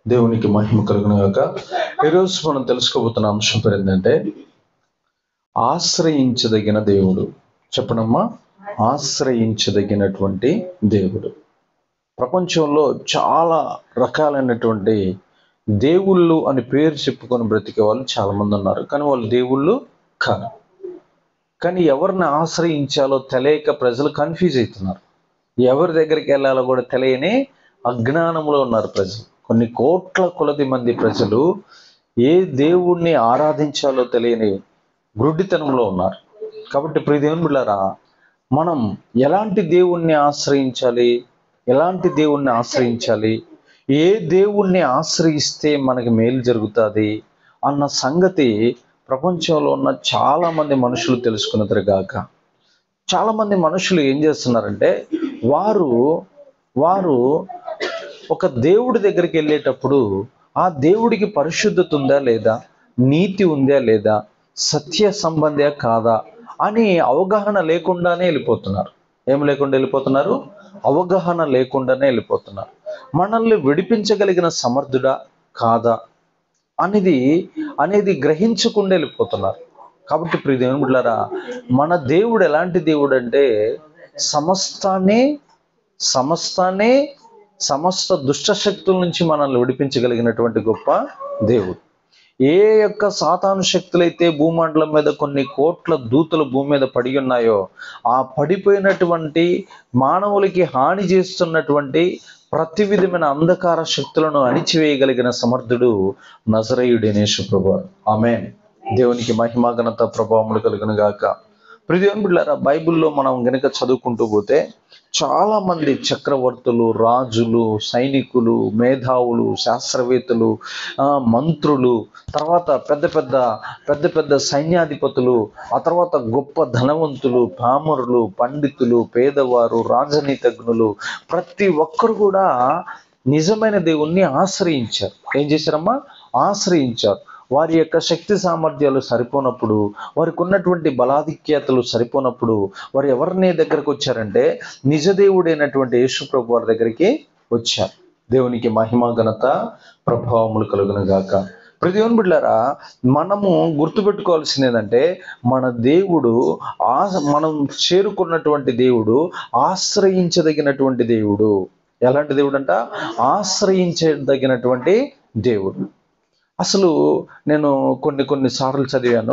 దేవునికి మహిమ కలుగును గాక ఈరోజు మనం తెలుసుకోబోతున్న అంశం పేరు ఏంటంటే ఆశ్రయించదగిన దేవుడు చెప్పడమ్మా ఆశ్రయించదగినటువంటి దేవుడు ప్రపంచంలో చాలా రకాలైనటువంటి దేవుళ్ళు అని పేరు చెప్పుకొని బ్రతికే వాళ్ళు చాలా మంది ఉన్నారు కానీ వాళ్ళు దేవుళ్ళు కాదు కానీ ఎవరిని ఆశ్రయించాలో తెలియక ప్రజలు కన్ఫ్యూజ్ అవుతున్నారు ఎవరి దగ్గరికి వెళ్ళాలో కూడా తెలియని అజ్ఞానంలో ఉన్నారు ప్రజలు కొన్ని కోట్ల కొలది మంది ప్రజలు ఏ దేవుణ్ణి ఆరాధించాలో తెలియని గుడ్డితనంలో ఉన్నారు కాబట్టి ప్రియ దేవుని బిళ్ళారా మనం ఎలాంటి దేవుణ్ణి ఆశ్రయించాలి ఎలాంటి దేవుణ్ణి ఆశ్రయించాలి ఏ దేవుణ్ణి ఆశ్రయిస్తే మనకి మేలు జరుగుతుంది అన్న సంగతి ప్రపంచంలో ఉన్న చాలా మంది మనుషులు తెలుసుకున్నది గాక చాలా మంది మనుషులు ఏం చేస్తున్నారంటే వారు వారు ఒక దేవుడి దగ్గరికి వెళ్ళేటప్పుడు ఆ దేవుడికి పరిశుద్ధత ఉందా లేదా నీతి ఉందా లేదా సత్య సంబంధే కాదా అని అవగాహన లేకుండానే వెళ్ళిపోతున్నారు ఏం లేకుండా వెళ్ళిపోతున్నారు అవగాహన లేకుండానే వెళ్ళిపోతున్నారు మనల్ని విడిపించగలిగిన సమర్థుడా కాదా అనేది అనేది గ్రహించకుండా వెళ్ళిపోతున్నారు కాబట్టి ప్రియ దేవుని బిడ్డలారా మన దేవుడు ఎలాంటి దేవుడు అంటే సమస్తాన్ని సమస్తాన్ని సమస్త దుష్ట శక్తుల నుంచి మనల్ని విడిపించగలిగినటువంటి గొప్ప దేవుడు ఏ యొక్క సాతాను శక్తులైతే భూమండలం మీద కొన్ని కోట్ల దూతలు భూమి మీద పడి ఉన్నాయో ఆ పడిపోయినటువంటి మానవులకి హాని చేస్తున్నటువంటి ప్రతి విధమైన అంధకార శక్తులను అణిచివేయగలిగిన సమర్థుడు నజరయుడేనేశు ప్రభు ఆమె దేవునికి మహిమ ఘనత ప్రభావములు కలుగును గాక ప్రిదేవన్ బిడ్డారా బైబిల్లో మనం గనక చదువుకుంటూ పోతే చాలా మంది చక్రవర్తులు రాజులు సైనికులు మేధావులు శాస్త్రవేత్తలు ఆ, మంత్రులు తర్వాత పెద్ద పెద్ద పెద్ద పెద్ద సైన్యాధిపతులు ఆ తర్వాత గొప్ప ధనవంతులు పామరులు పండితులు పేదవారు రాజనీతజ్ఞులు ప్రతి ఒక్కరు కూడా నిజమైన దేవుణ్ణి ఆశ్రయించారు ఏం చేశారమ్మా ఆశ్రయించారు వారి యొక్క శక్తి సామర్థ్యాలు సరిపోనప్పుడు వారికి ఉన్నటువంటి బలాధిక్యతలు సరిపోనప్పుడు వారు ఎవరిని దగ్గరకు వచ్చారంటే నిజదేవుడైనటువంటి యేసు ప్రభు వారి దగ్గరికి వచ్చారు దేవునికి మహిమ ఘనత ప్రభావములు కలుగును గాక ప్రతివన్ బిడ్డారా మనము గుర్తుపెట్టుకోవాల్సింది ఏంటంటే మన దేవుడు ఆ మనం చేరుకున్నటువంటి దేవుడు ఆశ్రయించదగినటువంటి దేవుడు ఎలాంటి దేవుడు అంట ఆశ్రయించదగినటువంటి దేవుడు అసలు నేను కొన్ని కొన్ని సార్లు చదివాను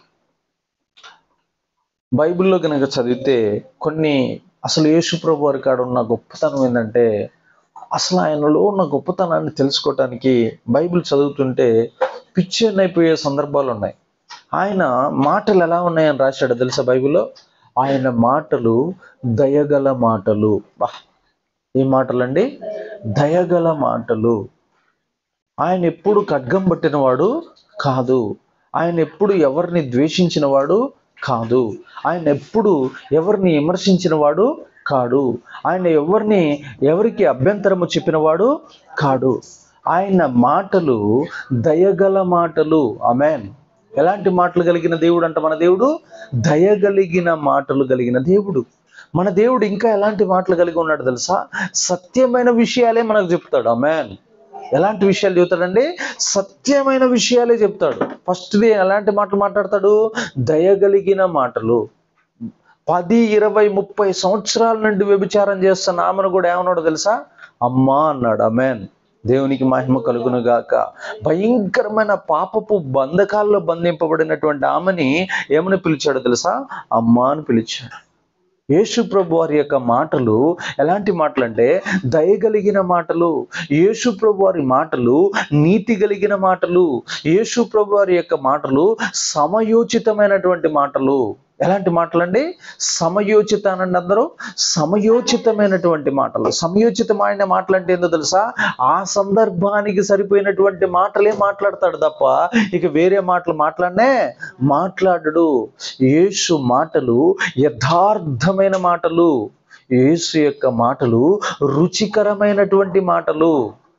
బైబిల్లో కనుక చదివితే కొన్ని అసలు యేసుప్రభు వారి కాడ ఉన్న గొప్పతనం ఏంటంటే అసలు ఆయనలో ఉన్న గొప్పతనాన్ని తెలుసుకోవటానికి బైబిల్ చదువుతుంటే పిక్చర్ అయిపోయే సందర్భాలు ఉన్నాయి ఆయన మాటలు ఎలా ఉన్నాయని రాశాడు తెలుసా బైబిల్లో ఆయన మాటలు దయగల మాటలు బా ఏ మాటలండి దయగల మాటలు ఆయన ఎప్పుడు ఖడ్గం పట్టినవాడు కాదు ఆయన ఎప్పుడు ఎవరిని ద్వేషించిన వాడు కాదు ఆయన ఎప్పుడు ఎవరిని విమర్శించిన వాడు కాడు ఆయన ఎవరిని ఎవరికి అభ్యంతరము చెప్పినవాడు కాడు ఆయన మాటలు దయగల మాటలు అమెన్ ఎలాంటి మాటలు కలిగిన దేవుడు అంట మన దేవుడు దయగలిగిన మాటలు కలిగిన దేవుడు మన దేవుడు ఇంకా ఎలాంటి మాటలు కలిగి ఉన్నాడు తెలుసా సత్యమైన విషయాలే మనకు చెప్తాడు అమెన్ ఎలాంటి విషయాలు చెబుతాడండి సత్యమైన విషయాలే చెప్తాడు ఫస్ట్ది ఎలాంటి మాటలు మాట్లాడతాడు దయగలిగిన మాటలు పది ఇరవై ముప్పై సంవత్సరాల నుండి వ్యభిచారం చేస్తున్న ఆమెను కూడా ఏమన్నాడు తెలుసా అమ్మా అన్నాడు అమెన్ దేవునికి మహిమ కలుగును గాక భయంకరమైన పాపపు బంధకాల్లో బంధింపబడినటువంటి ఆమెని ఏమని పిలిచాడు తెలుసా అమ్మా అని పిలిచాడు యేసు ప్రభు వారి యొక్క మాటలు ఎలాంటి మాటలు అంటే దయగలిగిన మాటలు యేసు ప్రభు వారి మాటలు నీతి కలిగిన మాటలు యేసు ప్రభు వారి యొక్క మాటలు సమయోచితమైనటువంటి మాటలు ఎలాంటి మాటలండి సమయోచిత అనండి అందరూ సమయోచితమైనటువంటి మాటలు సమయోచితమైన మాటలు అంటే ఏందో తెలుసా ఆ సందర్భానికి సరిపోయినటువంటి మాటలే మాట్లాడతాడు తప్ప ఇక వేరే మాటలు మాట్లాడనే మాట్లాడడు యేసు మాటలు యథార్థమైన మాటలు యేసు యొక్క మాటలు రుచికరమైనటువంటి మాటలు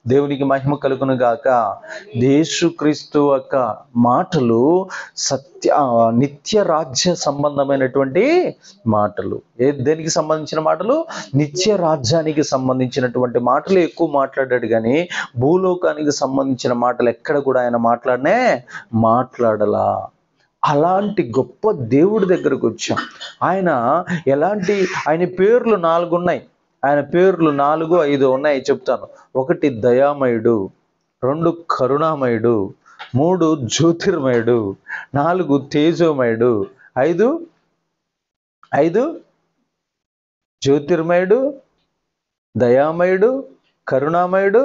దేవునికి మహిమ కలుగును గాక యేసుక్రీస్తు యొక్క మాటలు సత్య ఆ, నిత్య రాజ్య సంబంధమైనటువంటి మాటలు ఏ దేనికి సంబంధించిన మాటలు నిత్య రాజ్యానికి సంబంధించినటువంటి మాటలు ఎక్కువ మాట్లాడాడు కానీ భూలోకానికి సంబంధించిన మాటలు ఎక్కడ కూడా ఆయన మాట్లాడనే మాట్లాడలా అలాంటి గొప్ప దేవుడి దగ్గరకు వచ్చాం ఆయన ఎలాంటి ఆయన పేర్లు నాలుగు ఉన్నాయి ఆయన పేర్లు నాలుగు ఐదు ఉన్నాయి చెప్తాను ఒకటి దయామయుడు రెండు కరుణామయుడు మూడు జ్యోతిర్మయుడు నాలుగు తేజోమయుడు ఐదు ఐదు జ్యోతిర్మయుడు దయామయుడు కరుణామయుడు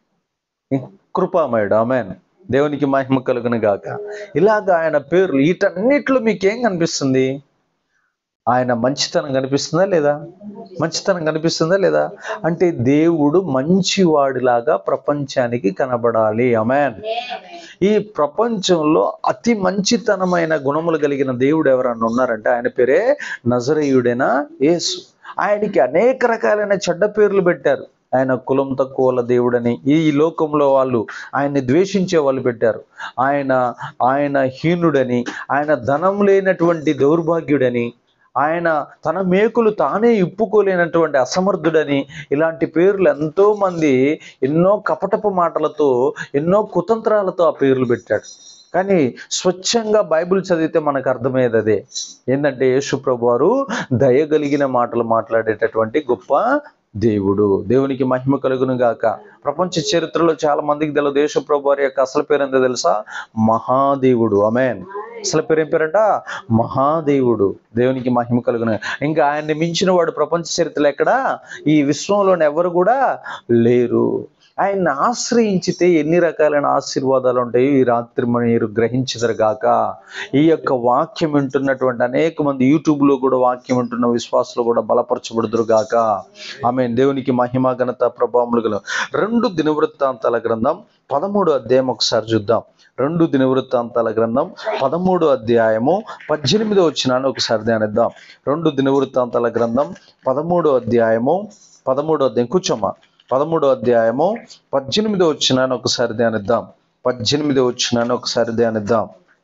కృపామయుడు ఆమెన్ దేవునికి మహిమ కలుగును గాక ఇలాగ ఆయన పేర్లు వీటన్నిటిలో మీకేం కనిపిస్తుంది ఆయన మంచితనం కనిపిస్తుందా లేదా మంచితనం కనిపిస్తుందా లేదా అంటే దేవుడు మంచివాడిలాగా ప్రపంచానికి కనబడాలి అమెన్ ఈ ప్రపంచంలో అతి మంచితనమైన గుణములు కలిగిన దేవుడు ఎవరన్నా ఉన్నారంటే ఆయన పేరే నజరేయుడైన యేసు ఆయనకి అనేక రకాలైన చెడ్డ పేర్లు పెట్టారు ఆయన కులం తక్కువల దేవుడని ఈ లోకంలో వాళ్ళు ఆయన్ని ద్వేషించే వాళ్ళు పెట్టారు ఆయన ఆయన హీనుడని ఆయన ధనం లేనటువంటి దౌర్భాగ్యుడని ఆయన తన మేకులు తానే ఇప్పుకోలేనటువంటి అసమర్థుడని ఇలాంటి పేర్లు ఎంతో మంది ఎన్నో కపటపు మాటలతో ఎన్నో కుతంత్రాలతో ఆ పేర్లు పెట్టాడు కానీ స్వచ్ఛంగా బైబిల్ చదివితే మనకు అర్థమయ్యేది అదే ఏంటంటే యేసుప్రభు వారు దయగలిగిన మాటలు మాట్లాడేటటువంటి గొప్ప దేవుడు దేవునికి మహిమ కలుగును గాక ప్రపంచ చరిత్రలో చాలా మందికి తెలియదు యేసుప్రభు వారి యొక్క అసలు పేరు ఏందో తెలుసా మహాదేవుడు అమెన్ అసలు పేరు ఏం పేరంట మహాదేవుడు దేవునికి మహిమ కలుగును ఇంకా ఆయన్ని మించిన వాడు ప్రపంచ చరిత్రలో ఎక్కడ ఈ విశ్వంలోని ఎవరు కూడా లేరు ఆయన్ని ఆశ్రయించితే ఎన్ని రకాలైన ఆశీర్వాదాలు ఉంటాయి ఈ రాత్రి మీరు గ్రహించదరు గాక ఈ యొక్క వాక్యం వింటున్నటువంటి అనేక మంది యూట్యూబ్లో కూడా వాక్యం వింటున్న విశ్వాసులు కూడా బలపరచబడుదురు గాక ఆమె దేవునికి మహిమ ఘనత ప్రభావములు గల రెండు దినవృత్తాంతాల గ్రంథం పదమూడు అధ్యాయం ఒకసారి చూద్దాం రెండు దినవృత్తాంతాల గ్రంథం పదమూడు అధ్యాయము పద్దెనిమిదో వచ్చినాను ఒకసారి ధ్యానిద్దాం రెండు దినవృత్తాంతాల గ్రంథం పదమూడు అధ్యాయము పదమూడో అధ్యాయం కూర్చోమ్మా పదమూడో అధ్యాయము పద్దెనిమిదో వచ్చినాను ఒకసారి ధ్యానిద్దాం పద్దెనిమిదో వచ్చినాను ఒకసారి ధ్యానిద్దాం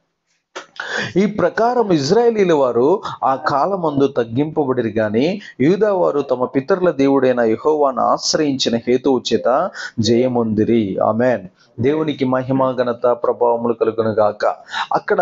ఈ ప్రకారం ఇజ్రాయేలీల వారు ఆ కాలమందు తగ్గింపబడిరి గాని యూదా వారు తమ పితరుల దేవుడైన యెహోవాను ఆశ్రయించిన హేతువు చేత జయముందిరి ఆమెన్ దేవునికి మహిమ ఘనత ప్రభావములు కలుగును గాక అక్కడ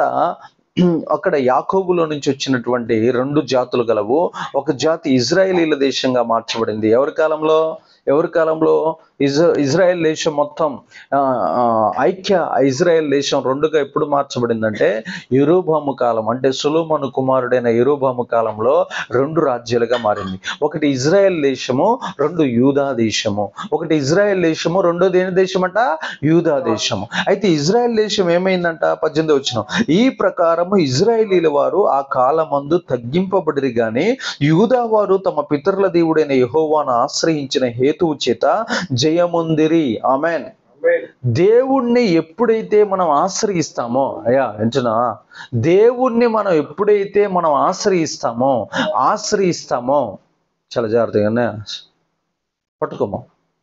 అక్కడ యాకోబులో నుంచి వచ్చినటువంటి రెండు జాతులు గలవు ఒక జాతి ఇజ్రాయేలీల దేశంగా మార్చబడింది ఎవరి కాలంలో ఎవరి కాలంలో ఇజ్రా ఇజ్రాయెల్ దేశం మొత్తం ఆ, ఆ, ఐక్య ఇజ్రాయెల్ దేశం రెండుగా ఎప్పుడు మార్చబడిందంటే యూరోబాము కాలం అంటే సులోమను కుమారుడైన యూరోబాము కాలంలో రెండు రాజ్యాలుగా మారింది ఒకటి ఇజ్రాయెల్ దేశము రెండు యూదా దేశము ఒకటి ఇజ్రాయెల్ దేశము రెండోది ఏ దేశం అంట యూదా దేశము అయితే ఇజ్రాయెల్ దేశం ఏమైందంట పద్దెనిమిది వచ్చిన ఈ ప్రకారము ఇజ్రాయేలీల వారు ఆ కాలమందు తగ్గింపబడిరి గాని యూదా వారు తమ పితరుల దేవుడైన యెహోవాను ఆశ్రయించిన హేతువు చేత జయముందిరి ఆమెన్ దేవుణ్ణి ఎప్పుడైతే మనం ఆశ్రయిస్తామో అయ్యా వింటున్నా దేవుణ్ణి మనం ఎప్పుడైతే మనం ఆశ్రయిస్తామో ఆశ్రయిస్తామో చాలా జాగ్రత్తగా పట్టుకోమా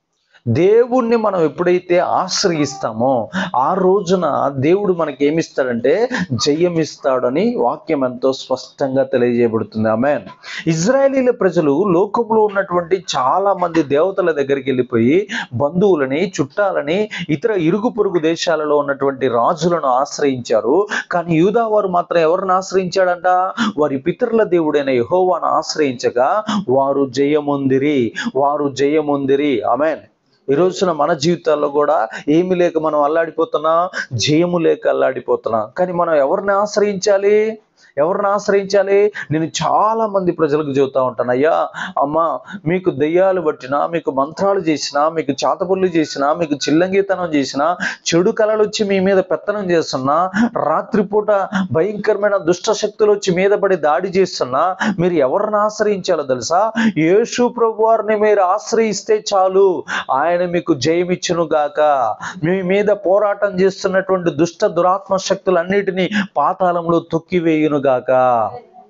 దేవుణ్ణి మనం ఎప్పుడైతే ఆశ్రయిస్తామో ఆ రోజున దేవుడు మనకి ఏమిస్తాడంటే జయం ఇస్తాడని వాక్యం ఎంతో స్పష్టంగా తెలియజేయబడుతుంది ఆమె ఇజ్రాయేలీల ప్రజలు లోకంలో ఉన్నటువంటి చాలా మంది దేవతల దగ్గరికి వెళ్ళిపోయి బంధువులని చుట్టాలని ఇతర ఇరుగు పొరుగు దేశాలలో ఉన్నటువంటి రాజులను ఆశ్రయించారు కానీ యూదా వారు మాత్రం ఎవరిని ఆశ్రయించాడంట వారి పితరుల దేవుడైన యెహోవాను ఆశ్రయించగా వారు జయముందిరి వారు జయముందిరి ఆమెన్ ఈ రోజున మన జీవితాల్లో కూడా ఏమి లేక మనం అల్లాడిపోతున్నా జయము లేక అల్లాడిపోతున్నా కానీ మనం ఎవరిని ఆశ్రయించాలి ఎవరిని ఆశ్రయించాలి నేను చాలా మంది ప్రజలకు చెబుతా ఉంటాను అయ్యా అమ్మా మీకు దెయ్యాలు పట్టినా మీకు మంత్రాలు చేసినా మీకు చాతపుల్లు చేసినా మీకు చిల్లంగితనం చేసినా చెడు కళలు వచ్చి మీ మీద పెత్తనం చేస్తున్నా రాత్రిపూట భయంకరమైన దుష్ట శక్తులు వచ్చి మీద పడి దాడి చేస్తున్నా మీరు ఎవరిని ఆశ్రయించాలో తెలుసా యేసు ప్రభు వారిని మీరు ఆశ్రయిస్తే చాలు ఆయన మీకు జయమిచ్చును గాక మీ మీద పోరాటం చేస్తున్నటువంటి దుష్ట దురాత్మ శక్తులన్నిటినీ పాతాళంలో తొక్కివేయును గాక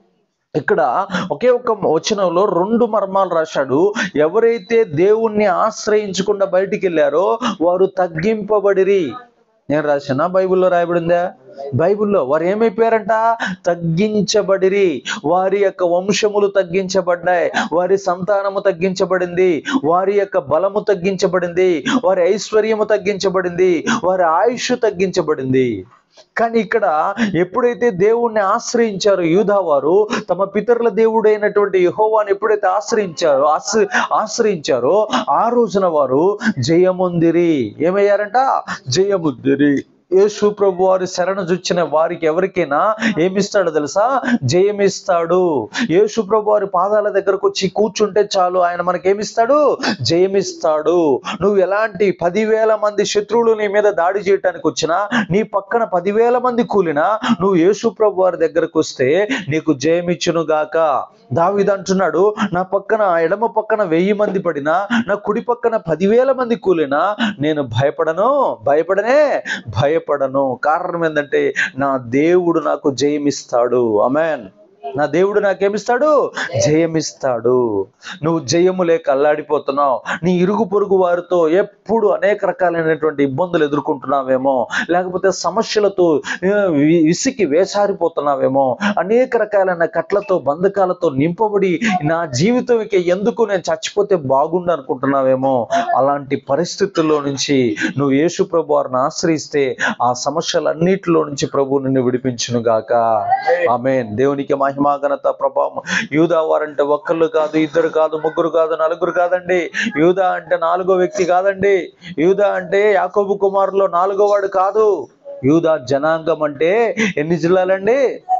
ఇక్కడ ఒకే ఒక వచనంలో రెండు మర్మాలు రాశాడు ఎవరైతే దేవుణ్ణి ఆశ్రయించకుండా బయటికి వెళ్ళారో వారు తగ్గింపబడిరి నేను రాసిన బైబిల్లో రాయబడిందా బైబిల్లో వారు ఏమైపోయారంట తగ్గించబడిరి వారి యొక్క వంశములు తగ్గించబడ్డాయి వారి సంతానము తగ్గించబడింది వారి యొక్క బలము తగ్గించబడింది వారి ఐశ్వర్యము తగ్గించబడింది వారి ఆయుష్ తగ్గించబడింది కానీ ఇక్కడ ఎప్పుడైతే దేవుణ్ణి ఆశ్రయించారో యూదా వారు తమ పితరుల దేవుడైనటువంటి యెహోవాని ఎప్పుడైతే ఆశ్రయించారో ఆశ్ర ఆశ్రయించారో ఆ రోజున వారు జయముందిరి ఏమయ్యారంట జయముందిరి యేసు ప్రభు వారి శరణ జుచ్చిన వారికి ఎవరికైనా ఏమిస్తాడో తెలుసా జయమిస్తాడు యేసు ప్రభు వారి పాదాల దగ్గరకు వచ్చి కూర్చుంటే చాలు ఆయన మనకేమిస్తాడు జయమిస్తాడు నువ్వు ఎలాంటి పదివేల మంది శత్రువులు నీ మీద దాడి చేయటానికి వచ్చినా నీ పక్కన పదివేల మంది కూలినా నువ్వు యేసు ప్రభు వారి దగ్గరకు వస్తే నీకు జయమిచ్చును గాక దావిది అంటున్నాడు నా పక్కన ఎడమ పక్కన వెయ్యి మంది పడినా నా కుడి పక్కన పదివేల మంది కూలినా నేను భయపడను భయపడనే భయపడను కారణం ఏంటంటే నా దేవుడు నాకు జయమిస్తాడు అమెన్ నా దేవుడు నాకేమిస్తాడు జయమిస్తాడు నువ్వు జయము లేక అల్లాడిపోతున్నావు నీ ఇరుగు పొరుగు వారితో ఎప్పుడు అనేక రకాలైనటువంటి ఇబ్బందులు ఎదుర్కొంటున్నావేమో లేకపోతే సమస్యలతో ఆ, వి- విసికి వేసారిపోతున్నావేమో అనేక రకాలైన కట్లతో బంధకాలతో నింపబడి నా జీవితం ఇక ఎందుకు నేను చచ్చిపోతే బాగుండు అనుకుంటున్నావేమో అలాంటి పరిస్థితుల్లో నుంచి నువ్వు యేసు ప్రభు వారిని ఆశ్రయిస్తే ఆ సమస్యలన్నిటిలో నుంచి ప్రభు నిన్ను విడిపించును గాక ఆమెన్ దేవునికి మహిమా ఘనత ప్రభావం యూదా వారంటే ఒక్కళ్ళు కాదు ఇద్దరు కాదు ముగ్గురు కాదు నలుగురు కాదండి యూదా అంటే నాలుగో వ్యక్తి కాదండి యూదా అంటే యాకోబు కుమారులో నాలుగో వాడు కాదు యూదా జనాంగం అంటే ఎన్ని జిల్లాలండి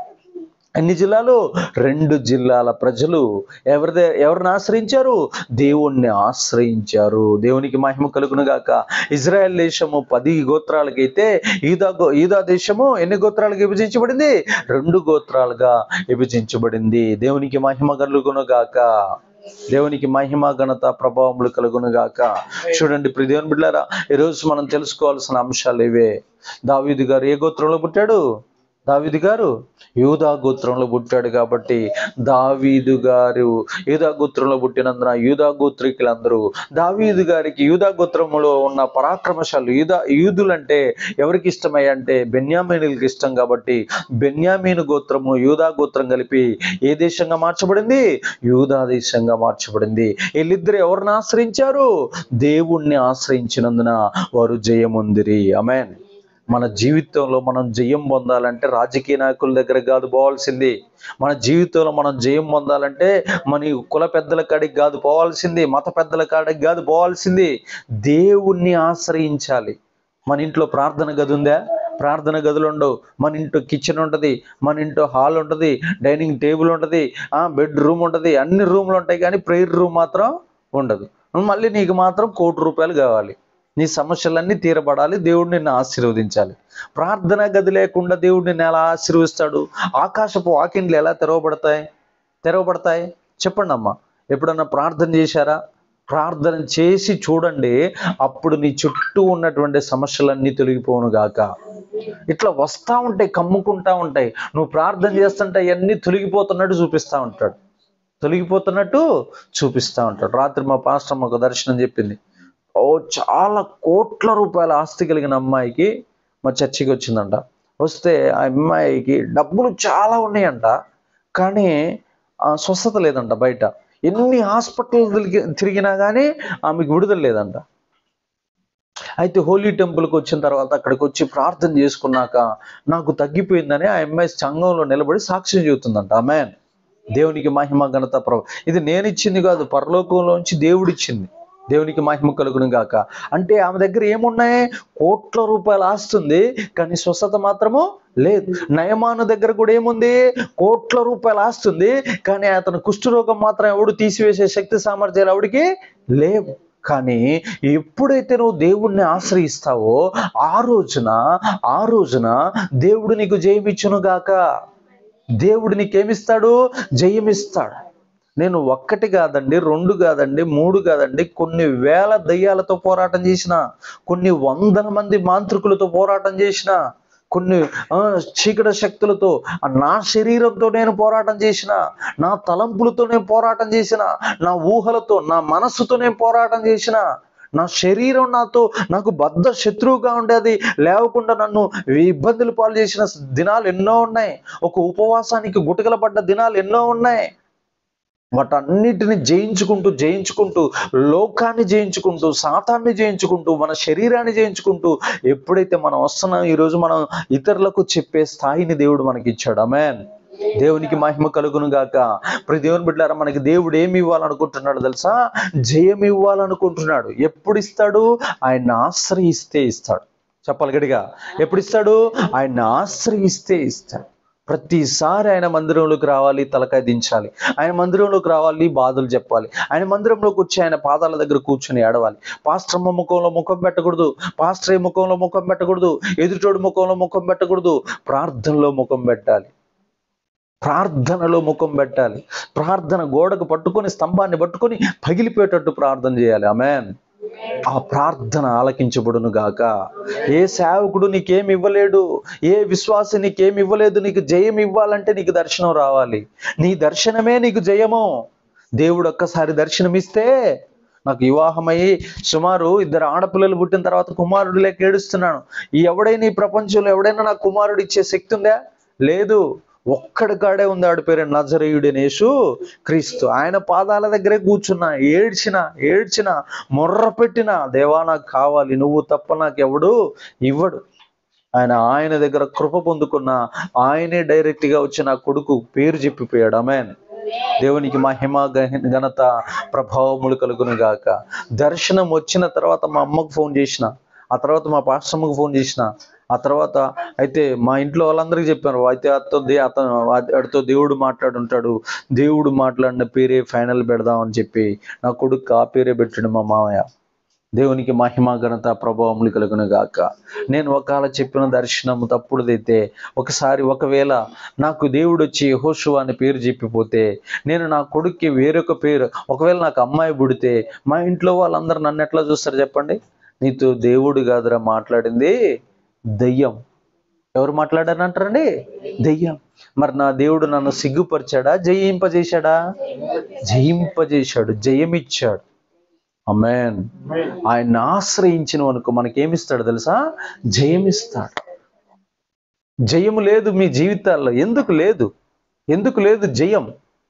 ఎన్ని జిల్లాలు రెండు జిల్లాల ప్రజలు ఎవరిదే ఎవరిని ఆశ్రయించారు దేవుణ్ణి ఆశ్రయించారు దేవునికి మహిమ కలుగును గాక ఇజ్రాయెల్ దేశము పది గోత్రాలకైతే ఈదా గో ఈదా దేశము ఎన్ని గోత్రాలకు విభజించబడింది రెండు గోత్రాలుగా విభజించబడింది దేవునికి మహిమ కలుగును గాక దేవునికి మహిమ ఘనత ప్రభావములు కలుగును గాక చూడండి ప్రియ దేవుని బిడ్డారా ఈరోజు మనం తెలుసుకోవాల్సిన అంశాలు ఇవే దావీదు గారు ఏ గోత్రంలో పుట్టాడు దావీదు గారు యూదా గోత్రంలో పుట్టాడు కాబట్టి దావీదు గారు యూదా గోత్రంలో పుట్టినందున యూదా గోత్రికులందరూ దావీదు గారికి యూదా గోత్రంలో ఉన్న పరాక్రమశాలు యూదా యూదులంటే ఎవరికి ఇష్టమయ్య అంటే బెన్యామీనులకి ఇష్టం కాబట్టి బెన్యామీను గోత్రము యూదా గోత్రం కలిపి ఏ దేశంగా మార్చబడింది యూదా దేశంగా మార్చబడింది వీళ్ళిద్దరు ఎవరిని ఆశ్రయించారు దేవుణ్ణి ఆశ్రయించినందున వారు జయముందిరి అమెన్ మన జీవితంలో మనం జయం పొందాలంటే రాజకీయ నాయకుల దగ్గర కాదు పోవాల్సింది మన జీవితంలో మనం జయం పొందాలంటే మన ఈ కుల పెద్దల కాడికి కాదు పోవాల్సింది మత పెద్దల కాడికి కాదు పోవాల్సింది దేవుణ్ణి ఆశ్రయించాలి మన ఇంట్లో ప్రార్థన గది ఉందా ప్రార్థన గదులు ఉండవు మన ఇంట్లో కిచెన్ ఉంటుంది మన ఇంట్లో హాల్ ఉంటుంది డైనింగ్ టేబుల్ ఉంటుంది ఆ బెడ్ రూమ్ ఉంటుంది అన్ని రూమ్లు ఉంటాయి కానీ ప్రేయర్ రూమ్ మాత్రం ఉండదు మళ్ళీ నీకు మాత్రం కోటి రూపాయలు కావాలి నీ సమస్యలన్నీ తీరబడాలి దేవుడు నిన్ను ఆశీర్వదించాలి ప్రార్థన గది లేకుండా దేవుడు నిన్ను ఎలా ఆశీర్వదిస్తాడు ఆకాశపు వాకిండ్లు ఎలా తెరవబడతాయి తెరవబడతాయి చెప్పండి అమ్మా ఎప్పుడన్నా ప్రార్థన చేశారా ప్రార్థన చేసి చూడండి అప్పుడు నీ చుట్టూ ఉన్నటువంటి సమస్యలన్నీ తొలగిపోవును గాక ఇట్లా వస్తా ఉంటాయి కమ్ముకుంటా ఉంటాయి నువ్వు ప్రార్థన చేస్తుంటే అవన్నీ తొలగిపోతున్నట్టు చూపిస్తా ఉంటాడు తొలగిపోతున్నట్టు చూపిస్తా ఉంటాడు రాత్రి మా పాస్టర్ ఒక దర్శనం చెప్పింది ఓ చాలా కోట్ల రూపాయల ఆస్తి కలిగిన అమ్మాయికి మా చర్చికి వచ్చిందంట వస్తే ఆ అమ్మాయికి డబ్బులు చాలా ఉన్నాయంట కానీ ఆ స్వస్థత లేదంట బయట ఎన్ని హాస్పిటల్ తిరిగి తిరిగినా కానీ ఆమెకు విడుదల లేదంట అయితే హోలీ టెంపుల్కి వచ్చిన తర్వాత అక్కడికి వచ్చి ప్రార్థన చేసుకున్నాక నాకు తగ్గిపోయిందని ఆ అమ్మాయి సంఘంలో నిలబడి సాక్ష్యం చెబుతుందంట ఆమె దేవునికి మహిమ ఘనత ప్రభు ఇది నేను ఇచ్చింది కాదు పరలోకంలోంచి దేవుడు ఇచ్చింది దేవునికి మహిమ కలుగును గాక అంటే ఆమె దగ్గర ఏమున్నాయి కోట్ల రూపాయలు ఆస్తుంది కానీ స్వస్థత మాత్రము లేదు నయమాను దగ్గర కూడా ఏముంది కోట్ల రూపాయలు ఆస్తుంది కానీ అతను కుష్ఠరోగం మాత్రం ఎవడు తీసివేసే శక్తి సామర్థ్యాలు ఎవడికి లేవు కానీ ఎప్పుడైతే నువ్వు దేవుణ్ణి ఆశ్రయిస్తావో ఆ రోజున ఆ రోజున దేవుడు నీకు జయమిచ్చును గాక దేవుడు నీకేమిస్తాడు జయమిస్తాడు నేను ఒక్కటి కాదండి రెండు కాదండి మూడు కాదండి కొన్ని వేల దయ్యాలతో పోరాటం చేసిన కొన్ని వందల మంది మాంత్రికులతో పోరాటం చేసిన కొన్ని ఆ, చీకటి శక్తులతో ఆ, నా శరీరంతో నేను పోరాటం చేసిన నా తలంపులతో నేను పోరాటం చేసిన నా ఊహలతో నా మనస్సుతో నేను పోరాటం చేసిన నా శరీరం నాతో నాకు బద్ధ శత్రువుగా ఉండేది లేవకుండా నన్ను ఇబ్బందులు పాలు చేసిన దినాలు ఎన్నో ఉన్నాయి ఒక ఉపవాసానికి గుటకల పడ్డ దినాలు ఎన్నో ఉన్నాయి వాటన్నిటిని జయించుకుంటూ జయించుకుంటూ లోకాన్ని జయించుకుంటూ సాతాన్ని జయించుకుంటూ మన శరీరాన్ని జయించుకుంటూ ఎప్పుడైతే మనం వస్తున్నాం ఈరోజు మనం ఇతరులకు చెప్పే స్థాయిని దేవుడు మనకి ఇచ్చాడు అమెన్ దేవునికి మహిమ కలుగును గాక ప్రతి దేవుని బిడ్డారా మనకి దేవుడు ఏమి ఇవ్వాలనుకుంటున్నాడు తెలుసా జయం ఇవ్వాలనుకుంటున్నాడు ఎప్పుడు ఇస్తాడు ఆయన ఆశ్రయిస్తే ఇస్తాడు చెప్పాలి గడిగా ఎప్పుడు ఇస్తాడు ఆయన ఆశ్రయిస్తే ఇస్తాడు ప్రతిసారి ఆయన మందిరంలోకి రావాలి తలకాయ దించాలి ఆయన మందిరంలోకి రావాలి బాధలు చెప్పాలి ఆయన మందిరంలోకి వచ్చి ఆయన పాదాల దగ్గర కూర్చొని ఏడవాలి పాస్టర్ అమ్మ ముఖంలో ముఖం పెట్టకూడదు పాస్టర్ ఏ ముఖంలో ముఖం పెట్టకూడదు ఎదుటోడు ముఖంలో ముఖం పెట్టకూడదు ప్రార్థనలో ముఖం పెట్టాలి ప్రార్థనలో ముఖం పెట్టాలి ప్రార్థన గోడకు పట్టుకొని స్తంభాన్ని పట్టుకొని పగిలిపోయేటట్టు ప్రార్థన చేయాలి ఆమెన్ ఆ ప్రార్థన ఆలకించబడును గాక ఏ సేవకుడు నీకేమి ఇవ్వలేడు ఏ విశ్వాసి నీకేమి ఇవ్వలేదు నీకు జయం ఇవ్వాలంటే నీకు దర్శనం రావాలి నీ దర్శనమే నీకు జయము దేవుడు ఒక్కసారి దర్శనమిస్తే నాకు వివాహమయ్యి సుమారు ఇద్దరు ఆడపిల్లలు పుట్టిన తర్వాత కుమారుడు లేక ఏడుస్తున్నాను ఈ ఎవడైనా ఈ ప్రపంచంలో ఎవడైనా నాకు కుమారుడు ఇచ్చే శక్తి ఉందా లేదు ఒక్కడి కాడే ఉంది ఆడి పేరు నజరేయుడనేసు క్రీస్తు ఆయన పాదాల దగ్గరే కూర్చున్నా ఏడ్చిన ఏడ్చిన మొర్ర పెట్టిన దేవా నాకు కావాలి నువ్వు తప్ప నాకు ఎవడు ఇవ్వడు ఆయన ఆయన దగ్గర కృప పొందుకున్న ఆయనే డైరెక్ట్ గా వచ్చి నా కొడుకు పేరు చెప్పిపోయాడు ఆమెన్ దేవునికి మహిమ గహ- ఘనత ప్రభావములు కలుగును గాక దర్శనం వచ్చిన తర్వాత మా అమ్మకు ఫోన్ చేసిన ఆ తర్వాత మా పాస్టమ్మకు ఫోన్ చేసిన ఆ తర్వాత అయితే మా ఇంట్లో వాళ్ళందరికీ చెప్పాను అయితే అతతో దే- అతను వాడితో దేవుడు మాట్లాడుంటాడు దేవుడు మాట్లాడిన పేరే ఫైనల్ పెడదాం అని చెప్పి నా కొడుకు ఆ పేరే పెట్టాడు మా మామయ్య దేవునికి మహిమ ఘనత ప్రభావములు కలుగును గాక నేను ఒకవేళ చెప్పిన దర్శనం తప్పుడుదైతే ఒకసారి ఒకవేళ నాకు దేవుడు వచ్చి యెహోషువ అని పేరు చెప్పిపోతే నేను నా కొడుక్కి వేరొక పేరు ఒకవేళ నాకు అమ్మాయి పుడితే మా ఇంట్లో వాళ్ళందరూ నన్ను ఎట్లా చూస్తారు చెప్పండి నీతో దేవుడు కాదురా మాట్లాడింది దయ్యం ఎవరు మాట్లాడారు అంటారండి దయ్యం మరి నా దేవుడు నన్ను సిగ్గుపరిచాడా జయింపజేశాడా జయింపజేశాడు జయమిచ్చాడు అమెన్ ఆయన ఆశ్రయించిన వనుకు మనకేమిస్తాడు తెలుసా జయమిస్తాడు జయము లేదు మీ జీవితాల్లో ఎందుకు లేదు ఎందుకు లేదు జయం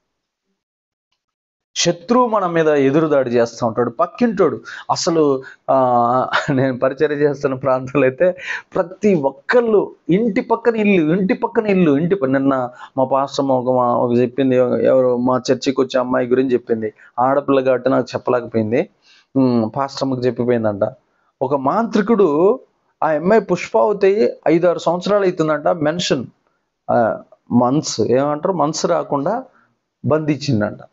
శత్రువు మన మీద ఎదురుదాడి చేస్తూ ఉంటాడు పక్కింటోడు అసలు ఆ, నేను పరిచయం చేస్తున్న ప్రాంతాలు అయితే ప్రతి ఒక్కళ్ళు ఇంటి పక్కన ఇల్లు ఇంటి పక్కన ఇల్లు ఇంటి ప- నిన్న మా పాస్టర్ ఒక మా ఒక చెప్పింది ఎవరు మా చర్చికి వచ్చే అమ్మాయి గురించి చెప్పింది ఆడపిల్ల కాబట్టి నాకు చెప్పలేకపోయింది ఉమ్, పాస్టర్ అమ్మకి చెప్పిపోయిందంట ఒక మాంత్రికుడు ఆ అమ్మాయి పుష్పావతి ఐదు ఆరు సంవత్సరాలు అవుతుందంట మెన్షన్ మంత్స్ ఏమంటారు మంత్స్ రాకుండా బంధించిందంట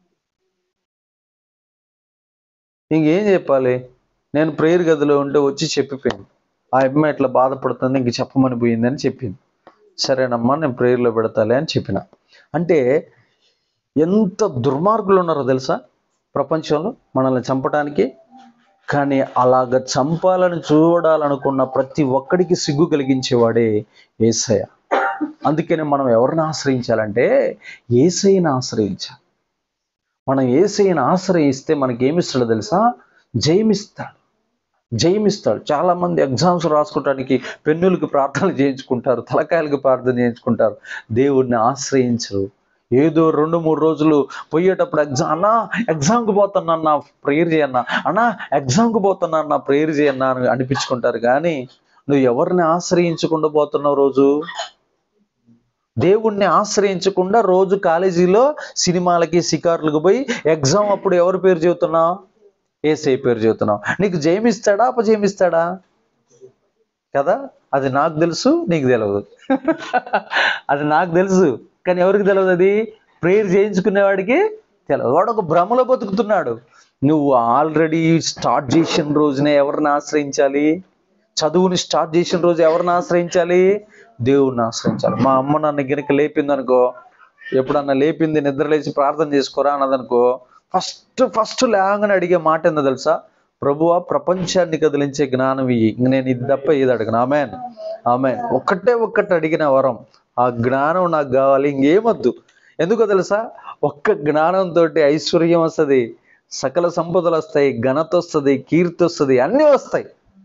ఇంకేం చెప్పాలి నేను ప్రేయర్ గదిలో ఉంటే వచ్చి చెప్పిపోయింది ఆ అమ్మాయి ఇట్లా బాధపడుతుంది ఇంక చెప్పమని పోయిందని చెప్పింది సరేనమ్మా నేను ప్రేయర్లో పెడతాలే అని చెప్పిన అంటే ఎంత దుర్మార్గులు ఉన్నారో తెలుసా ప్రపంచంలో మనల్ని చంపడానికి కానీ అలాగ చంపాలని చూడాలనుకున్న ప్రతి ఒక్కడికి సిగ్గు కలిగించేవాడే ఏసయ్య అందుకనే మనం ఎవరిని ఆశ్రయించాలంటే ఏసైని ఆశ్రయించాలి మనం ఏసైని ఆశ్రయిస్తే మనకి ఏమిస్తాడో తెలుసా జయమిస్తాడు జయమిస్తాడు చాలా మంది ఎగ్జామ్స్ రాసుకోవడానికి పెన్నులకి ప్రార్థనలు చేయించుకుంటారు తలకాయలకు ప్రార్థన చేయించుకుంటారు దేవుడిని ఆశ్రయించరు ఏదో రెండు మూడు రోజులు పోయేటప్పుడు ఎగ్జామ్ అన్నా ఎగ్జామ్కి పోతున్నా అన్న ప్రేయర్ చేయన్నా అన్నా ఎగ్జామ్కి పోతున్నా అన్న ప్రేయర్ చేయన్నా అని అనిపించుకుంటారు కానీ నువ్వు ఎవరిని ఆశ్రయించకుండా పోతున్నావు రోజు దేవుణ్ణి ఆశ్రయించకుండా రోజు కాలేజీలో సినిమాలకి షికారులకు పోయి ఎగ్జామ్ అప్పుడు ఎవరి పేరు చెబుతున్నావు ఏసై పేరు చెబుతున్నావు నీకు జయమిస్తాడా అపజయమిస్తాడా కదా అది నాకు తెలుసు నీకు తెలియదు అది నాకు తెలుసు కానీ ఎవరికి తెలియదు అది ప్రేయర్ చేయించుకునేవాడికి తెలియదు వాడు ఒక భ్రమలో బతుకుతున్నాడు నువ్వు ఆల్రెడీ స్టార్ట్ చేసిన రోజునే ఎవరిని ఆశ్రయించాలి చదువుని స్టార్ట్ చేసిన రోజు ఎవరిని ఆశ్రయించాలి దేవుణ్ణి ఆశ్రయించాలి మా అమ్మ నన్ను గినక లేపింది అనుకో ఎప్పుడన్నా లేపింది నిద్ర లేచి ప్రార్థన చేసుకోరా అన్నదనుకో ఫస్ట్ ఫస్ట్ లేవగానే అడిగే మాట ఏందో తెలుసా ప్రభువా ప్రపంచాన్ని కదిలించే జ్ఞానం ఇయ్యి ఇంక నేను ఇది తప్ప ఏది అడగను ఆమెన్ ఆమె ఒక్కటే ఒక్కటి అడిగిన వరం ఆ జ్ఞానం నాకు కావాలి ఇంకేమొద్దు ఎందుకో తెలుసా ఒక్క జ్ఞానంతో ఐశ్వర్యం వస్తుంది సకల సంపదలు వస్తాయి ఘనత వస్తుంది కీర్తి వస్తుంది అన్నీ వస్తాయి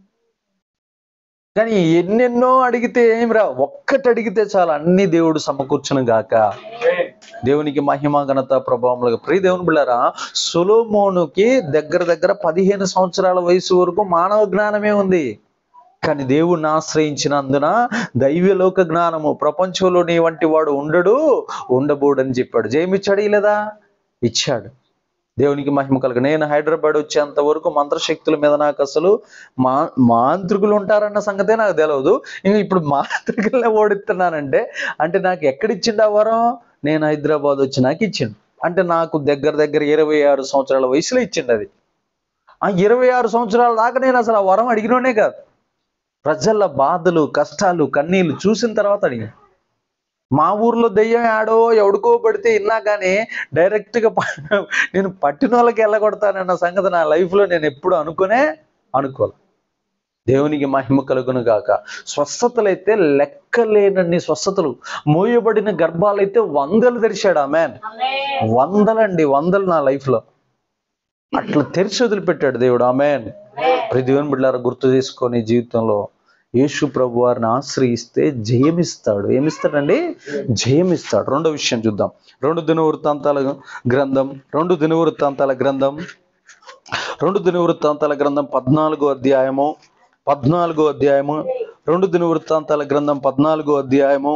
కానీ ఎన్నెన్నో అడిగితే ఏం రా ఒక్కటి అడిగితే చాలు అన్ని దేవుడు సమకూర్చును గాక దేవునికి మహిమ ఘనత ప్రభావములుగా ప్రియ దేవుని బిళ్ళారా సొలోమోనుకి దగ్గర దగ్గర పదిహేను సంవత్సరాల వయసు వరకు మానవ జ్ఞానమే ఉంది కానీ దేవుణ్ణి ఆశ్రయించినందున దైవలోక జ్ఞానము ప్రపంచంలో నీ వంటి వాడు ఉండడు ఉండబోడని చెప్పాడు జయమిచ్చాడు లేదా ఇచ్చాడు దేవునికి మహిమ కలుగు నేను హైదరాబాద్ వచ్చేంత వరకు మంత్రశక్తుల మీద నాకు అసలు మా మాంత్రికులు ఉంటారన్న సంగతే నాకు తెలియదు ఇంక ఇప్పుడు మాంత్రికులనే ఓడిస్తున్నానంటే అంటే నాకు ఎక్కడిచ్చిండు ఆ వరం నేను హైదరాబాద్ వచ్చి నాకు ఇచ్చిండు అంటే నాకు దగ్గర దగ్గర ఇరవై ఆరు సంవత్సరాల వయసులో ఇచ్చిండు అది ఆ ఇరవై ఆరు సంవత్సరాల దాకా నేను అసలు ఆ వరం అడిగినోనే కాదు ప్రజల బాధలు కష్టాలు కన్నీళ్లు చూసిన తర్వాత అడిగి మా ఊర్లో దెయ్యం ఆడో ఎవడుకో పడితే ఇన్నా కానీ డైరెక్ట్గా ప- నేను పట్టిన వాళ్ళకి వెళ్ళగొడతానన్న సంగతి నా లైఫ్లో నేను ఎప్పుడు అనుకునే అనుకోలే దేవునికి మహిమ కలుగును గాక స్వస్థతలైతే లెక్కలేనన్ని స్వస్థతలు మోయబడిన గర్భాలైతే వందలు తెరిచాడు ఆ మ్యాన్ వందలండి వందలు నా లైఫ్లో అట్లా తెరిచి వదిలిపెట్టాడు దేవుడు ఆమెన్ ప్రతి దేవుని బిడ్డారా గుర్తు చేసుకొని జీవితంలో యేసు ప్రభు వారిని ఆశ్రయిస్తే జయమిస్తాడు ఏమిస్తాడండి జయమిస్తాడు రెండో విషయం చూద్దాం రెండు దినవృత్తాంతాల గ్రంథం రెండు దినవృత్తాంతాల గ్రంథం రెండు దినవృత్తాంతాల గ్రంథం పద్నాలుగో అధ్యాయము పద్నాలుగో అధ్యాయము రెండు దినవృత్తాంతాల గ్రంథం పద్నాలుగో అధ్యాయము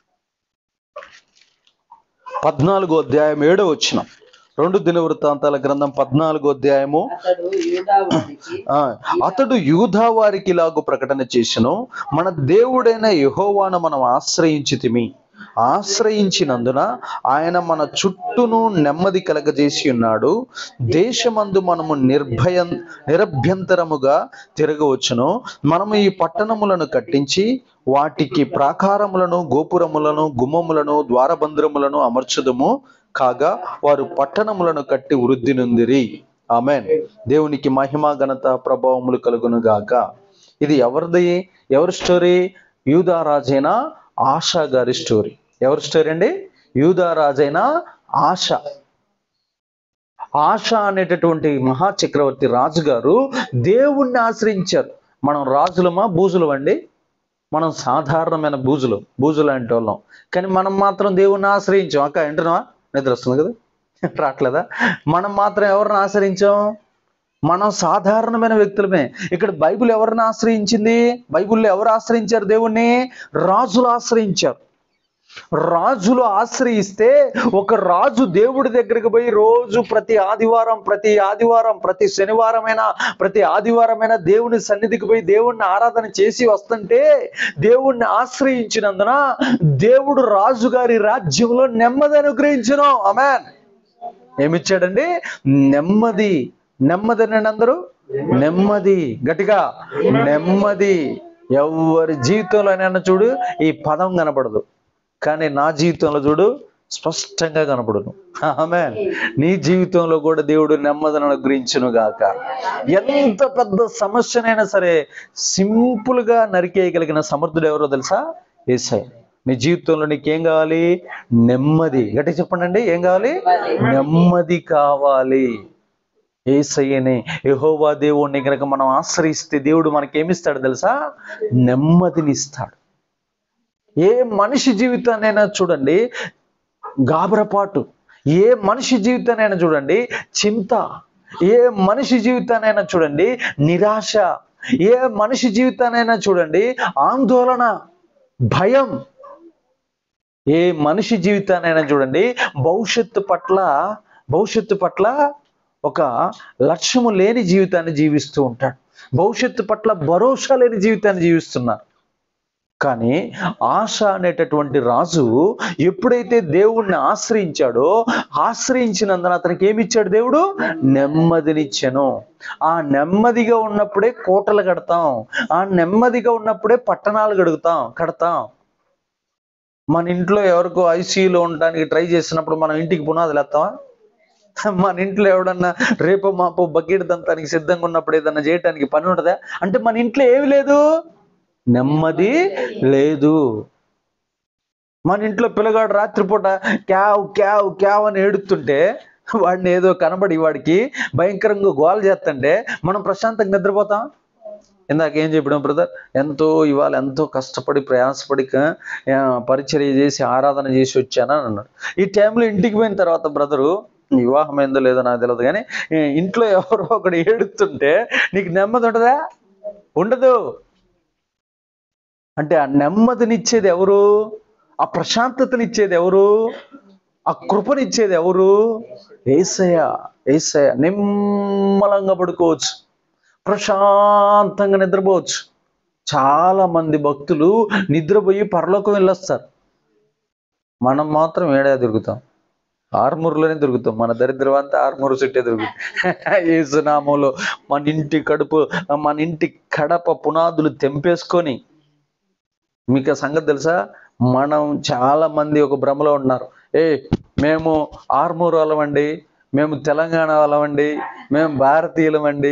పద్నాలుగో అధ్యాయం ఏడో వచ్చిన రెండు దినవృత్తాంతాల గ్రంథం పద్నాలుగో అధ్యాయము అతడు యూదావారికి ఆ, అతడు యూదా వారికి ఇలాగు ప్రకటన చేసెను మన దేవుడైన యెహోవాను మనం ఆశ్రయించితిమి ఆశ్రయించినందున ఆయన మన చుట్టూను నెమ్మది కలగజేసి ఉన్నాడు దేశమందు మనము నిర్భయం నిరభ్యంతరముగా తిరగవచ్చును మనము ఈ పట్టణములను కట్టించి వాటికి ప్రాకారములను గోపురములను గుమ్మములను ద్వారబంధరములను అమర్చుదము కాగా వారు పట్టణములను కట్టి వృద్ధి నొందిరి ఆమెన్ దేవునికి మహిమ ఘనత ప్రభావములు కలుగును గాక ఇది ఎవరిది ఎవరి స్టోరీ యూదారాజైన ఆశా గారి స్టోరీ ఎవరి స్టోరీ అండి యూదారాజైన ఆశ ఆశ అనేటటువంటి మహా చక్రవర్తి రాజు గారు దేవుణ్ణి ఆశ్రయించారు మనం రాజులమా బూజులు అండి మనం సాధారణమైన బూజులు బూజులు అంటే వాళ్ళం కానీ మనం మాత్రం దేవుణ్ణి ఆశ్రయించాం అక్క వింటున్నావా నిద్ర వస్తుంది కదా రావట్లేదా మనం మాత్రం ఎవరిని ఆశ్రయించాం మనం సాధారణమైన వ్యక్తులమే ఇక్కడ బైబిల్ ఎవరిని ఆశ్రయించింది బైబిల్లో ఎవరు ఆశ్రయించారు దేవుణ్ణి రాజులు ఆశ్రయించారు రాజులు ఆశ్రయిస్తే ఒక రాజు దేవుడి దగ్గరికి పోయి రోజు ప్రతి ఆదివారం ప్రతి ఆదివారం ప్రతి శనివారమైనా ప్రతి ఆదివారమైనా దేవుని సన్నిధికి పోయి దేవుణ్ణి ఆరాధన చేసి వస్తుంటే దేవుణ్ణి ఆశ్రయించినందున దేవుడు రాజుగారి రాజ్యంలో నెమ్మది అనుగ్రహించను అమెన్ ఏమిచ్చాడండి నెమ్మది నెమ్మది అనండి అందరూ నెమ్మది గట్టిగా నెమ్మది ఎవరి జీవితంలోనైనా చూడు ఈ పదం కనపడదు కానీ నా జీవితంలో చూడు స్పష్టంగా కనపడును ఆమె నీ జీవితంలో కూడా దేవుడు నెమ్మదిని అనుగ్రహించును గాక ఎంత పెద్ద సమస్యనైనా సరే సింపుల్ గా నరికేయగలిగిన సమర్థుడు ఎవరో తెలుసా ఏసై నీ జీవితంలో నీకేం కావాలి నెమ్మది గట్టి చెప్పండి అండి ఏం కావాలి నెమ్మది కావాలి ఏసయ్యని యెహోవా దేవుణ్ణి కనుక మనం ఆశ్రయిస్తే దేవుడు మనకేమిస్తాడు తెలుసా నెమ్మదిని ఇస్తాడు ఏ మనిషి జీవితాన్నైనా చూడండి గాబరపాటు ఏ మనిషి జీవితాన్నైనా చూడండి చింత ఏ మనిషి జీవితాన్నైనా చూడండి నిరాశ ఏ మనిషి జీవితాన్నైనా చూడండి ఆందోళన భయం ఏ మనిషి జీవితాన్నైనా చూడండి భవిష్యత్తు పట్ల భవిష్యత్తు పట్ల ఒక లక్ష్యము లేని జీవితాన్ని జీవిస్తూ ఉంటాడు భవిష్యత్తు పట్ల భరోసా లేని జీవితాన్ని జీవిస్తున్నారు కానీ ఆశ అనేటటువంటి రాజు ఎప్పుడైతే దేవుణ్ణి ఆశ్రయించాడో ఆశ్రయించినందున అతనికి ఏమి ఇచ్చాడు దేవుడు నెమ్మదినిచ్చాను ఆ నెమ్మదిగా ఉన్నప్పుడే కోటలు కడతాం ఆ నెమ్మదిగా ఉన్నప్పుడే పట్టణాలు కడుగుతాం కడతాం మన ఇంట్లో ఎవరికో ఐసీయూలో ఉండడానికి ట్రై చేసినప్పుడు మనం ఇంటికి పునాదులు వేస్తామా మన ఇంట్లో ఎవడన్నా రేపు మాపు బకెట్ దంతానికి సిద్ధంగా ఉన్నప్పుడు ఏదన్నా చేయటానికి పని ఉంటుందా అంటే మన ఇంట్లో ఏమి లేదు నెమ్మది లేదు మన ఇంట్లో పిల్లగాడు రాత్రిపూట క్యావ్ క్యావ్ క్యావ్ అని ఏడుతుంటే వాడిని ఏదో కనబడి వాడికి భయంకరంగా గోల చేస్తుంటే మనం ప్రశాంతంగా నిద్రపోతాం ఇందాక ఏం చెప్పడం బ్రదర్ ఎంతో ఇవాళ ఎంతో కష్టపడి ప్రయాసపడి ఆ, పరిచర్య చేసి ఆరాధన చేసి వచ్చానని అన్నాడు ఈ టైంలో ఇంటికి పోయిన తర్వాత బ్రదరు వివాహం ఏందో లేదో నాకు తెలియదు కానీ ఈ ఇంట్లో ఎవరో ఒకడు ఏడుస్తుంటే నీకు నెమ్మది ఉంటుందా ఉండదు అంటే ఆ నెమ్మదినిచ్చేది ఎవరు ఆ ప్రశాంతతనిచ్చేది ఎవరు ఆ కృపనిచ్చేది ఎవరు ఏసయ్య ఏసయ్య నిమ్మలంగా పడుకోవచ్చు ప్రశాంతంగా నిద్రపోవచ్చు చాలా మంది భక్తులు నిద్రపోయి పరలోకం వెళ్ళొస్తారు మనం మాత్రం ఏడా తిరుగుతాం ఆర్మూర్లోనే దొరుకుతాం మన దరిద్రం అంతా ఆర్మూరు చుట్టే దొరుకుతాం ఏసునామంలో మన ఇంటి కడుపు మన ఇంటి కడప పునాదులు తెంపేసుకొని మీకు ఆ సంగతి తెలుసా మనం చాలా మంది ఒక భ్రమలో ఉన్నారు ఏ మేము ఆర్మూర్ వాళ్ళమండి మేము తెలంగాణ వాళ్ళమండి మేము భారతీయులమండి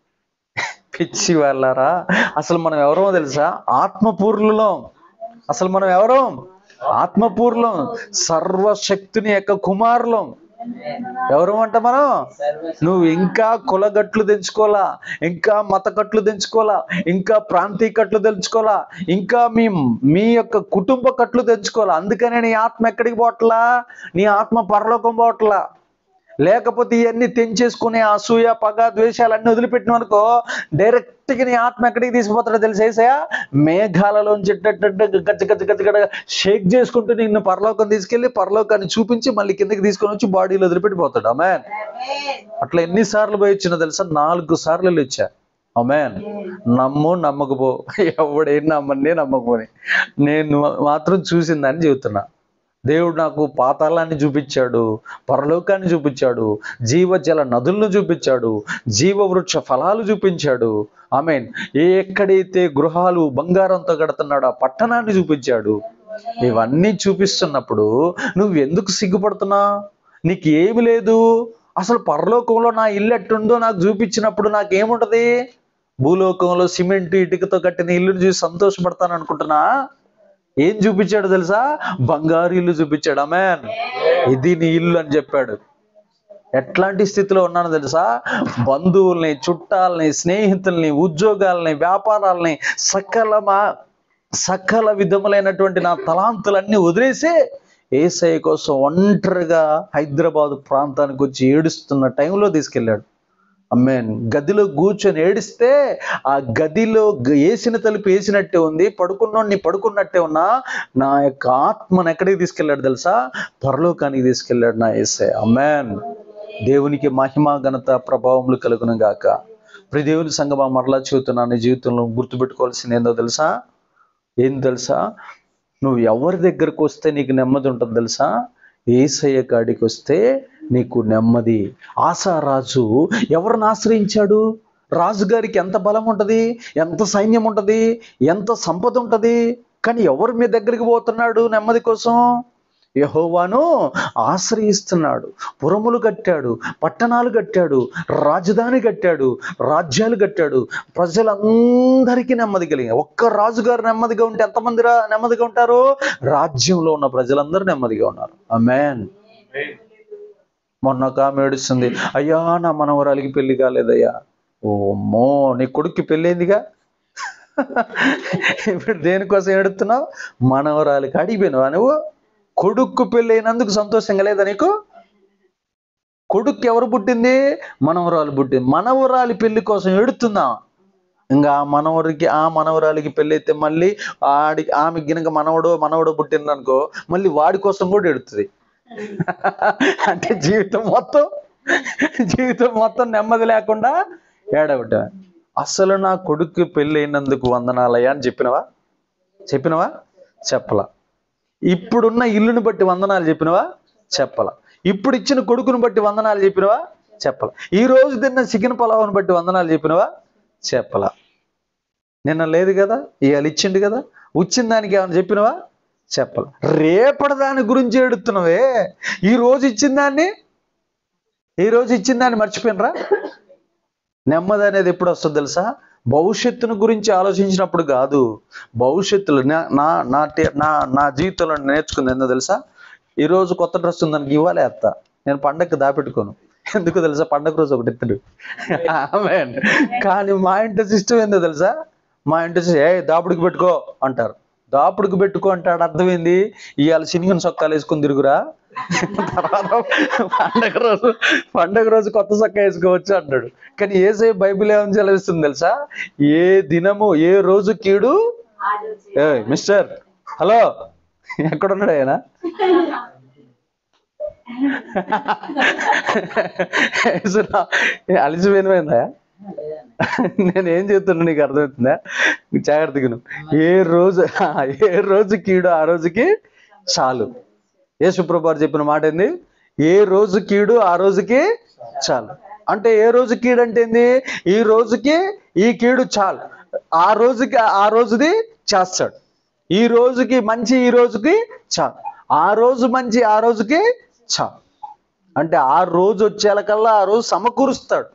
పిచ్చి వాళ్ళారా అసలు మనం ఎవరో తెలుసా ఆత్మపూర్ణులం అసలు మనం ఎవరో ఆత్మపూర్ణం సర్వశక్తుని యొక్క కుమారులం ఎవరు అంట మనం నువ్వు ఇంకా కులగట్లు తెంచుకోవాలా ఇంకా మత కట్లు తెంచుకోవాలా ఇంకా ప్రాంతీయ కట్లు తెంచుకోవాలా ఇంకా మీ మీ యొక్క కుటుంబ కట్లు తెంచుకోవాలా అందుకనే నీ ఆత్మ ఎక్కడికి పోవట్లా నీ ఆత్మ పరలోకం పోవట్లా లేకపోతే ఇవన్నీ తెంచేసుకునే అసూయ పగ ద్వేషాలు అన్ని వదిలిపెట్టిన అనుకో డైరెక్ట్ గా నీ ఆత్మ ఎక్కడికి తీసుకుపోతాడో తెలిసేసా మేఘాలలోంచి గచ్చ గచ్చ గచ్చ గడ షేక్ చేసుకుంటూ నిన్ను పరలోకం తీసుకెళ్లి పరలోకాన్ని చూపించి మళ్ళీ కిందకి తీసుకొని వచ్చి బాడీలో వదిలిపెట్టి పోతాడు అమెన్ అట్లా ఎన్నిసార్లు పోయి వచ్చినా తెలుసా నాలుగు సార్లు వెళ్ళొచ్చా అమెన్ నమ్ము నమ్మకపో ఎవడేం నమ్మని నమ్మకపోని నేను మాత్రం చూసిందని చెబుతున్నా దేవుడు నాకు పాతాళాన్ని చూపించాడు పరలోకాన్ని చూపించాడు జీవజల నదులను చూపించాడు జీవవృక్ష ఫలాలు చూపించాడు ఆమెన్ ఎక్కడైతే గృహాలు బంగారంతో కడుతున్నాడో ఆ పట్టణాన్ని చూపించాడు ఇవన్నీ చూపిస్తున్నప్పుడు నువ్వు ఎందుకు సిగ్గుపడుతున్నా నీకు ఏమి లేదు అసలు పరలోకంలో నా ఇల్లు ఎట్టుందో నాకు చూపించినప్పుడు నాకేముంటది భూలోకంలో సిమెంట్ ఇటుకతో కట్టిన ఇల్లుని చూసి సంతోషపడతాను అనుకుంటున్నా ఏం చూపించాడు తెలుసా బంగారు ఇల్లు చూపించాడు అమెన్ ఇది నీ ఇల్లు అని చెప్పాడు ఎట్లాంటి స్థితిలో ఉన్నానో తెలుసా బంధువుల్ని చుట్టాలని స్నేహితుల్ని ఉద్యోగాల్ని వ్యాపారాలని సకల మా సకల విధములైనటువంటి నా తలాంతులన్నీ వదిలేసి ఏసఐ కోసం ఒంటరిగా హైదరాబాద్ ప్రాంతానికి వచ్చి ఏడుస్తున్న టైంలో తీసుకెళ్ళాడు అమ్మేన్ గదిలో కూర్చొని ఏడిస్తే ఆ గదిలో గ- వేసిన తలుపు వేసినట్టే ఉంది పడుకున్నోడిని పడుకున్నట్టే ఉన్నా నా యొక్క ఆత్మను ఎక్కడికి తీసుకెళ్ళాడు తెలుసా పరలోకానికి తీసుకెళ్ళాడు నా ఏసే అమ్మేన్ దేవునికి మహిమ ఘనత ప్రభావములు కలుగును గాక ప్రి దేవుని సంగమా మరలా చెబుతున్నాను నీ జీవితంలో గుర్తుపెట్టుకోవాల్సింది ఏందో తెలుసా ఏం తెలుసా నువ్వు ఎవరి దగ్గరకు వస్తే నీకు నెమ్మది ఉంటుంది తెలుసా ఏసయ్య కాడికి వస్తే నీకు నెమ్మది ఆశారాజు ఎవరిని ఆశ్రయించాడు రాజుగారికి ఎంత బలం ఉంటది ఎంత సైన్యం ఉంటది ఎంత సంపద ఉంటది కానీ ఎవరు మీ దగ్గరికి పోతున్నాడు నెమ్మది కోసం యహోవాను ఆశ్రయిస్తున్నాడు పురములు కట్టాడు పట్టణాలు కట్టాడు రాజధాని కట్టాడు రాజ్యాలు కట్టాడు ప్రజలందరికీ నెమ్మది కలిగి ఒక్క రాజుగారు నెమ్మదిగా ఉంటే ఎంతమంది రా నెమ్మదిగా ఉంటారు రాజ్యంలో ఉన్న ప్రజలందరూ నెమ్మదిగా ఉన్నారు అమెన్ మొన్న ఒక ఆమె ఏడుస్తుంది అయ్యా నా మనవరాలికి పెళ్లి కాలేదయ్యా ఓ అమ్మో నీ కొడుక్కి పెళ్ళైందిగా ఇప్పుడు దేనికోసం ఏడుతున్నావు మనవరాలికి అడిగిపోయినావా నువ్వు కొడుక్కు పెళ్ళైనందుకు సంతోషంగా లేదా నీకు కొడుక్కు ఎవరు పుట్టింది మనవరాలు పుట్టింది మనవరాలి పెళ్లి కోసం ఏడుతుందా ఇంకా ఆ మనవరికి ఆ మనవరాలికి పెళ్ళి అయితే మళ్ళీ ఆడి ఆమె గినక మనవడో మనవడో పుట్టింది అనుకో మళ్ళీ వాడి కోసం కూడా ఎడుతుంది అంటే జీవితం మొత్తం జీవితం మొత్తం నెమ్మది లేకుండా ఏడవట అసలు నా కొడుకు పెళ్ళి అయినందుకు వందనాలయ్యా అని చెప్పినవా చెప్పినవా చెప్పలా ఇప్పుడున్న ఇల్లుని బట్టి వందనాలు చెప్పినవా చెప్పలా ఇప్పుడు ఇచ్చిన కొడుకుని బట్టి వందనాలు చెప్పినవా చెప్పలా ఈ రోజు తిన్న చికెన్ పలావుని బట్టి వందనాలు చెప్పినవా చెప్పలా నిన్న లేదు కదా ఇవాళ ఇచ్చిండు కదా వచ్చిన దానికి ఏమైనా చెప్పినవా చెప్పాలి రేపటి దాని గురించి ఏడుతున్నావే ఈ రోజు ఇచ్చిన దాన్ని ఈ రోజు ఇచ్చిన దాన్ని మర్చిపోయినరా నెమ్మది అనేది ఎప్పుడు వస్తుంది తెలుసా భవిష్యత్తును గురించి ఆలోచించినప్పుడు కాదు భవిష్యత్తులో నా నా నా టే- నా నా జీవితంలో నేర్చుకుంది ఏందో తెలుసా ఈరోజు కొత్త డ్రెస్ ఉందానికి ఇవ్వాలి అత్త నేను పండగకి దాపెట్టుకోను ఎందుకు తెలుసా పండగ రోజు ఒకటి ఇత్తడు ఆమేన్. కానీ మా ఇంటి సిస్టమ్ ఏందో తెలుసా మా ఇంటి సిస్టమ్, ఏ దాపుడికి పెట్టుకో అంటారు దాపుడికి పెట్టుకో అంటాడు అర్థమైంది ఇవాళ సినిమన్ సొక్కాలు వేసుకుని తిరుగురా తర్వాత పండగ రోజు పండగ రోజు కొత్త సొక్క వేసుకోవచ్చు అంటాడు కానీ ఏసే బైబిల్ ఏమని సెలవిస్తుంది తెలుసా ఏ దినము ఏ రోజు కీడు ఏ మిస్టర్ హలో ఎక్కడున్నాడు ఆయన ఏసురా, ఏ అలసిపోయినమైందా నేను ఏం చెప్తున్నా నీకు అర్థమవుతుందా జాగ్రత్తగా ఏ రోజు ఏ రోజు కీడు ఆ రోజుకి చాలు యేసుప్రభు చెప్పిన మాట ఏంది ఏ రోజు కీడు ఆ రోజుకి చాలు అంటే ఏ రోజు కీడు అంటే ఏంది ఈ రోజుకి ఈ కీడు చాలు ఆ రోజుకి ఆ రోజుది చేస్తాడు ఈ రోజుకి మంచి ఈ రోజుకి చాలు ఆ రోజు మంచి ఆ రోజుకి చాలు అంటే ఆ రోజు వచ్చేలకల్లా ఆ రోజు సమకూరుస్తాడు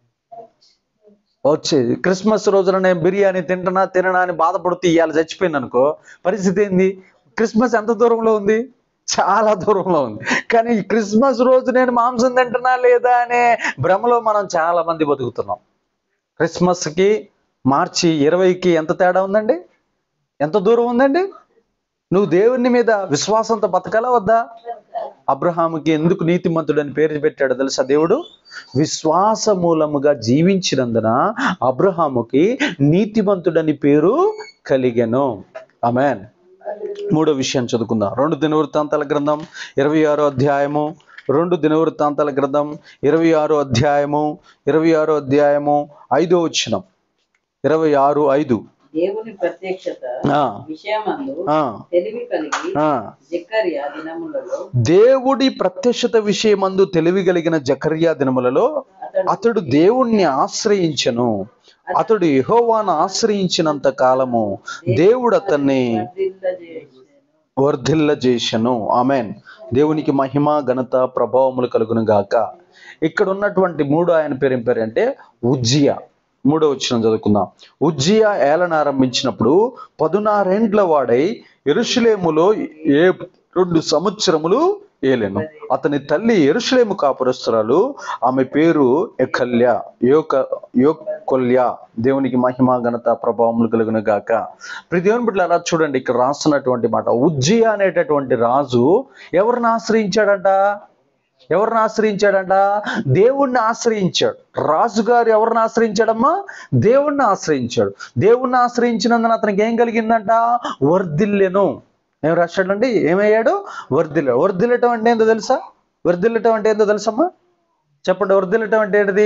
వచ్చేది క్రిస్మస్ రోజున నేను బిర్యానీ తింటున్నా తిననా అని బాధపడుతూ ఇవాళ చచ్చిపోయింది అనుకో పరిస్థితి ఏంది క్రిస్మస్ ఎంత దూరంలో ఉంది చాలా దూరంలో ఉంది కానీ ఈ క్రిస్మస్ రోజు నేను మాంసం తింటున్నా లేదా అనే భ్రమలో మనం చాలా మంది బతుకుతున్నాం క్రిస్మస్కి మార్చి ఇరవైకి ఎంత తేడా ఉందండి ఎంత దూరం ఉందండి నువ్వు దేవుని మీద విశ్వాసంతో బతకాలా వద్దా అబ్రహాముకి ఎందుకు నీతిమంతుడు అని పేరు పెట్టాడు తెలుసా దేవుడు విశ్వాస మూలముగా జీవించినందున అబ్రహాముకి నీతిమంతుడని పేరు కలిగెను ఆమెన్ మూడో విషయం చదువుకుందాం రెండు దినవృత్తాంతాల గ్రంథం ఇరవై ఆరో అధ్యాయము రెండు దినవృత్తాంతాల గ్రంథం ఇరవై ఆరో అధ్యాయము ఇరవై ఆరో అధ్యాయము ఐదో వచ్చినం ఇరవై ఆరు ఐదు దేవుని ప్రత్యక్షత ఆ, విషయమందు ఆ, తెలివి కలిగి ఆ. జక్కరియా దినములలో దేవుడి ప్రత్యక్షత విషయమందు తెలివి కలిగిన జకర్యా దినములలో అతడు దేవుణ్ణి ఆశ్రయించను అతడు యెహోవాను ఆశ్రయించినంత కాలము దేవుడు అతన్ని వర్ధిల్లజేసెను. వర్ధిల్ల చేశను ఆమెన్ దేవునికి మహిమ ఘనత ప్రభావములు కలుగును గాక ఇక్కడ ఉన్నటువంటి మూడు ఆయన పేరు ఏం పేరు అంటే ఉజ్జియా మూడో వచ్చిన చదువుకుందాం ఉజ్జియా ఏలన ఆరంభించినప్పుడు పదునారేండ్ల వాడై ఎరుషులేములో ఏ రెండు సంవత్సరములు ఏలెను అతని తల్లి ఎరుషులేము కాపురస్తురాలు ఆమె పేరు ఎకల్య యోక యోకొల్య దేవునికి మహిమ ఘనత ప్రభావములు కలుగును గాక ప్రతి దేవుని బిడ్డలు అలా చూడండి ఇక్కడ రాస్తున్నటువంటి మాట ఉజ్జియా అనేటటువంటి రాజు ఎవరిని ఆశ్రయించాడంట ఎవరిని ఆశ్రయించాడంట దేవుణ్ణి ఆశ్రయించాడు రాజుగారు ఎవరిని ఆశ్రయించాడమ్మా దేవుణ్ణి ఆశ్రయించాడు దేవుణ్ణి ఆశ్రయించినందున అతనికి ఏం కలిగిందంట వర్ధిల్లెను ఏం రాశాడండి ఏమయ్యాడు వర్ధిల్ల వర్ధిల్లటం అంటే ఏందో తెలుసా వర్ధిల్లటం అంటే ఏందో తెలుసమ్మా చెప్పండి వర్ధిల్లటం అంటే ఏంటిది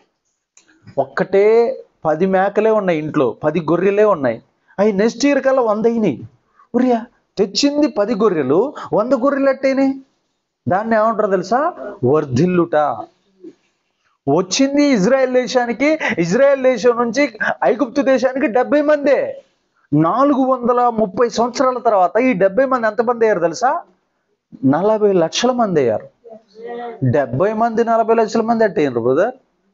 ఒక్కటే పది మేకలే ఉన్నాయి ఇంట్లో పది గొర్రెలే ఉన్నాయి అవి నెక్స్ట్ ఇయర్ కల్లా వంద అయినాయి ఉరియా తెచ్చింది పది గొర్రెలు వంద గొర్రెలు ఎట్టయినాయి దాన్ని ఏమంటారు తెలుసా వర్ధిల్లుట వచ్చింది ఇజ్రాయెల్ దేశానికి ఇజ్రాయెల్ దేశం నుంచి ఐగుప్తు దేశానికి డెబ్బై మందే నాలుగు వందల ముప్పై సంవత్సరాల తర్వాత ఈ డెబ్బై మంది ఎంతమంది అయ్యారు తెలుసా నలభై లక్షల మంది అయ్యారు డెబ్బై మంది నలభై లక్షల మంది అట్టయ్యారు బ్రదర్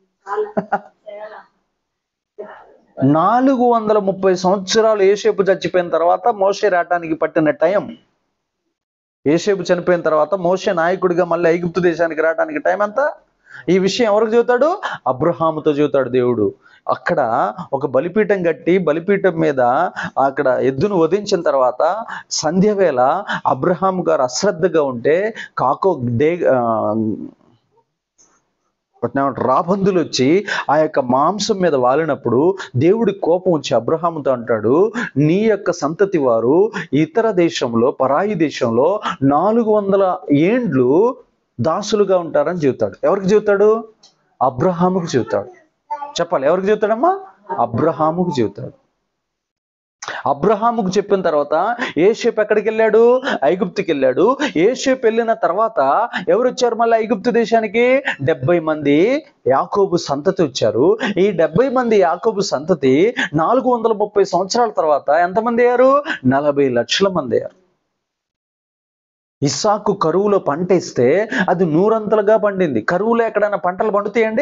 నాలుగు వందల ముప్పై సంవత్సరాలు ఏసేపు చచ్చిపోయిన తర్వాత మోసే రావటానికి పట్టిన టైం ఏసేపు చనిపోయిన తర్వాత మోసే నాయకుడిగా మళ్ళీ ఐగుప్తు దేశానికి రావడానికి టైం ఎంత ఈ విషయం ఎవరికి చెబుతాడు అబ్రహాముతో చెబుతాడు దేవుడు అక్కడ ఒక బలిపీఠం కట్టి బలిపీఠం మీద అక్కడ ఎద్దును వధించిన తర్వాత సంధ్య వేళ అబ్రహాం గారు అశ్రద్ధగా ఉంటే కాకో డే ఆ, వాటినేమంటారు? రాబందులు వచ్చి ఆ యొక్క మాంసం మీద వాలినప్పుడు దేవుడి కోపం వచ్చి అబ్రహాముతో అంటాడు నీ యొక్క సంతతి వారు ఇతర దేశంలో పరాయి దేశంలో నాలుగు వందల ఏండ్లు దాసులుగా ఉంటారని చెబుతాడు ఎవరికి చెబుతాడు అబ్రహాముకు చెబుతాడు చెప్పాలి ఎవరికి చెబుతాడమ్మా అబ్రహాముకు చెబుతాడు అబ్రహాముకు చెప్పిన తర్వాత ఏషేపు ఎక్కడికి వెళ్ళాడు ఐగుప్తుకి వెళ్ళాడు ఏషేపు వెళ్ళిన తర్వాత ఎవరు వచ్చారు మళ్ళీ ఐగుప్తు దేశానికి డెబ్బై మంది యాకోబు సంతతి వచ్చారు ఈ డెబ్బై మంది యాకోబు సంతతి నాలుగు వందల ముప్పై సంవత్సరాల తర్వాత ఎంతమంది అయ్యారు నలభై లక్షల మంది అయ్యారు ఇస్సాకు కరువులో పంట ఇస్తే అది నూరంతలుగా పండింది కరువులో ఎక్కడైనా పంటలు పండుతాయండి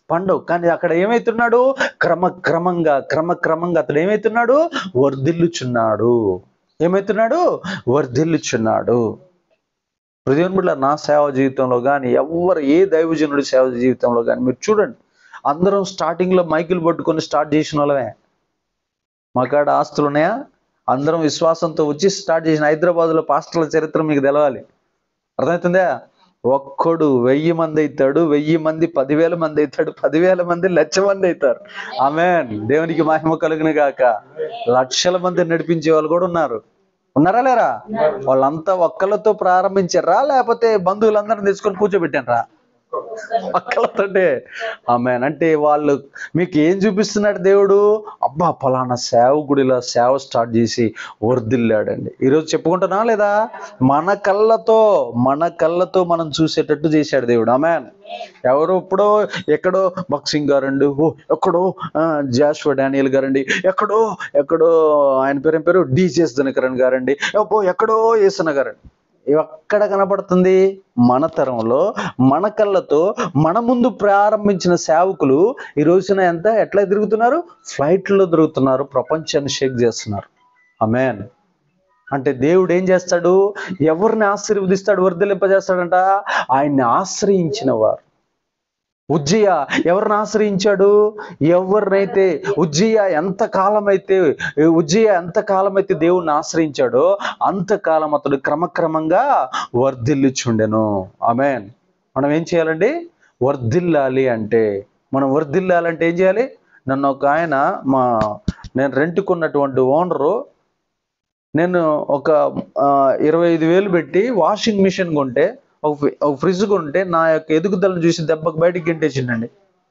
పండవు కానీ అక్కడ ఏమైతున్నాడు క్రమక్రమంగా క్రమక్రమంగా అతడు ఏమైతున్నాడు వర్ధిల్లుచున్నాడు ఏమైతున్నాడు వర్ధిల్లుచున్నాడు హృదయం బిడ్డ నా సేవ జీవితంలో కానీ ఎవరు ఏ దైవజనుడి సేవ జీవితంలో కానీ మీరు చూడండి అందరం స్టార్టింగ్ లో మైకులు పట్టుకొని స్టార్ట్ చేసిన వాళ్ళమే మా కాడ ఆస్తులు ఉన్నాయా అందరం విశ్వాసంతో వచ్చి స్టార్ట్ చేసిన హైదరాబాద్ లో పాస్టర్ల చరిత్ర మీకు తెలవాలి అర్థమవుతుందా ఒక్కడు వెయ్యి మంది అవుతాడు వెయ్యి మంది పదివేల మంది అవుతాడు పదివేల మంది లక్ష మంది అవుతారు ఆమె దేవునికి మహిమ కలుగును గాక లక్షల మంది నడిపించే వాళ్ళు కూడా ఉన్నారు ఉన్నారా లేరా వాళ్ళంతా ఒక్కళ్ళతో ప్రారంభించారా లేకపోతే బంధువులందరిని తీసుకొని కూర్చోబెట్టారా ఒక్కళ్ళతోటే ఆమె అంటే వాళ్ళు మీకు ఏం చూపిస్తున్నాడు దేవుడు అబ్బా ఫలానా సేవకుడిలా సేవ స్టార్ట్ చేసి వర్దిల్లాడండి ఈరోజు చెప్పుకుంటున్నా లేదా మన కళ్ళతో మన కళ్ళతో మనం చూసేటట్టు చేశాడు దేవుడు ఆమె ఎవరు ఇప్పుడో ఎక్కడో బక్సింగ్ గారండి ఓ ఎక్కడో ఆ, జాషువా డానియల్ గారండి ఎక్కడో ఎక్కడో ఆయన పేరు ఏం పేరు డిసిఎస్ దినకరన్ గారండి అబ్బో ఎక్కడో ఏసన గారండి ఎక్కడ కనపడుతుంది మన తరంలో మన కళ్ళతో మన ముందు ప్రారంభించిన సేవకులు ఈ రోజున ఎంత ఎట్లా తిరుగుతున్నారు ఫ్లైట్లో తిరుగుతున్నారు ప్రపంచాన్ని షేక్ చేస్తున్నారు అమెన్ అంటే దేవుడు ఏం చేస్తాడు ఎవరిని ఆశీర్వదిస్తాడు వర్ధలింపజేస్తాడంట ఆయన్ని ఆశ్రయించిన వారు ఉజ్జయ ఎవరిని ఆశ్రయించాడు ఎవరినైతే ఉజ్జయ ఎంత కాలం అయితే ఉజ్జయ ఎంత కాలం అయితే దేవుణ్ణి ఆశ్రయించాడో అంతకాలం అతడు క్రమక్రమంగా వర్ధిల్లుచుండెను ఆమెన్ మనం ఏం చేయాలండి వర్ధిల్లాలి అంటే మనం వర్ధిల్లాలంటే ఏం చేయాలి నన్ను ఒక ఆయన మా నేను రెంట్కున్నటువంటి ఓనరు నేను ఒక ఆ, ఇరవై ఐదు వేలు పెట్టి వాషింగ్ మిషన్ కొంటే ఒక ఫ్రి- ఒక ఫ్రిడ్జ్ కొంటే నా యొక్క ఎదుగుదలను చూసి దెబ్బకు బయటికి గెంటేసిండండి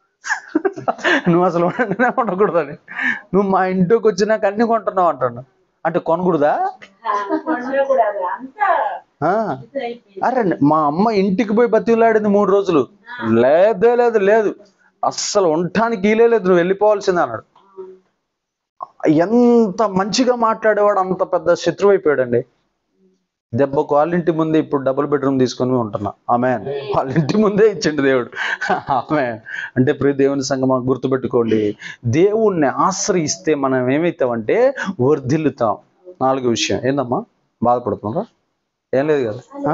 నువ్వు అసలు ఉండనే ఉండకూడదని నువ్వు మా ఇంటికి వచ్చినాక అన్ని కొంటున్నావు అంటాను అంటే కొనకూడదా ఆ, అరే మా అమ్మ ఇంటికి పోయి బతిలాడింది మూడు రోజులు లేదే లేదు లేదు అస్సలు ఉండటానికి ఈలే లేదు నువ్వు వెళ్ళిపోవాల్సిందే అన్నాడు ఎంత మంచిగా మాట్లాడేవాడు అంత పెద్ద శత్రువు అయిపోయాడండి దెబ్బకు వాళ్ళ ఇంటి ముందే ఇప్పుడు డబుల్ బెడ్రూమ్ తీసుకొని ఉంటున్నా ఆమె వాళ్ళ ఇంటి ముందే ఇచ్చిండు దేవుడు ఆమె అంటే ప్రియ దేవుని సంగమా గుర్తుపెట్టుకోండి దేవుణ్ణి ఆశ్రయిస్తే మనం ఏమవుతామంటే వర్ధిల్లుతాం నాలుగో విషయం ఏందమ్మా బాధపడుతున్నారా ఏం లేదు కదా ఆ?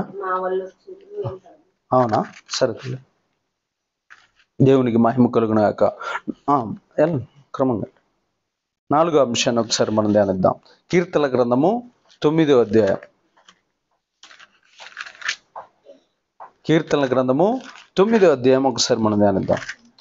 అవునా సరే తల్లి దేవునికి మహిమ కలుగును గాక ఆ, వెళ్ళండి క్రమంగా నాలుగో అంశాన్ని ఒకసారి మనం ధ్యానిద్దాం కీర్తన గ్రంథము తొమ్మిదో అధ్యాయం కీర్తన గ్రంథము తొమ్మిదో అధ్యాయం ఒకసారి మనం ధ్యానిద్దాం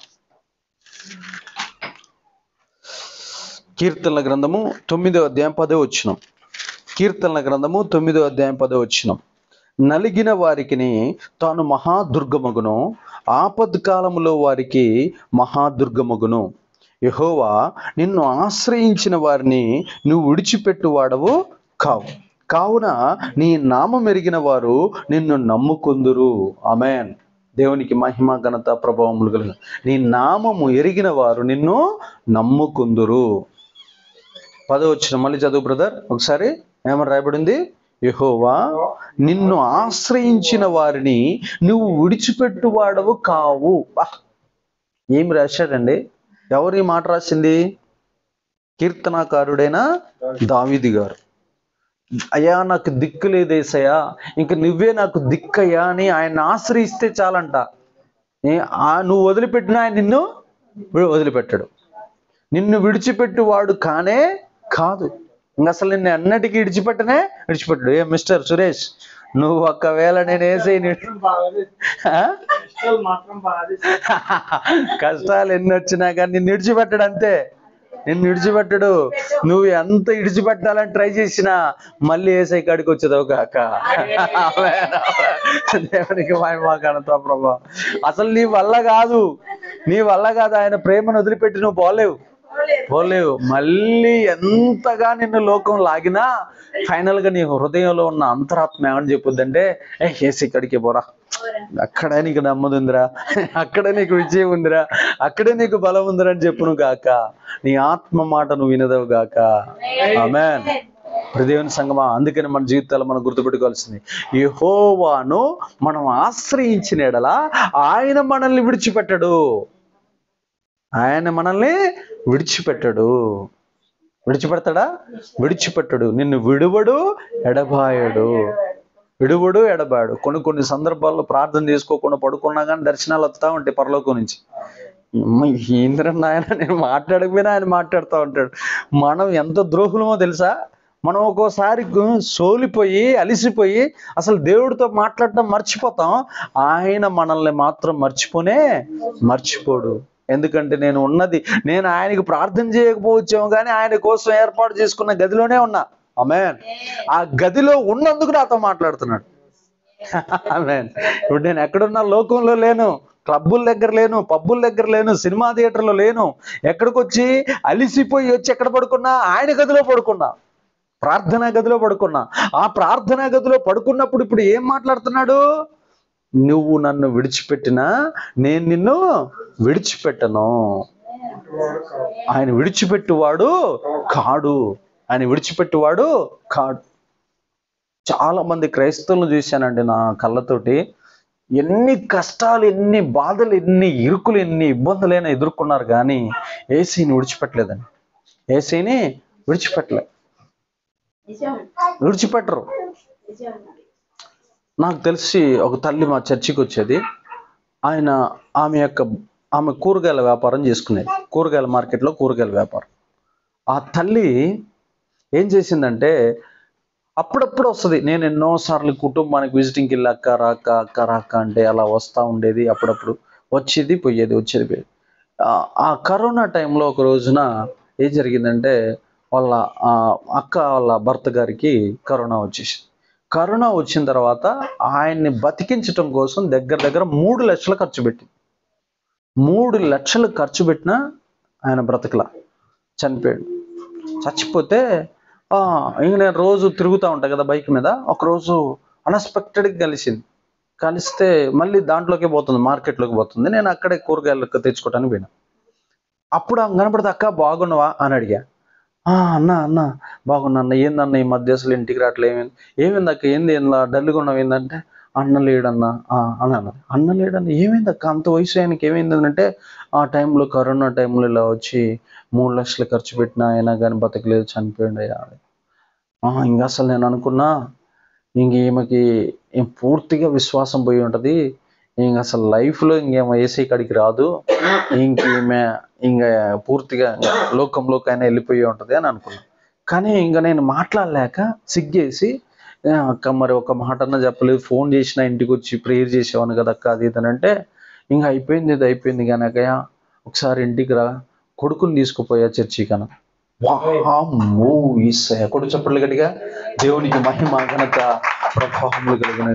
కీర్తనల గ్రంథము తొమ్మిదో అధ్యాయం పదో వచ్చినం కీర్తనల గ్రంథము తొమ్మిదో అధ్యాయం పదో వచ్చినం నలిగిన వారికిని తాను మహాదుర్గమగును ఆపద్ కాలములో వారికి మహాదుర్గమగును యెహోవా నిన్ను ఆశ్రయించిన వారిని నువ్వు విడిచిపెట్టువాడవు కావు కావున నీ నామం ఎరిగిన వారు నిన్ను నమ్ముకుందురు ఆమెన్ దేవునికి మహిమ ఘనత ప్రభావములు కలిగిన నీ నామము ఎరిగిన వారు నిన్ను నమ్ముకుందురు పదవచ్చిన మళ్ళీ చదువు బ్రదర్ ఒకసారి ఏమని రాయబడింది యెహోవా నిన్ను ఆశ్రయించిన వారిని నువ్వు విడిచిపెట్టువాడవు కావు బా ఏం రాశాడండి ఎవరు ఈ మాట రాసింది కీర్తనాకారుడైన దావిది గారు అయ్యా నాకు దిక్కు లేదేసయ్యా ఇంక నువ్వే నాకు దిక్కయ్యా అని ఆయన ఆశ్రయిస్తే చాలంట ఏ- ఆ నువ్వు వదిలిపెట్టిన ఆయన నిన్ను వి- వదిలిపెట్టాడు నిన్ను విడిచిపెట్టువాడు కానే కాదు ఇంక అసలు నిన్ను అన్నటికీ విడిచిపెట్టనే విడిచిపెట్టాడు ఏ మిస్టర్ సురేష్ నువ్వు ఒకవేళ నేను వేసే మాత్రం బాగా కష్టాలు ఎన్ని వచ్చినా కానీ నిన్ను విడిచిపెట్టడు అంతే నిన్ను విడిచిపెట్టడు నువ్వు ఎంత విడిచిపెట్టాలని ట్రై చేసినా మళ్ళీ ఏసై కాడికి వచ్చేదావు కాక దేవునికి మహిమ ఘనత ప్రభా అసలు నీ వల్ల కాదు నీ వల్ల కాదు ఆయన ప్రేమను వదిలిపెట్టి నువ్వు పోలేవు పోలేవు మళ్ళీ ఎంతగా నిన్ను లోకం లాగినా ఫైనల్ గా నీ హృదయంలో ఉన్న అంతరాత్మ ఏమని చెప్పుద్దంటే ఏ ఏసి ఇక్కడికి పోరా అక్కడే నీకు నెమ్మది ఉందిరా అక్కడే నీకు విజయం ఉందిరా అక్కడే నీకు బలం ఉందిరా అని చెప్పును గాక నీ ఆత్మ మాట నువ్వు వినదవు గాక ఆమెన్ హృదయం సంగమా అందుకని మన జీవితాలు మనం గుర్తుపెట్టుకోవాల్సింది యెహోవాను మనం ఆశ్రయించిన ఎడల ఆయన మనల్ని విడిచిపెట్టడు ఆయన మనల్ని విడిచిపెట్టడు విడిచిపెడతాడా విడిచిపెట్టడు నిన్ను విడువడు ఎడబాయడు విడువడు ఎడబాడు కొన్ని కొన్ని సందర్భాల్లో ప్రార్థన చేసుకోకుండా పడుకున్నా కానీ దర్శనాలు వస్తా ఉంటాయి పరలోకం నుంచి అమ్మ, ఏందిరన్నా ఆయన నేను మాట్లాడకపోయినా ఆయన మాట్లాడుతూ ఉంటాడు మనం ఎంత ద్రోహులమో తెలుసా మనం ఒక్కోసారి గు- సోలిపోయి అలిసిపోయి అసలు దేవుడితో మాట్లాడటం మర్చిపోతాం ఆయన మనల్ని మాత్రం మర్చిపోనే మర్చిపోడు ఎందుకంటే నేను ఉన్నది నేను ఆయనకి ప్రార్థన చేయకపోవచ్చాము కానీ ఆయన కోసం ఏర్పాటు చేసుకున్న గదిలోనే ఉన్నా ఆమెన్ ఆ గదిలో ఉన్నందుకు నాతో మాట్లాడుతున్నాడు ఆమెన్ ఇప్పుడు నేను ఎక్కడున్నా లోకంలో లేను క్లబ్బుల దగ్గర లేను పబ్బుల దగ్గర లేను సినిమా థియేటర్లో లేను ఎక్కడికి వచ్చి అలిసిపోయి వచ్చి ఎక్కడ పడుకున్నా ఆయన గదిలో పడుకున్నా ప్రార్థనా గదిలో పడుకున్నా ఆ ప్రార్థనా గదిలో పడుకున్నప్పుడు ఇప్పుడు ఏం మాట్లాడుతున్నాడు నువ్వు నన్ను విడిచిపెట్టినా నేను నిన్ను విడిచిపెట్టను ఆయన విడిచిపెట్టువాడు కాడు ఆయన విడిచిపెట్టువాడు కాడు చాలా మంది క్రైస్తవులను చూశానండి నా కళ్ళతోటి ఎన్ని కష్టాలు ఎన్ని బాధలు ఎన్ని ఇరుకులు ఎన్ని ఇబ్బందులైనా ఎదుర్కొన్నారు కానీ ఏసీని విడిచిపెట్టలేదండి ఏసీని విడిచిపెట్టలే నిజం విడిచిపెట్టరు నిజం నాకు తెలిసి ఒక తల్లి మా చర్చికి వచ్చేది ఆయన ఆమె యొక్క ఆమె కూరగాయల వ్యాపారం చేసుకునేది కూరగాయల మార్కెట్లో కూరగాయల వ్యాపారం ఆ తల్లి ఏం చేసిందంటే అప్పుడప్పుడు వస్తుంది నేను ఎన్నోసార్లు కుటుంబానికి విజిటింగ్కి వెళ్ళి అక్క రాక అక్క రాక అంటే అలా వస్తూ ఉండేది అప్పుడప్పుడు వచ్చేది పోయేది వచ్చేది పోయేది ఆ- ఆ కరోనా టైంలో ఒక రోజున ఏం జరిగిందంటే వాళ్ళ ఆ, అక్క వాళ్ళ భర్త గారికి కరోనా వచ్చేసింది కరోనా వచ్చిన తర్వాత ఆయన్ని బతికించటం కోసం దగ్గర దగ్గర మూడు లక్షలు ఖర్చు పెట్టింది మూడు లక్షలు ఖర్చు పెట్టినా ఆయన బ్రతకలా చనిపోయాడు చచ్చిపోతే ఆ, ఇంక నేను రోజు తిరుగుతూ ఉంటా కదా బైక్ మీద ఒకరోజు అన్ఎక్స్పెక్టెడ్గా కలిసింది కలిస్తే మళ్ళీ దాంట్లోకే పోతుంది మార్కెట్లోకి పోతుంది నేను అక్కడే కూరగాయలు తెచ్చుకోవటానికి పోయినా అప్పుడు ఆమె కనపడితే అక్క బాగున్నావా అని అడిగా "ఆ, అన్న అన్న బాగున్నా అన్న ఏందన్న ఈ మధ్య అసలు ఇంటికి రావట్లే ఏమైంది ఏమైంది అక్క ఏంది ఇలా డల్గా ఉన్నావు ఏంటంటే అన్న లేడన్న "ఆ" అని అన్నది అన్న లేడన్న ఏమైంది అక్క అంత వయసు ఆయనకి ఏమైంది అంటే ఆ టైంలో కరోనా టైంలో ఇలా వచ్చి మూడు లక్షలు ఖర్చు పెట్టినా అయినా కానీ బతకలేదు చనిపోయింది అయ్యా "ఆ, ఇంకా అసలు నేను అనుకున్నా ఇంక ఈమెకి ఏం పూర్తిగా విశ్వాసం పోయి ఉంటది ఇంక అసలు లైఫ్లో ఇంకేం ఏసీ కాడికి రాదు ఇంక ఈమె ఇంకా పూర్తిగా లోకంలోకి అయినా వెళ్ళిపోయి ఉంటది అని అనుకున్నా కానీ ఇంకా నేను మాట్లాడలేక సిగ్గేసి "ఏ, అక్క మరి ఒక మాట అన్నా చెప్పలేదు ఫోన్ చేసినా ఇంటికి వచ్చి ప్రేయర్ చేసేవాను కదా అక్క అది ఇది అని అంటే ఇంకా అయిపోయింది ఇది అయిపోయింది కనుకయ్య ఒకసారి ఇంటికి రా కొడుకుని తీసుకుపోయా చర్చి కన వామ్మో ఈసయ కొడు చప్పట్లు గట్టిగా దేవునికి మహిమ ఘనత ప్రభావములు కలిగిన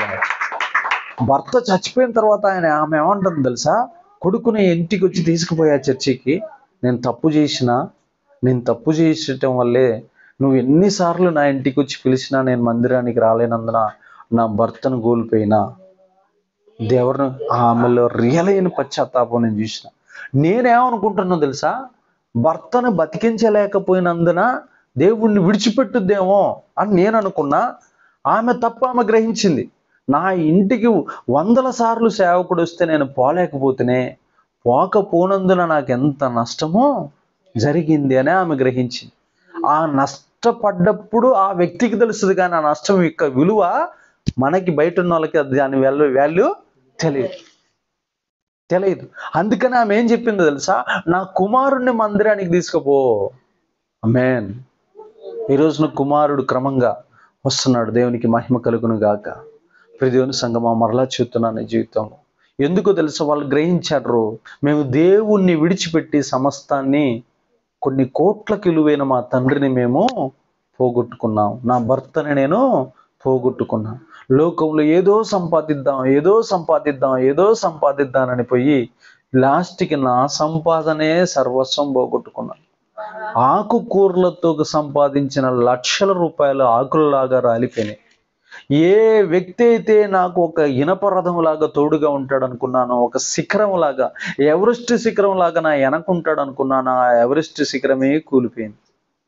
భర్త చచ్చిపోయిన తర్వాత ఆయన ఆమె ఏమంటుంది తెలుసా కొడుకుని ఇంటికి వచ్చి తీసుకుపోయా చర్చికి నేను తప్పు చేసిన నేను తప్పు చేసటం వల్లే నువ్వు ఎన్నిసార్లు నా ఇంటికి వచ్చి పిలిచినా నేను మందిరానికి రాలేనందున నా భర్తను కోల్పోయినా దేవుని ఆమెలో రియల్ అయిన పశ్చాత్తాపం నేను చూసిన నేనేమనుకుంటున్నా తెలుసా భర్తను బతికించలేకపోయినందున దేవుణ్ణి విడిచిపెట్టుద్దేమో అని నేను అనుకున్నా ఆమె తప్ప ఆమె గ్రహించింది నా ఇంటికి వందల సార్లు సేవకుడు వస్తే నేను పోలేకపోతేనే పోకపోనందున నాకు ఎంత నష్టమో జరిగింది అని ఆమె గ్రహించింది ఆ నష్టపడ్డప్పుడు ఆ వ్యక్తికి తెలుస్తుంది కానీ ఆ నష్టం యొక్క విలువ మనకి బయట ఉన్న వాళ్ళకి అది దాని వాల్యూ వాల్యూ తెలియదు తెలియదు అందుకని ఆమె ఏం చెప్పిందో తెలుసా నా కుమారుణ్ణి మందిరానికి తీసుకుపో అమేన్ ఈ రోజున కుమారుడు క్రమంగా వస్తున్నాడు దేవునికి మహిమ కలుగును గాక ప్రతి దేవుని సంగమా మరలా చూస్తున్నాను ఈ జీవితంలో ఎందుకో తెలుసా వాళ్ళు గ్రహించారు మేము దేవుణ్ణి విడిచిపెట్టి సమస్తాన్ని కొన్ని కోట్ల విలువైన మా తండ్రిని మేము పోగొట్టుకున్నాం నా భర్తని నేను పోగొట్టుకున్నా లోకంలో ఏదో సంపాదిద్దాం ఏదో సంపాదిద్దాం ఏదో సంపాదిద్దామని పోయి లాస్ట్కి నా సంపాదనే సర్వస్వం పోగొట్టుకున్నాను ఆకుకూరలతో సంపాదించిన లక్షల రూపాయల ఆకులలాగా రాలిపోయినాయి ఏ వ్యక్తి అయితే నాకు ఒక ఇనప రథం లాగా తోడుగా ఉంటాడు అనుకున్నానో ఒక శిఖరం లాగా ఎవరెస్ట్ శిఖరం లాగా నా వెనకుంటాడు అనుకున్నాను ఆ ఎవరెస్ట్ శిఖరమే కూలిపోయింది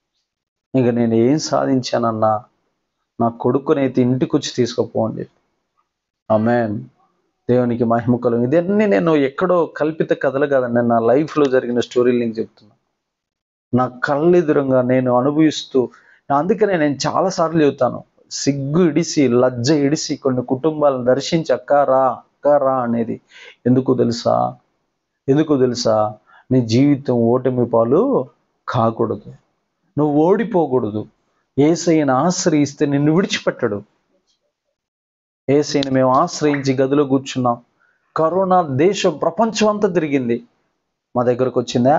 ఇక నేను ఏం సాధించానన్నా నా కొడుకునైతే ఇంటికి వచ్చి తీసుకుపో అని చెప్పి ఆమెన్ దేవునికి మహిమ కలుగు ఇదన్నీ నేను ఎక్కడో కల్పిత కథలు కాదండి నా లైఫ్లో జరిగిన స్టోరీలు నేను చెప్తున్నా నా కళ్ళెదురుగా నేను అనుభవిస్తూ అందుకనే నేను చాలాసార్లు చెబుతాను సిగ్గు ఇడిసి లజ్జ ఇడిసి కొన్ని కుటుంబాలను దర్శించి అక్కారా అక్కారా అనేది ఎందుకు తెలుసా ఎందుకు తెలుసా నీ జీవితం ఓటమి పాలు కాకూడదు నువ్వు ఓడిపోకూడదు ఏసైని ఆశ్రయిస్తే నిన్ను విడిచిపెట్టడు ఏసైని మేము ఆశ్రయించి గదిలో కూర్చున్నాం కరోనా దేశం ప్రపంచం అంతా తిరిగింది మా దగ్గరకు వచ్చిందా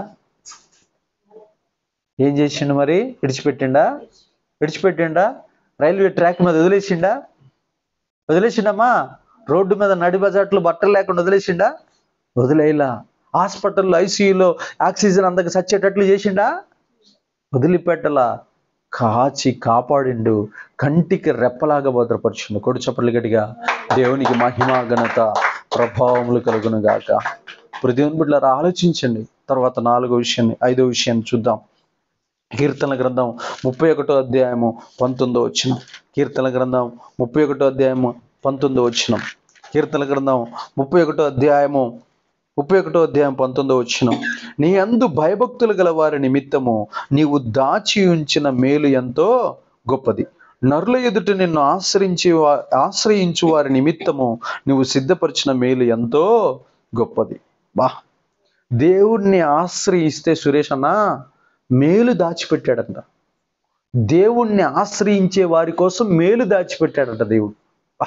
ఏం చేసిండు మరి విడిచిపెట్టిండా విడిచిపెట్టిండా రైల్వే ట్రాక్ మీద వదిలేసిండా వదిలేసిండమ్మా రోడ్డు మీద నడి బజాట్లు బట్టలు లేకుండా వదిలేసిండా వదిలేలా హాస్పిటల్లో ఐసీయూలో ఆక్సిజన్ అందక చచ్చేటట్లు చేసిండా వదిలిపెట్టలా కాచి కాపాడిండు కంటికి రెప్పలాగా భద్రపరిచిండు కొడు చప్పట్లు గట్టిగా దేవునికి మహిమ ఘనత ప్రభావములు కలుగును గాక ఇప్పుడు దేవుని బిడ్డలారా ఆలోచించండి తర్వాత నాలుగో విషయాన్ని ఐదో విషయాన్ని చూద్దాం కీర్తన గ్రంథం ముప్పై ఒకటో అధ్యాయము పంతొమ్మిదో వచ్చిన కీర్తన గ్రంథం ముప్పై ఒకటో అధ్యాయము పంతొమ్మిదో వచ్చిన కీర్తన గ్రంథం ముప్పై ఒకటో అధ్యాయము ముప్పై ఒకటో అధ్యాయం పంతొమ్మిదో వచ్చిన నీ అందు భయభక్తులు గల వారి నిమిత్తము నీవు దాచి ఉంచిన మేలు ఎంతో గొప్పది నరుల ఎదుట నిన్ను ఆశ్రయించి వా- ఆశ్రయించు వారి నిమిత్తము నువ్వు సిద్ధపరిచిన మేలు ఎంతో గొప్పది బా దేవుణ్ణి ఆశ్రయిస్తే సురేష్ అన్న మేలు దాచిపెట్టాడంట దేవుణ్ణి ఆశ్రయించే వారి కోసం మేలు దాచిపెట్టాడంట దేవుడు బా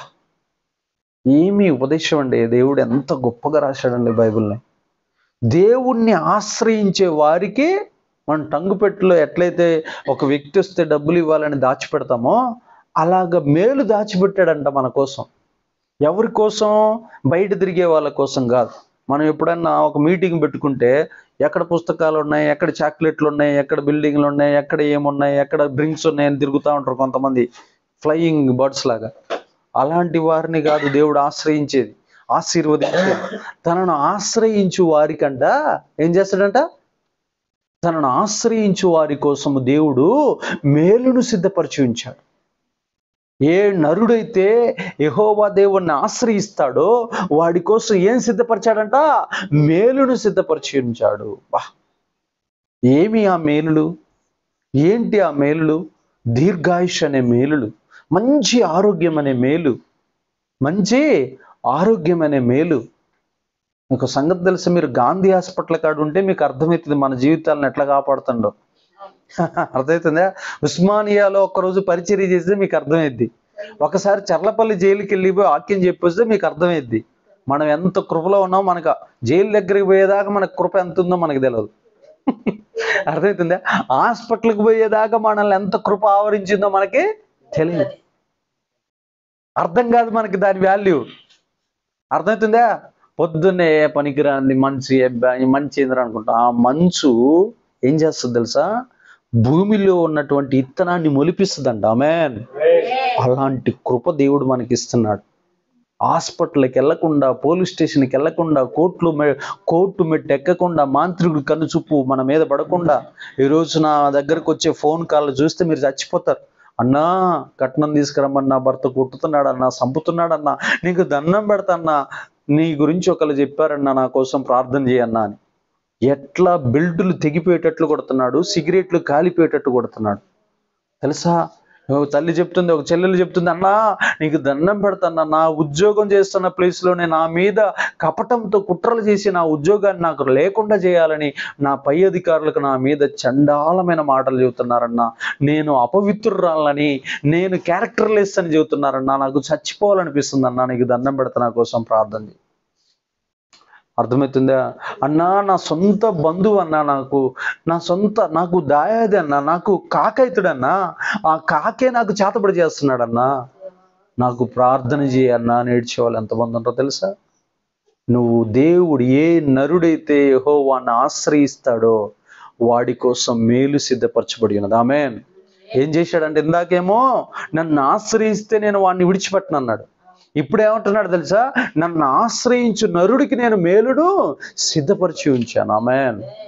ఏమి ఉపదేశం అండి దేవుడు ఎంత గొప్పగా రాశాడండి బైబిల్ని దేవుణ్ణి ఆశ్రయించే వారికి మన టంగుపెట్టులో ఎట్లయితే ఒక వ్యక్తి వస్తే డబ్బులు ఇవ్వాలని దాచిపెడతామో అలాగ మేలు దాచిపెట్టాడంట మన కోసం ఎవరి కోసం బయట తిరిగే వాళ్ళ కోసం కాదు మనం ఎప్పుడన్నా ఒక మీటింగ్ పెట్టుకుంటే ఎక్కడ పుస్తకాలు ఉన్నాయి ఎక్కడ చాక్లెట్లు ఉన్నాయి ఎక్కడ బిల్డింగ్లు ఉన్నాయి ఎక్కడ ఏమున్నాయి ఎక్కడ డ్రింక్స్ ఉన్నాయని తిరుగుతూ ఉంటారు కొంతమంది ఫ్లయింగ్ బర్డ్స్ లాగా అలాంటి వారిని కాదు దేవుడు ఆశ్రయించేది ఆశీర్వదించేది తనను ఆశ్రయించు వారికంట ఏం చేస్తాడంట తనను ఆశ్రయించు వారి కోసము దేవుడు మేలును సిద్ధపరిచి ఉంచాడు ఏ నరుడైతే యెహోవా దేవుణ్ణి ఆశ్రయిస్తాడో వాడి కోసం ఏం సిద్ధపరిచాడంట మేలును సిద్ధపరిచి ఉంచాడు బా ఏమి ఆ మేలులు ఏంటి ఆ మేలులు దీర్ఘాయుష్ అనే మేలులు మంచి ఆరోగ్యం అనే మేలు మంచి ఆరోగ్యం అనే మేలు మీకు సంగతి తెలిసి మీరు గాంధీ హాస్పిటల్ కాడ ఉంటే మీకు అర్థమవుతుంది మన జీవితాలను ఎట్లా కాపాడుతుండో అర్థమవుతుందా ఉస్మానియాలో ఒక్కరోజు పరిచర్య చేస్తే మీకు అర్థమైద్ది ఒకసారి చర్లపల్లి జైలుకి వెళ్ళిపోయి వాక్యం చెప్పొస్తే మీకు అర్థమైద్ది మనం ఎంత కృపలో ఉన్నామో మనకు జైలు దగ్గరికి పోయేదాకా మనకు కృప ఎంత ఉందో మనకు తెలియదు అర్థమవుతుందా హాస్పిటల్కి పోయేదాకా మనల్ని ఎంత కృప ఆవరించిందో మనకి తెలియదు అర్థం కాదు మనకి దాని వాల్యూ అర్థమవుతుందా పొద్దున్నే పనికిరాని మంచి అబ్బాయి మంచి ఏంద్ర అనుకుంటా ఆ మంచు ఏం చేస్తుంది తెలుసా భూమిలో ఉన్నటువంటి ఇత్తనాన్ని మొలిపిస్తుందంట ఆమెన్ అలాంటి కృప దేవుడు మనకి ఇస్తున్నాడు హాస్పిటల్కి వెళ్లకుండా పోలీస్ స్టేషన్కి వెళ్లకుండా కోర్టులు మె- కోర్టు మెట్టు ఎక్కకుండా మాంత్రికుడు కన్ను చూపు మన మీద పడకుండా ఈరోజు నా దగ్గరకు వచ్చే ఫోన్ కాల్ చూస్తే మీరు చచ్చిపోతారు అన్నా కట్నం తీసుకురమ్మన్నా భర్త కొట్టుతున్నాడన్నా చంపుతున్నాడన్నా నీకు దండం పెడతాన్నా నీ గురించి ఒకళ్ళు చెప్పారన్నా నా కోసం ప్రార్థన చేయన్నా అని ఎట్లా బెల్టులు తెగిపోయేటట్లు కొడుతున్నాడు సిగరెట్లు కాలిపోయేటట్టు కొడుతున్నాడు తెలుసా ఓ తల్లి చెప్తుంది ఒక చెల్లెలు చెప్తుంది అన్నా నీకు దండం పెడతాను నా ఉద్యోగం చేస్తున్న ప్లేస్లోనే నా మీద కపటంతో కుట్రలు చేసి నా ఉద్యోగాన్ని నాకు లేకుండా చేయాలని నా పై అధికారులకు నా మీద చండాలమైన మాటలు చెబుతున్నారన్నా నేను అపవిత్రురాలని నేను క్యారెక్టర్లెస్ అని చెబుతున్నారన్నా నాకు చచ్చిపోవాలనిపిస్తుంది అన్నా నీకు దండం పెడతా నా కోసం ప్రార్థన చేయి అర్థమవుతుందా అన్నా నా సొంత బంధువు అన్నా నాకు నా సొంత నాకు దాయాది అన్నా నాకు కాకైతుడన్నా ఆ కాకే నాకు చేతబడి చేస్తున్నాడన్నా నాకు ప్రార్థన చేయన్నా నేర్చే వాళ్ళు ఎంతమంది ఉంటారో తెలుసా నువ్వు దేవుడు ఏ నరుడైతే యెహోవాను ఆశ్రయిస్తాడో వాడి కోసం మేలు సిద్ధపరచబడి ఉన్నది ఆమె ఏం చేశాడంటే ఇందాకేమో నన్ను ఆశ్రయిస్తే నేను వాడిని విడిచిపెట్టను అన్నాడు ఇప్పుడు ఏమంటున్నాడు తెలుసా నన్ను ఆశ్రయించు నరుడికి నేను మేలును సిద్ధపరిచి ఉంచాను ఆమె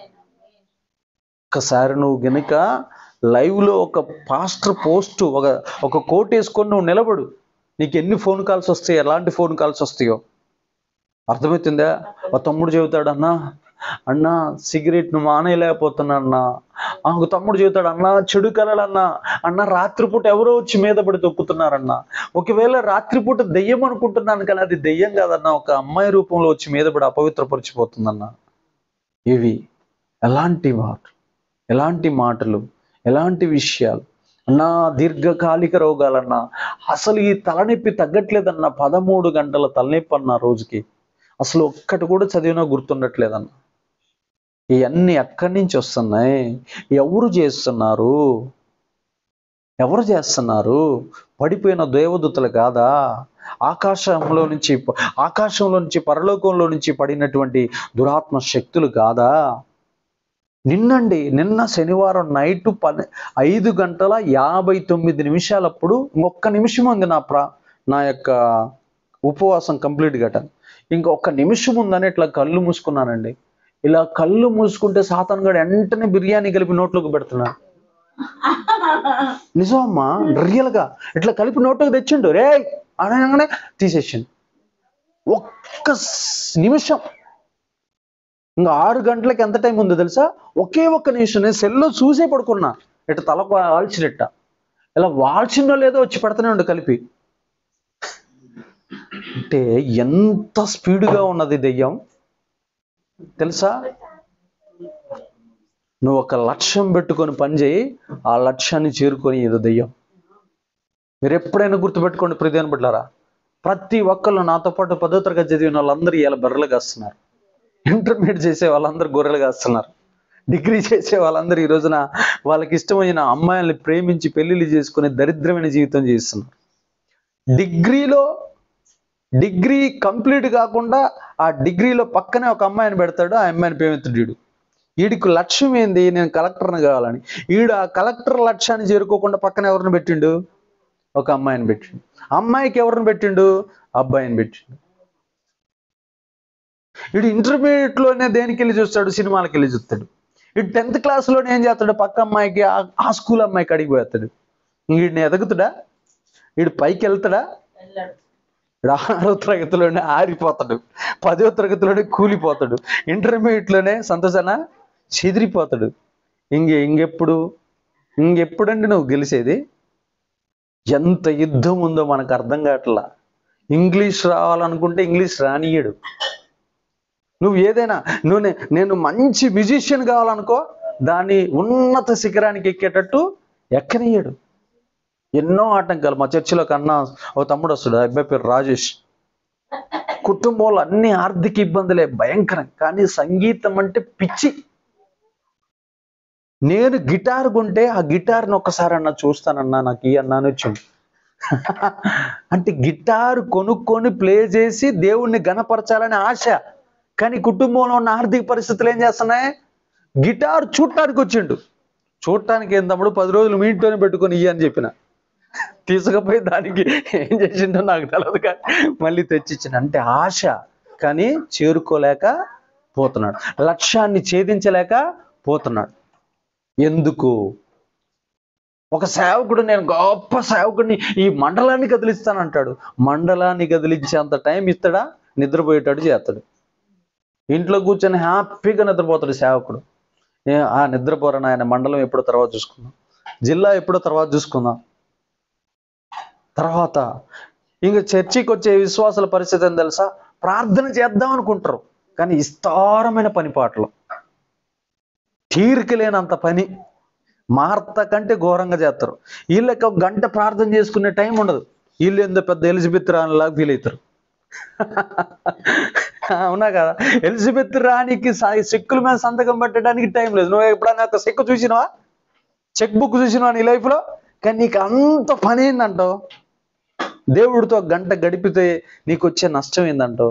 ఒక్కసారి నువ్వు గనుక లైవ్ లో ఒక పాస్టర్ పోస్ట్ ఒక ఒక కోట్ వేసుకొని నువ్వు నిలబడు నీకు ఎన్ని ఫోన్ కాల్స్ వస్తాయి ఎలాంటి ఫోన్ కాల్స్ వస్తాయో అర్థమవుతుందా ఆ తమ్ముడు చెబుతాడు అన్నా అన్నా సిగరెట్ ను మానేయలేకపోతున్నా అన్నా ఆ ఒక తమ్ముడు చెబుతాడు అన్నా చెడు కలలన్నా అన్న రాత్రిపూట ఎవరో వచ్చి మీద పడి తొక్కుతున్నారన్నా ఒకవేళ రాత్రిపూట దెయ్యం అనుకుంటున్నాను కానీ అది దెయ్యం కాదన్నా ఒక అమ్మాయి రూపంలో వచ్చి మీద పడి అపవిత్రపరిచిపోతుందన్నా ఇవి ఎలాంటి మాటలు ఎలాంటి మాటలు ఎలాంటి విషయాలు అన్నా దీర్ఘకాలిక రోగాలన్నా అసలు ఈ తలనొప్పి తగ్గట్లేదన్న పదమూడు గంటల తలనొప్పి అన్న రోజుకి అసలు ఒక్కటి కూడా చదివినా గుర్తుండట్లేదన్న ఇవన్నీ ఎక్కడి నుంచి వస్తున్నాయి ఎవరు చేస్తున్నారు ఎవరు చేస్తున్నారు పడిపోయిన దేవదూతలు కాదా ఆకాశంలో నుంచి ఆకాశంలో నుంచి పరలోకంలో నుంచి పడినటువంటి దురాత్మ శక్తులు కాదా నిన్నండి నిన్న శనివారం నైట్ పని ఐదు గంటల యాభై తొమ్మిది నిమిషాలప్పుడు ఇంకొక నిమిషం ఉంది నా ప్రా నా యొక్క ఉపవాసం కంప్లీట్ గట ఇంకొక నిమిషం ఉందని ఇట్లా కళ్ళు మూసుకున్నానండి ఇలా కళ్ళు మూసుకుంటే సాతాన్ గడు వెంటనే బిర్యానీ కలిపి నోట్లోకి పెడుతున్నాడు నిజమమ్మా రియల్ గా ఇట్లా కలిపి నోట్లోకి తెచ్చిండు రే అనగానే తీసేసిండు ఒక్క స్- నిమిషం ఇంకా ఆరు గంటలకి ఎంత టైం ఉందో తెలుసా ఒకే ఒక్క నిమిషం నేను సెల్లో చూసే పడుకున్నా ఇట్లా తల వాల్చినట్ట ఇలా వాల్చిందో లేదో వచ్చి పెడతానే ఉండు కలిపి అంటే ఎంత స్పీడ్గా ఉన్నది దెయ్యం తెలుసా నువ్వు ఒక లక్ష్యం పెట్టుకొని పని చేయి ఆ లక్ష్యాన్ని చేరుకొని ఏదో దెయ్యం మీరు ఎప్పుడైనా గుర్తుపెట్టుకోండి ప్రతిదాని బిడ్డారా ప్రతి ఒక్కళ్ళు నాతో పాటు పదో తరగతి చదివిన వాళ్ళందరూ ఇలా బర్రెలు కాస్తున్నారు ఇంటర్మీడియట్ చేసే వాళ్ళందరూ గొర్రెలు కాస్తున్నారు డిగ్రీ చేసే వాళ్ళందరూ ఈ రోజున వాళ్ళకి ఇష్టమైన అమ్మాయిల్ని ప్రేమించి పెళ్లిళ్ళు చేసుకునే దరిద్రమైన జీవితం చేస్తున్నారు డిగ్రీలో డిగ్రీ కంప్లీట్ కాకుండా ఆ డిగ్రీలో పక్కనే ఒక అమ్మాయిని పెడతాడు ఆ అమ్మాయిని ప్రేమితుడు వీడికి లక్ష్యం ఏంది నేను కలెక్టర్ని కావాలని ఈడు ఆ కలెక్టర్ లక్ష్యాన్ని చేరుకోకుండా పక్కన ఎవరిని పెట్టిండు ఒక అమ్మాయిని పెట్టిండు అమ్మాయికి ఎవరిని పెట్టిండు అబ్బాయిని పెట్టిండు వీడు ఇంటర్మీడియట్ లోనే దేనికి వెళ్ళి చూస్తాడు సినిమాలకు వెళ్ళి చూస్తాడు వీడు టెన్త్ క్లాస్ లోనే ఏం చేస్తాడు పక్క అమ్మాయికి ఆ- ఆ స్కూల్ అమ్మాయికి అడిగిపోతాడు వీడిని ఎదుగుతాడా వీడు పైకి వెళ్తాడా వెళ్ళాడు వీడు ఆరో తరగతిలోనే ఆరిపోతాడు పదో తరగతిలోనే కూలిపోతాడు ఇంటర్మీడియట్ లోనే సంతోషన చెదిరిపోతాడు ఇంకే ఇంకెప్పుడు ఇంకెప్పుడండి నువ్వు గెలిచేది ఎంత యుద్ధం ఉందో మనకు అర్థం కావట్లా ఇంగ్లీష్ రావాలనుకుంటే ఇంగ్లీష్ రానియడు నువ్వు ఏదైనా నువ్వు నే- నేను మంచి మ్యూజిషియన్ కావాలనుకో దాన్ని ఉన్నత శిఖరానికి ఎక్కేటట్టు ఎక్కనియ్యడు ఎన్నో ఆటంకాలు మా చర్చిలో కన్నా ఓ తమ్ముడు వస్తాడు ఆ అబ్బాయి పేరు రాజేష్ కుటుంబంలో అన్ని ఆర్థిక ఇబ్బందులే భయంకరం కానీ సంగీతం అంటే పిచ్చి నేను గిటార్ కొంటే ఆ గిటార్ని ఒక్కసారి అన్న చూస్తానన్నా నాకు ఈ అన్నా అని వచ్చింది అంటే గిటార్ కొనుక్కొని ప్లే చేసి దేవుణ్ణి గణపరచాలని ఆశ కానీ కుటుంబంలో ఉన్న ఆర్థిక పరిస్థితులు ఏం చేస్తున్నాయి గిటార్ చూడటానికి వచ్చిండు చూడటానికి ఏం తమ్ముడు పది రోజులు మీ ఇంట్లోనే పెట్టుకొని ఇయ్యి అని చెప్పిన తీసుకుపోయి దానికి ఏం చేసిండో నాకు తెలియదు కానీ మళ్ళీ తెచ్చిచ్చిన అంటే ఆశ కానీ చేరుకోలేక పోతున్నాడు లక్ష్యాన్ని ఛేదించలేక పోతున్నాడు ఎందుకు ఒక సేవకుడు నేను గొప్ప సేవకుడిని ఈ మండలాన్ని కదిలిస్తానంటాడు మండలాన్ని కదిలించేంత టైం ఇస్తాడా నిద్రపోయేటట్టు చేస్తాడు ఇంట్లో కూర్చొని హ్యాపీగా నిద్రపోతాడు సేవకుడు ఏ, ఆ నిద్రపోరని ఆయన మండలం ఎప్పుడో తర్వాత చూసుకుందాం జిల్లా ఎప్పుడో తర్వాత చూసుకుందాం తర్వాత ఇంకా చర్చికి వచ్చే విశ్వాసాల పరిస్థితి ఏం తెలుసా ప్రార్థన చేద్దాం అనుకుంటారు కానీ విస్తారమైన పని పాటలు తీరిక లేనంత పని మార్త కంటే ఘోరంగా చేస్తారు వీళ్ళకి ఒక గంట ప్రార్థన చేసుకునే టైం ఉండదు వీళ్ళు ఏందో పెద్ద ఎలిజబెత్ రానిలాగా ఫీల్ అవుతారు అవునా కదా ఎలిజబెత్ రాణికి స- చెక్కుల మీద సంతకం పెట్టడానికి టైం లేదు నువ్వు ఎప్పుడైనా ఒక చెక్ చూసినావా చెక్ బుక్ చూసినావా నీ లైఫ్ లో కానీ నీకు అంత పని ఏందంటావు దేవుడితో ఒక గంట గడిపితే నీకు వచ్చే నష్టం ఏందంటావు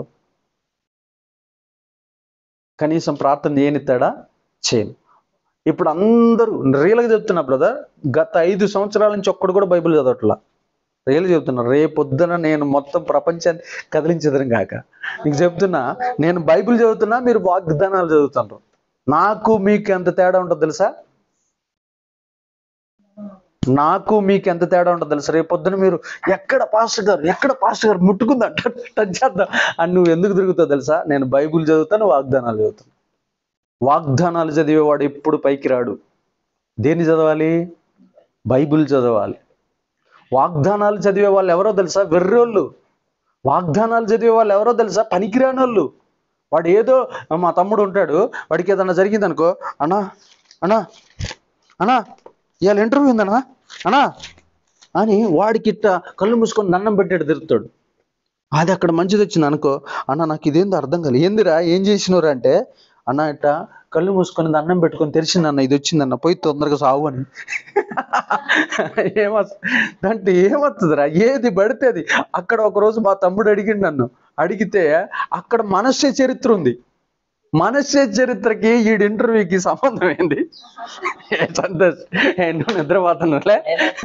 కనీసం ప్రార్థన చేయనిస్తాడా చేయను ఇప్పుడు అందరూ రియల్గా చెప్తున్నా బ్రదర్ గత ఐదు సంవత్సరాల నుంచి ఒక్కడు కూడా బైబిల్ చదవట్లా రియల్ చెప్తున్నా రేపొద్దున నేను మొత్తం ప్రపంచాన్ని కదిలించదని కాక నీకు చెప్తున్నా నేను బైబిల్ చదువుతున్నా మీరు వాగ్దానాలు చదువుతుంటారు నాకు మీకు ఎంత తేడా ఉంటుంది తెలుసా నాకు మీకు ఎంత తేడా ఉంటుంది తెలుసు రేపు పొద్దున మీరు ఎక్కడ పాస్టర్ గారు ఎక్కడ పాస్టర్ గారు ముట్టుకుందా టచ్ టచ్ చేద్దాం అని నువ్వు ఎందుకు తిరుగుతావు తెలుసా నేను బైబిల్ చదువుతాను వాగ్దానాలు చదువుతాను వాగ్దానాలు చదివేవాడు ఎప్పుడు పైకి రాడు దేన్ని చదవాలి బైబిల్ చదవాలి వాగ్దానాలు చదివే వాళ్ళు ఎవరో తెలుసా వెర్రోళ్ళు వాగ్దానాలు చదివే వాళ్ళు ఎవరో తెలుసా పనికిరాని వాళ్ళు వాడు ఏదో మా తమ్ముడు ఉంటాడు వాడికి ఏదన్నా జరిగింది అనుకో అన్నా అన్నా అన్నా ఇవాళ ఇంటర్వ్యూ ఉందన్నా అన్నా అని వాడికి ఇట్ట కళ్ళు మూసుకొని దండం పెట్టాడు తిరుగుతాడు అది అక్కడ మంచిది వచ్చింది అనుకో అన్న నాకు ఇదేందో అర్థం కాలేదు ఏందిరా ఏం చేసినోరా అంటే అన్న ఇట్ట కళ్ళు మూసుకొని దండం పెట్టుకొని తెరిచిందన్న ఇది వచ్చిందన్న పోయి తొందరగా సావు అని ఏమొస్తుంది అంటే ఏమొస్తుందిరా ఏది పడితే అది అక్కడ ఒక రోజు మా తమ్ముడు అడిగిండు నన్ను అడిగితే అక్కడ మనస్సే చరిత్ర ఉంది మనస్సే చరిత్రకి ఈ ఇంటర్వ్యూకి సంబంధం ఏంది ఏ సంతోష్ ఏంటో నిద్రపోతున్నావులే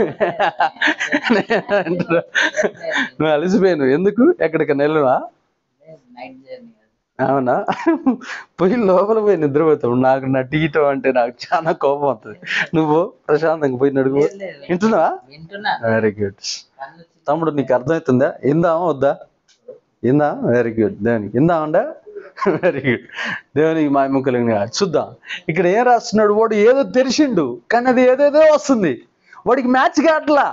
నువ్వు అలసిపోయాను ఎందుకు ఎక్కడికి నెలవా నైట్ జర్నీ అవునా పోయి లోపల పోయి నిద్రపోతావు నాకు నా టీటో అంటే నాకు చాలా కోపం వస్తుంది నువ్వు ప్రశాంతంగా పోయి నడుగు వింటున్నావా వింటున్నా వెరీ గుడ్ కళ్ళు తమ్ముడు నీకు అర్థమవుతుందా ఇందామా వద్దా ఇందా వెరీ గుడ్ దేవునికి ఇందామండా వెరీ గుడ్ దేవునికి మా ముక్కలు చూద్దాం ఇక్కడ ఏం రాస్తున్నాడు వాడు ఏదో తెరిచిండు కానీ అది ఏదేదో వస్తుంది వాడికి మ్యాచ్ కావట్లా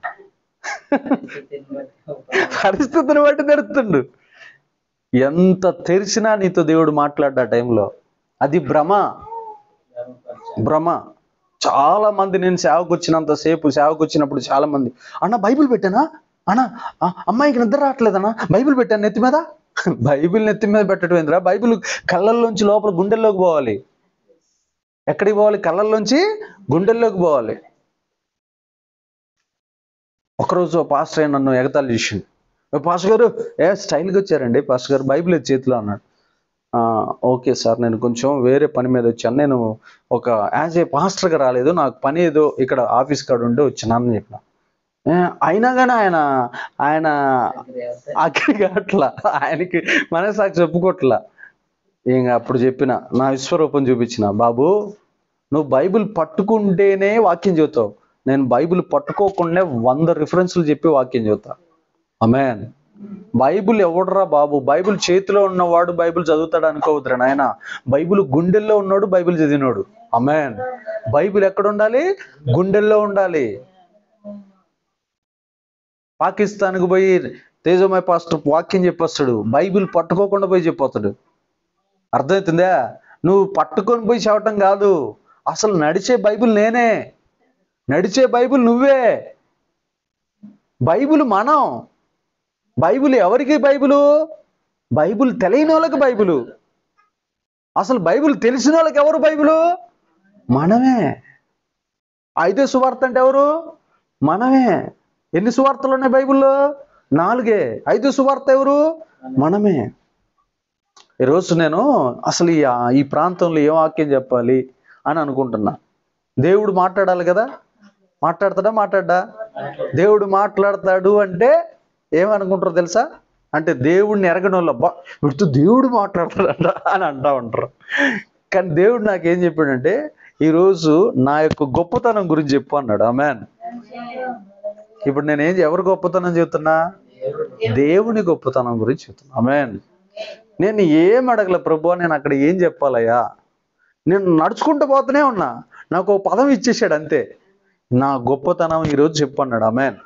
పరిస్థితిని బట్టి తెరుతుండు ఎంత తెరిచినా నీతో దేవుడు మాట్లాడ్డా టైంలో అది భ్రమ భ్రమ చాలా మంది నేను సేవకు వచ్చినంత సేపు సేవకు వచ్చినప్పుడు చాలా మంది అన్న బైబిల్ పెట్టానా అన్న ఆ అమ్మాయికి నిద్ర రావట్లేదన్నా బైబిల్ పెట్టాను నెత్తి మీద బైబిల్ నెత్తి మీద పెట్టడం ఏందిరా బైబిల్ కళ్ళల్లోంచి లోపల గుండెల్లోకి పోవాలి ఎక్కడికి పోవాలి కళ్ళల్లోంచి గుండెల్లోకి పోవాలి ఒకరోజు ఓ పాస్టర్ అయిన నన్ను ఎగతాళి చేసిండు "ఓ పాస్టర్ గారు ఏ స్టైల్గా వచ్చారండి పాస్టర్ గారు బైబిల్ ఇది చేతిలో అన్నాడు "ఆ, ఓకే సార్ నేను కొంచెం వేరే పని మీద వచ్చాను నేను ఒక యాజ్ ఏ పాస్టర్గా రాలేదు నాకు పని ఏదో ఇక్కడ ఆఫీస్ కాడ ఉంటే వచ్చినానని చెప్పిన "ఏ, అయినా కానీ ఆయన ఆయన అక్కడికి అట్లా ఆయనకి మనసాక్షి చెప్పుకోట్లా ఇంక అప్పుడు చెప్పిన నా విశ్వరూపం చూపించిన బాబు నువ్వు బైబిల్ పట్టుకుంటేనే వాక్యం చదువుతావు నేను బైబిల్ పట్టుకోకుండా వంద రిఫరెన్స్లు చెప్పి వాక్యం చదువుతా అమెన్ బైబిల్ ఎవడరా బాబు బైబిల్ చేతిలో ఉన్నవాడు బైబిల్ చదువుతాడు అనుకోవద్దురా నాయన బైబిల్ గుండెల్లో ఉన్నాడు బైబిల్ చదివినాడు అమెన్ బైబిల్ ఎక్కడ ఉండాలి గుండెల్లో ఉండాలి పాకిస్తాన్కి పోయి తేజమయ పాస్టర్ వాక్యం చెప్పొస్తాడు బైబిల్ పట్టుకోకుండా పోయి చెప్పొస్తాడు అర్థమవుతుందా నువ్వు పట్టుకొని పోయి చెప్పటం కాదు అసలు నడిచే బైబిల్ నేనే నడిచే బైబిల్ నువ్వే బైబిల్ మనం బైబిల్ ఎవరికి బైబిలు బైబిల్ తెలియని వాళ్ళకి బైబిలు అసలు బైబిల్ తెలిసిన వాళ్ళకి ఎవరు బైబిలు మనమే ఐదో సువార్త అంటే ఎవరు మనమే ఎన్ని సువార్తలు ఉన్నాయి బైబిల్లో నాలుగే ఐదు సువార్త ఎవరు మనమే ఈరోజు నేను అసలు ఈ ఈ ప్రాంతంలో ఏం వాక్యం చెప్పాలి అని అనుకుంటున్నా దేవుడు మాట్లాడాలి కదా మాట్లాడతాడా మాట్లాడ్డా దేవుడు మాట్లాడతాడు అంటే ఏమనుకుంటారు తెలుసా అంటే దేవుడిని ఎరగని వాళ్ళు అబ్బా వీడితో దేవుడు మాట్లాడతాడంట అని అంటా ఉంటారు కానీ దేవుడు నాకేం చెప్పాడంటే ఈరోజు నా యొక్క గొప్పతనం గురించి చెప్పు అన్నాడు ఆమెన్ ఇప్పుడు నేను ఏం ఎవరు గొప్పతనం చెప్తున్నా దేవుని గొప్పతనం గురించి చెప్తున్నా ఆమెన్ నేను ఏం అడగల ప్రభు నేను అక్కడ ఏం చెప్పాలయ్యా నేను నడుచుకుంటూ పోతూనే ఉన్నా నాకు ఒక పదం ఇచ్చేసాడు అంతే నా గొప్పతనం ఈరోజు చెప్పు అన్నాడు ఆమెన్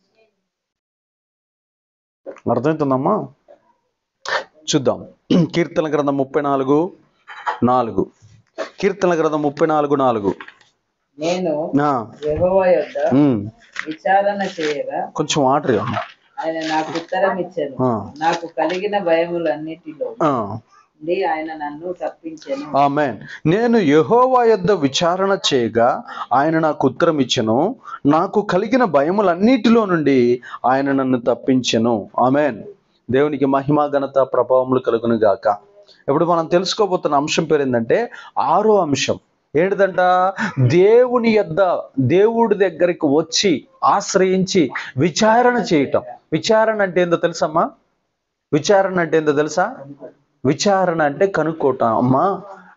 అర్థమవుతుందమ్మా చూద్దాం కీర్తన గ్రంథం ముప్పై నాలుగు నాలుగు కీర్తన గ్రంథం ముప్పై నాలుగు నాలుగు నేను ఆ, యెహోవా యొద్ద ఉమ్, విచారణ చేయగా కొంచెం వాటర్ ఇవ్వండి. ఆయన నాకు ఉత్తరం ఇచ్చాను ఆ. నాకు కలిగిన భయములన్నిటిలో ఆ నుండి ఆయన నన్ను తప్పించెను ఆమెన్ నేను యెహోవా యొద్ద విచారణ చేయగా ఆయన నాకు ఉత్తరం ఇచ్చెను నాకు కలిగిన భయములన్నిటిలో నుండి ఆయన నన్ను తప్పించెను ఆమెన్ దేవునికి మహిమ ఘనత ప్రభావములు కలుగును గాక ఇప్పుడు మనం తెలుసుకోబోతున్న అంశం పేరు ఏంటంటే ఆరో అంశం ఏంటిదంట దేవుని యొద్ద దేవుడి దగ్గరికి వచ్చి ఆశ్రయించి విచారణ చేయటం విచారణ అంటే ఏందో తెలుసమ్మా విచారణ అంటే ఏందో తెలుసా విచారణ అంటే కనుక్కోవటం అమ్మా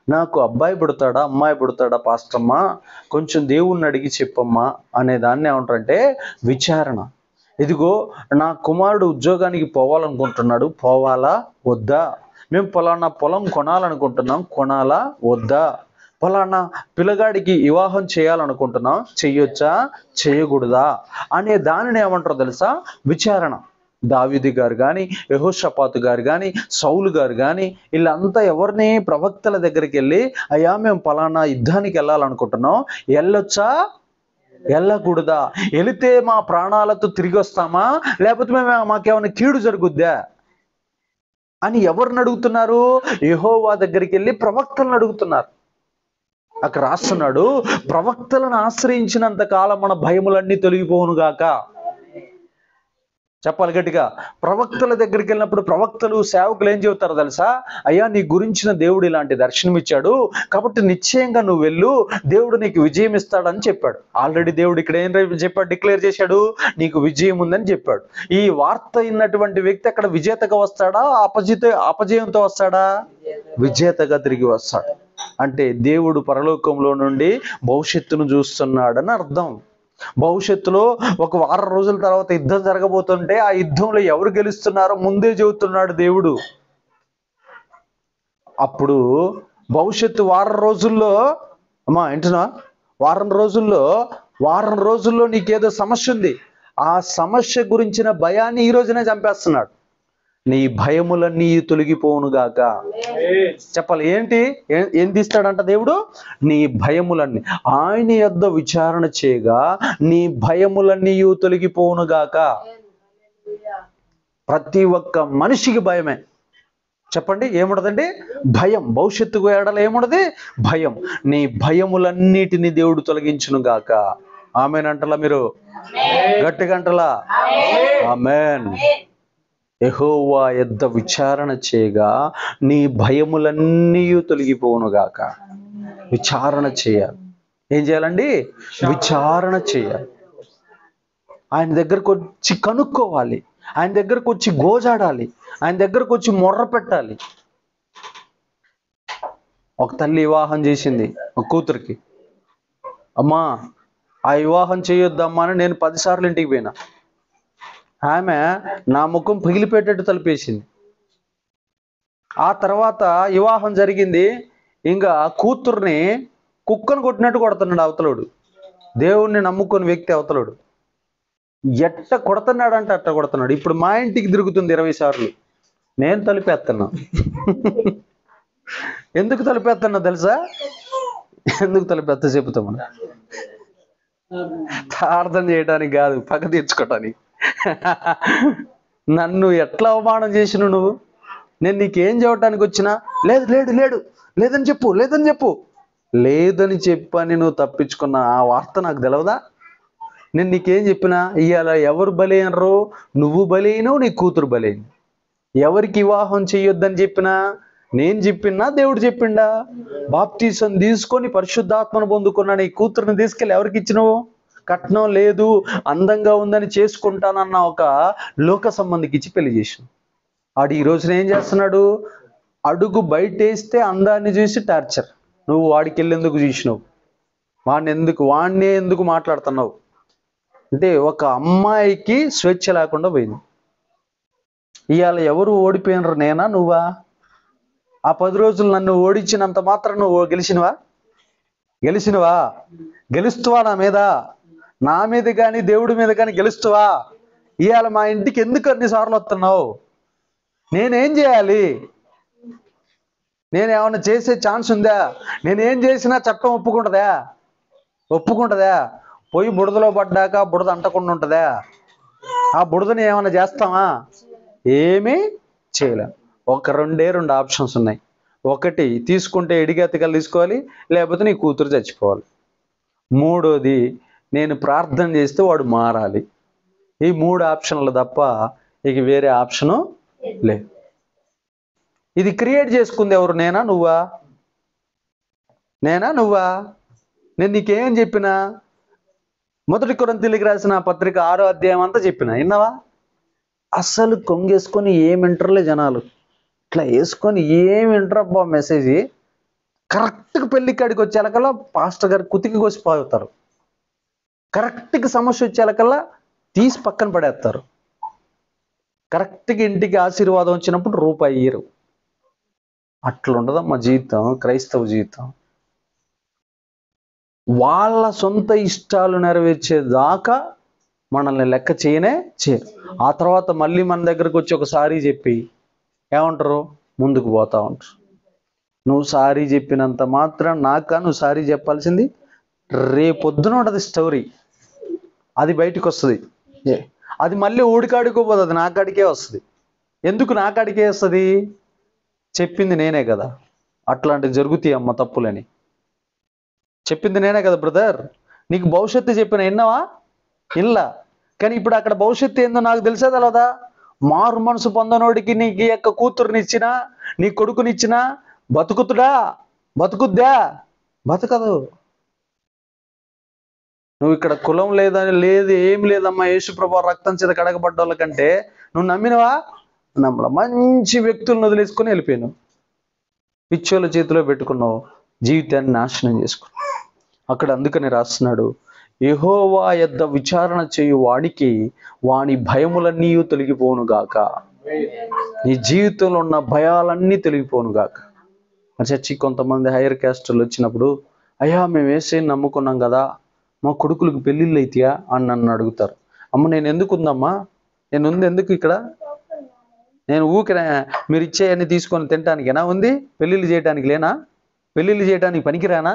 నాకు అబ్బాయి పుడతాడా అమ్మాయి పుడతాడా పాస్టమ్మ కొంచెం దేవుణ్ణి అడిగి చెప్పమ్మా అనే దాన్ని ఏమంటారంటే విచారణ ఇదిగో నా కుమారుడు ఉద్యోగానికి పోవాలనుకుంటున్నాడు పోవాలా వద్దా మేము పొలానా పొలం కొనాలనుకుంటున్నాం కొనాలా వద్దా ఫలానా పిల్లగాడికి వివాహం చేయాలనుకుంటున్నాం చెయ్యొచ్చా చేయకూడదా అనే దానిని ఏమంటారో తెలుసా విచారణ దావిది గారు కానీ యహోషపాతు గారు కానీ సౌలు గారు కానీ వీళ్ళంతా ఎవరిని ప్రవక్తల దగ్గరికి వెళ్ళి అయ్యా మేము పలానా యుద్ధానికి వెళ్ళాలనుకుంటున్నాం వెళ్ళొచ్చా వెళ్ళకూడదా వెళితే మా ప్రాణాలతో తిరిగి వస్తామా లేకపోతే మేము మాకేమైనా కీడు జరుగుద్దా అని ఎవరిని అడుగుతున్నారు యెహోవా దగ్గరికి వెళ్ళి ప్రవక్తలను అడుగుతున్నారు అక్కడ రాస్తున్నాడు ప్రవక్తలను ఆశ్రయించినంత కాలం మన భయములన్నీ తొలగిపోవును గాక చెప్పాలి గట్టిగా ప్రవక్తల దగ్గరికి వెళ్ళినప్పుడు ప్రవక్తలు సేవకులు ఏం చెబుతారో తెలుసా అయ్యా నీ గురించిన దేవుడు ఇలాంటి దర్శనం ఇచ్చాడు కాబట్టి నిశ్చయంగా నువ్వు వెళ్ళు దేవుడు నీకు విజయం ఇస్తాడని చెప్పాడు ఆల్రెడీ దేవుడు ఇక్కడ ఏం రే- చెప్పాడు డిక్లేర్ చేశాడు నీకు విజయం ఉందని చెప్పాడు ఈ వార్త అయినటువంటి వ్యక్తి అక్కడ విజేతగా వస్తాడా అపజిత అపజయంతో వస్తాడా విజేతగా తిరిగి వస్తాడు అంటే దేవుడు పరలోకంలో నుండి భవిష్యత్తును చూస్తున్నాడని అర్థం భవిష్యత్తులో ఒక వారం రోజుల తర్వాత యుద్ధం జరగబోతుంటే ఆ యుద్ధంలో ఎవరు గెలుస్తున్నారో ముందే చెబుతున్నాడు దేవుడు అప్పుడు భవిష్యత్తు వారం రోజుల్లో అమ్మా ఏంటనా వారం రోజుల్లో వారం రోజుల్లో నీకేదో సమస్య ఉంది ఆ సమస్య గురించిన భయాన్ని ఈ రోజునే చంపేస్తున్నాడు నీ భయములన్నీ తొలగిపోవును గాక చెప్పాలి ఏంటి ఏ- ఏం తీస్తాడంట దేవుడు నీ భయములన్నీ ఆయన యొద్ద విచారణ చేయగా నీ భయములన్నీ తొలగిపోవును గాక ప్రతి ఒక్క మనిషికి భయమే చెప్పండి ఏముండదండి భయం భవిష్యత్తుకు ఏడల ఏముండదు భయం నీ భయములన్నిటిని దేవుడు తొలగించును గాక ఆమెనంటలా మీరు గట్టిగంటలా ఆమెన్ యెహోవా యొద్ద విచారణ చేయగా నీ భయములన్నీ తొలగిపోవును గాక విచారణ చేయాలి ఏం చేయాలండి విచారణ చేయాలి ఆయన దగ్గరకు వచ్చి కనుక్కోవాలి ఆయన దగ్గరకు వచ్చి గోజాడాలి ఆయన దగ్గరకు వచ్చి మొర్ర పెట్టాలి ఒక తల్లి వివాహం చేసింది ఒక కూతురికి అమ్మా ఆ వివాహం చేయొద్దమ్మా అని నేను పదిసార్లు ఇంటికి పోయినా ఆమె నా ముఖం పగిలిపెట్టేట్టు తలిపేసింది ఆ తర్వాత వివాహం జరిగింది ఇంకా కూతుర్ని కుక్కను కొట్టినట్టు కొడుతున్నాడు అవతలోడు దేవుణ్ణి నమ్ముకుని వ్యక్తి అవతలోడు ఎట్ట కొడుతున్నాడంటే అట్ట కొడుతున్నాడు ఇప్పుడు మా ఇంటికి తిరుగుతుంది ఇరవై సార్లు నేను తలిపేస్తున్నా ఎందుకు తలిపేస్తున్నా తెలుసా ఎందుకు తలిపేస్తా చెబుతామని ప్రార్థన చేయడానికి కాదు పగ తీర్చుకోవటానికి నన్ను ఎట్లా అవమానం చేసిన నువ్వు నేను నీకేం చెప్పడానికి వచ్చినా లేదు లేడు లేడు లేదని చెప్పు లేదని చెప్పు లేదని చెప్పని నువ్వు తప్పించుకున్న ఆ వార్త నాకు తెలవదా నేను నీకేం చెప్పినా ఇవాళ ఎవరు బలైనరో నువ్వు బలైనవు నీ కూతురు బలైంది ఎవరికి వివాహం చెయ్యొద్దని చెప్పినా నేను చెప్పినా దేవుడు చెప్పిండా బాప్తీసం తీసుకొని పరిశుద్ధాత్మను పొందుకున్న నీ కూతురుని తీసుకెళ్ళి ఎవరికి ఇచ్చినావు కట్నం లేదు అందంగా ఉందని చేసుకుంటానన్న ఒక లోక సంబంధికి ఇచ్చి పెళ్లి చేసిన ఆడు ఈ రోజున ఏం చేస్తున్నాడు అడుగు బయటేస్తే అందాన్ని చూసి టార్చర్ నువ్వు వాడికి వెళ్ళేందుకు చూసినావు వాడిని ఎందుకు వాడినే ఎందుకు మాట్లాడుతున్నావు అంటే ఒక అమ్మాయికి స్వేచ్ఛ లేకుండా పోయింది ఇవాళ ఎవరు ఓడిపోయినరు నేనా నువ్వా ఆ పది రోజులు నన్ను ఓడించినంత మాత్రం నువ్వు గెలిచినవా గెలిచినవా గెలుస్తువా నా మీద నా మీద కానీ దేవుడి మీద కానీ గెలుస్తువా ఇవాళ మా ఇంటికి ఎందుకు అన్నిసార్లు వస్తున్నావు నేనేం చేయాలి నేను ఏమైనా చేసే ఛాన్స్ ఉందా నేనేం చేసినా చట్టం ఒప్పుకుంటుందా ఒప్పుకుంటుందా పోయి బుడదలో పడ్డాక బుడద అంటకుండా ఉంటుందా ఆ బుడదని ఏమైనా చేస్తామా ఏమీ చేయలేం ఒక రెండే రెండు ఆప్షన్స్ ఉన్నాయి ఒకటి తీసుకుంటే ఎడిగెత్తగలు తీసుకోవాలి లేకపోతే నీ కూతురు చచ్చిపోవాలి మూడోది నేను ప్రార్థన చేస్తే వాడు మారాలి ఈ మూడు ఆప్షన్లు తప్ప ఇక వేరే ఆప్షను లేదు ఇది క్రియేట్ చేసుకుంది ఎవరు నేనా నువ్వా నేనా నువ్వా నేను నీకేం చెప్పినా మొదటి కొరంతిలికి రాసిన పత్రిక ఆరో అధ్యాయం అంతా చెప్పిన విన్నావా అస్సలు కొంగేసుకొని ఏం వింటర్లే జనాలు ఇట్లా వేసుకొని ఏం వింటరబ్బా మెసేజ్ కరెక్ట్గా పెళ్లి కాడికి వచ్చేలకల్లా పాస్టర్ గారు కుతికి కోసి పాగుతారు కరెక్ట్గా సమస్య వచ్చేలకల్లా తీసి పక్కన పడేస్తారు కరెక్ట్గా ఇంటికి ఆశీర్వాదం వచ్చినప్పుడు రూపాయి ఇయ్యరు అట్లా ఉండదమ్మా జీవితం క్రైస్తవ జీవితం వాళ్ళ సొంత ఇష్టాలు నెరవేర్చేదాకా మనల్ని లెక్క చేయనే చేయరు ఆ తర్వాత మళ్ళీ మన దగ్గరకు వచ్చి ఒక సారీ చెప్పి ఏమంటారు ముందుకు పోతా ఉంటారు నువ్వు సారీ చెప్పినంత మాత్రం నాక నువ్వు సారీ చెప్పాల్సింది రేపొద్దున ఉంటుంది స్టోరీ అది బయటకు వస్తుంది ఏ, అది మళ్ళీ ఊడికాడికో పోదు అది నా కాడికే వస్తుంది ఎందుకు నా కాడికే వస్తుంది చెప్పింది నేనే కదా అట్లాంటివి జరుగుతాయి అమ్మ తప్పులని చెప్పింది నేనే కదా బ్రదర్ నీకు భవిష్యత్తు చెప్పిన విన్నావా ఇల్లా కానీ ఇప్పుడు అక్కడ భవిష్యత్తు ఏందో నాకు తెలిసే తెలవదా మారు మనసు పొందనోడికి నీకు ఈ యొక్క కూతురునిచ్చినా నీ కొడుకునిచ్చినా బతుకుతుడా బతుకుద్దా బతకదు నువ్వు ఇక్కడ కులం లేదని లేదు ఏం లేదమ్మా యేసుప్రభు రక్తం చేత కడగబడ్డ వాళ్ళకంటే నువ్వు నమ్మినవా నమ్మల మంచి వ్యక్తులను వదిలేసుకొని వెళ్ళిపోయాను పిచ్చోళ్ళ చేతిలో పెట్టుకున్నావు జీవితాన్ని నాశనం చేసుకున్నావు అక్కడ అందుకని రాస్తున్నాడు యెహోవా యొద్ద విచారణ చేయు వాడికి వాని భయములన్నీ తొలగిపోను గాక నీ జీవితంలో ఉన్న భయాలన్నీ తొలగిపోను గాక మా చర్చి కొంతమంది హైయర్ క్యాస్టర్లు వచ్చినప్పుడు అయ్యా మేము వేసే నమ్ముకున్నాం కదా మా కొడుకులకు పెళ్ళిళ్ళు అయితాయా అని నన్ను అడుగుతారు అమ్మ నేను ఎందుకు ఉందమ్మా నేను ఉంది ఎందుకు ఇక్కడ నేను ఊరికే మీరు ఇచ్చేయన్ని తీసుకొని తినటానికేనా ఉంది పెళ్ళిళ్ళు చేయడానికి లేనా పెళ్ళిళ్ళు చేయడానికి పనికిరానా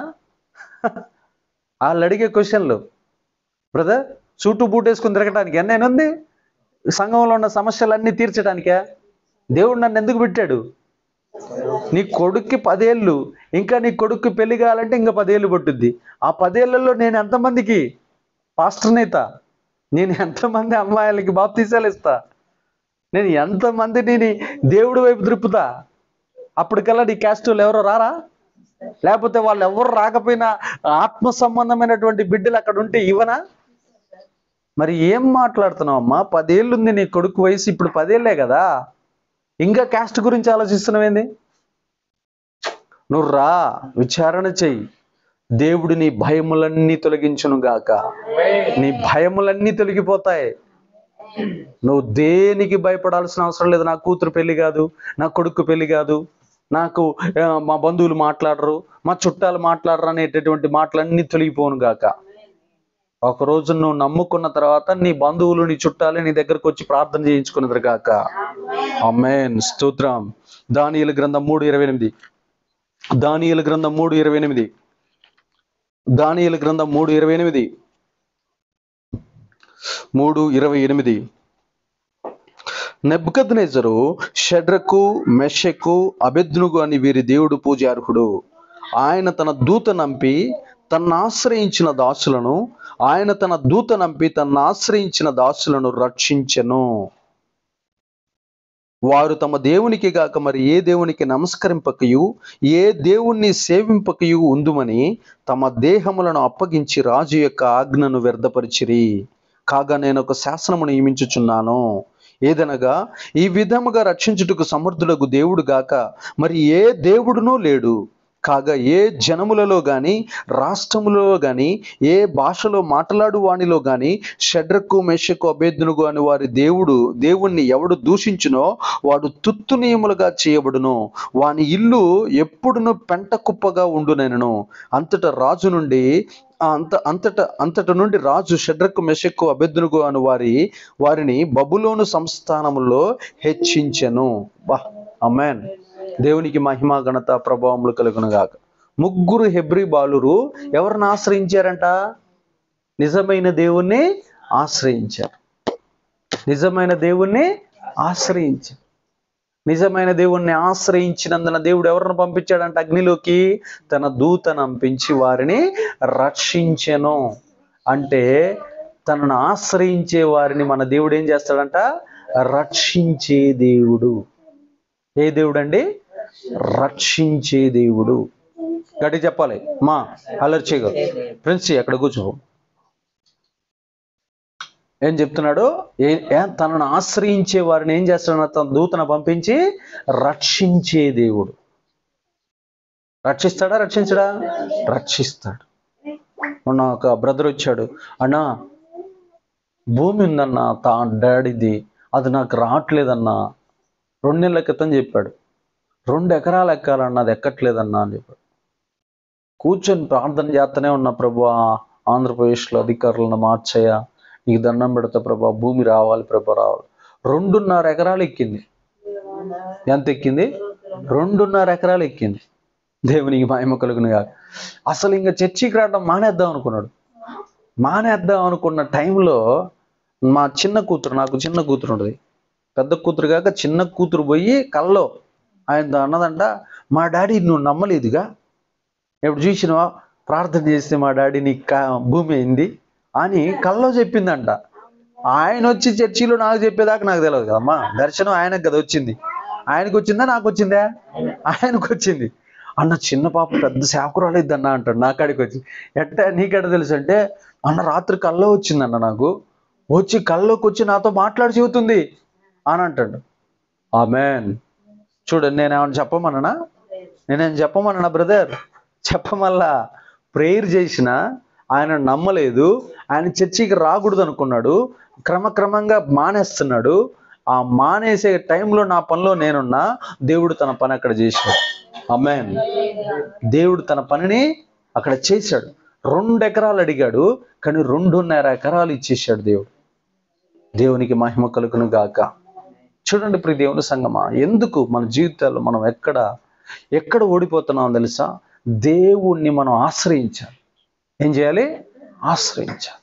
వాళ్ళు అడిగే క్వశ్చన్లు బ్రదర్ సూటు బూట్ వేసుకుని తిరగటానికి ఎన్నైనా సంఘంలో ఉన్న సమస్యలన్నీ తీర్చడానికే దేవుడు నన్ను ఎందుకు పెట్టాడు నీ కొడుక్కి పదేళ్ళు ఇంకా నీ కొడుక్కి పెళ్లి కావాలంటే ఇంకా పదేళ్ళు పట్టుద్ది ఆ పదేళ్లలో నేను ఎంతమందికి పాస్టర్ నేత నేను ఎంతమంది అమ్మాయిలకి బాప్తీసాలు ఇస్తా నేను ఎంతమందిని నీ దేవుడి వైపు త్రిప్పుతా అప్పటికల్లా నీ క్యాస్ట్ వాళ్ళు ఎవరో రారా లేకపోతే వాళ్ళు ఎవరు రాకపోయినా ఆత్మ సంబంధమైనటువంటి బిడ్డలు అక్కడ ఉంటే ఇవనా మరి ఏం మాట్లాడుతున్నావు అమ్మా పదేళ్ళు ఉంది నీ కొడుకు వయసు ఇప్పుడు పదేళ్లే కదా ఇంకా క్యాస్ట్ గురించి ఆలోచిస్తున్నావేంది నువ్వు రా విచారణ చెయ్యి దేవుడు నీ భయములన్నీ తొలగించును గాక నీ భయములన్నీ తొలగిపోతాయి నువ్వు దేనికి భయపడాల్సిన అవసరం లేదు నా కూతురు పెళ్లి కాదు నా కొడుకు పెళ్లి కాదు నాకు ఆ, మా బంధువులు మాట్లాడరు మా చుట్టాలు మాట్లాడరు అనేటటువంటి మాటలన్నీ తొలగిపోను గాక ఒక రోజు నువ్వు నమ్ముకున్న తర్వాత నీ బంధువులు నీ చుట్టాలు నీ దగ్గరకు వచ్చి ప్రార్థన చేయించుకున్నది గాక అమ్మేన్ స్తోత్రం దానియలు గ్రంథం మూడు ఇరవై ఎనిమిది దానియలు గ్రంథం మూడు ఇరవై ఎనిమిది దానియలు గ్రంథం మూడు ఇరవై ఎనిమిది మూడు ఇరవై ఎనిమిది నెబ్కద్నెజరు షడ్రకు మెషకు అబెద్నుగు అని వీరి దేవుడు పూజార్హుడు ఆయన తన దూత నంపి తన ఆశ్రయించిన దాసులను ఆయన తన దూత నంపి తన ఆశ్రయించిన దాసులను రక్షించెను వారు తమ దేవునికి గాక మరి ఏ దేవునికి నమస్కరింపకయు ఏ దేవుణ్ణి సేవింపకయు ఉందుమని తమ దేహములను అప్పగించి రాజు యొక్క ఆజ్ఞను వ్యర్థపరిచిరి కాగా నేను ఒక శాసనము నియమించుచున్నాను ఏదనగా ఈ విధముగా రక్షించుటకు సమర్థులకు దేవుడు గాక మరి ఏ దేవుడునూ లేడు కాగా ఏ జనములలో గాని రాష్ట్రములలో గాని ఏ భాషలో మాట్లాడు వానిలో గాని షడ్రకు మెషకు అభేద్నుగు అని వారి దేవుడు దేవుణ్ణి ఎవడు దూషించునో వాడు తుత్తునీయములుగా చేయబడును వాని ఇల్లు ఎప్పుడును పెంట కుప్పగా ఉండునెనను అంతట రాజు నుండి ఆ అంత అంతట అంతట నుండి రాజు షడ్రకు మెషక్కు అభెద్నుగు అను వారి వారిని బబులోను సంస్థానములో హెచ్చించెను బా అమెన్ దేవునికి మహిమ ఘనత ప్రభావములు కలుగును గాక ముగ్గురు హెబ్రి బాలురు ఎవరిని ఆశ్రయించారంట నిజమైన దేవుణ్ణి ఆశ్రయించారు నిజమైన దేవుణ్ణి ఆశ్రయించారు నిజమైన దేవుణ్ణి ఆశ్రయించినందున దేవుడు ఎవరిని పంపించాడంట అగ్నిలోకి తన దూతను పంపించి వారిని రక్షించెను అంటే తనను ఆశ్రయించే వారిని మన దేవుడు ఏం చేస్తాడంట రక్షించే దేవుడు ఏ దేవుడు అండి రక్షించే దేవుడు గట్టి చెప్పాలి మా అలర్ చేయగ ఫ్రెండ్స్ అక్కడ కూర్చో ఏం చెప్తున్నాడు ఏ ఏ- తనను ఆశ్రయించే వారిని ఏం చేస్తాడు తన దూతను పంపించి రక్షించే దేవుడు రక్షిస్తాడా రక్షించడా రక్షిస్తాడు మొన్న ఒక బ్రదర్ వచ్చాడు అన్నా భూమి ఉందన్నా తా డాడీది అది నాకు రావట్లేదన్నా రెండు నెలల క్రితం చెప్పాడు రెండు ఎకరాలు ఎక్కాలన్నా అది ఎక్కట్లేదన్నా అని చెప్పాడు కూర్చొని ప్రార్థన చేస్తూనే ఉన్నా ప్రభు ఆంధ్రప్రదేశ్లో అధికారులను మార్చయ్య నీకు దండం పెడతా ప్రభా భూమి రావాలి ప్రభా రావాలి రెండున్నర ఎకరాలు ఎక్కింది ఎంత ఎక్కింది రెండున్నర ఎకరాలు ఎక్కింది దేవునికి మహిమ కలుగును కాదు అసలు ఇంకా చర్చికి రావడం మానేద్దాం అనుకున్నాడు మానేద్దాం అనుకున్న టైంలో మా చిన్న కూతురు నాకు చిన్న కూతురు ఉంటుంది పెద్ద కూతురు కాక చిన్న కూతురు పోయి కల్లో ఆయన అన్నదంట మా డాడీ నువ్వు నమ్మలేదుగా ఎప్పుడు చూసినావా ప్రార్థన చేస్తే మా డాడీ నీకు కా- భూమి అయింది అని కల్లో చెప్పిందంట ఆయన వచ్చి చర్చిలో నాకు చెప్పేదాకా నాకు తెలియదు కదమ్మా దర్శనం ఆయనకు కదా వచ్చింది ఆయనకు వచ్చిందా నాకు వచ్చిందా ఆయనకు వచ్చింది అన్న చిన్న పాప పెద్ద సేవకురాలు ఇద్దన్న అంటాడు నా కాడికి వచ్చి ఎట్ట నీకెట తెలుసు అంటే అన్న రాత్రి కల్లో వచ్చిందన్న నాకు వచ్చి కల్లోకి వచ్చి నాతో మాట్లాడి చెబుతుంది అని అంటాడు ఆమెన్ చూడండి నేనేమన్నా చెప్పమన్నా నేనేం చెప్పమన్నా బ్రదర్ చెప్పమల్లా ప్రేయర్ చేసిన ఆయన నమ్మలేదు ఆయన చర్చికి రాకూడదు అనుకున్నాడు క్రమక్రమంగా మానేస్తున్నాడు ఆ మానేసే టైంలో నా పనిలో నేనున్నా దేవుడు తన పని అక్కడ చేశాడు అమ్మాన్ దేవుడు తన పనిని అక్కడ చేశాడు రెండు ఎకరాలు అడిగాడు కానీ రెండున్నర ఎకరాలు ఇచ్చేసాడు దేవుడు దేవునికి మహిమ కలుగును గాక చూడండి ప్రియ దేవుని సంగమా ఎందుకు మన జీవితాల్లో మనం ఎక్కడ ఎక్కడ ఓడిపోతున్నాం తెలుసా దేవుణ్ణి మనం ఆశ్రయించాలి ఏం చేయాలి ఆశ్రయించాలి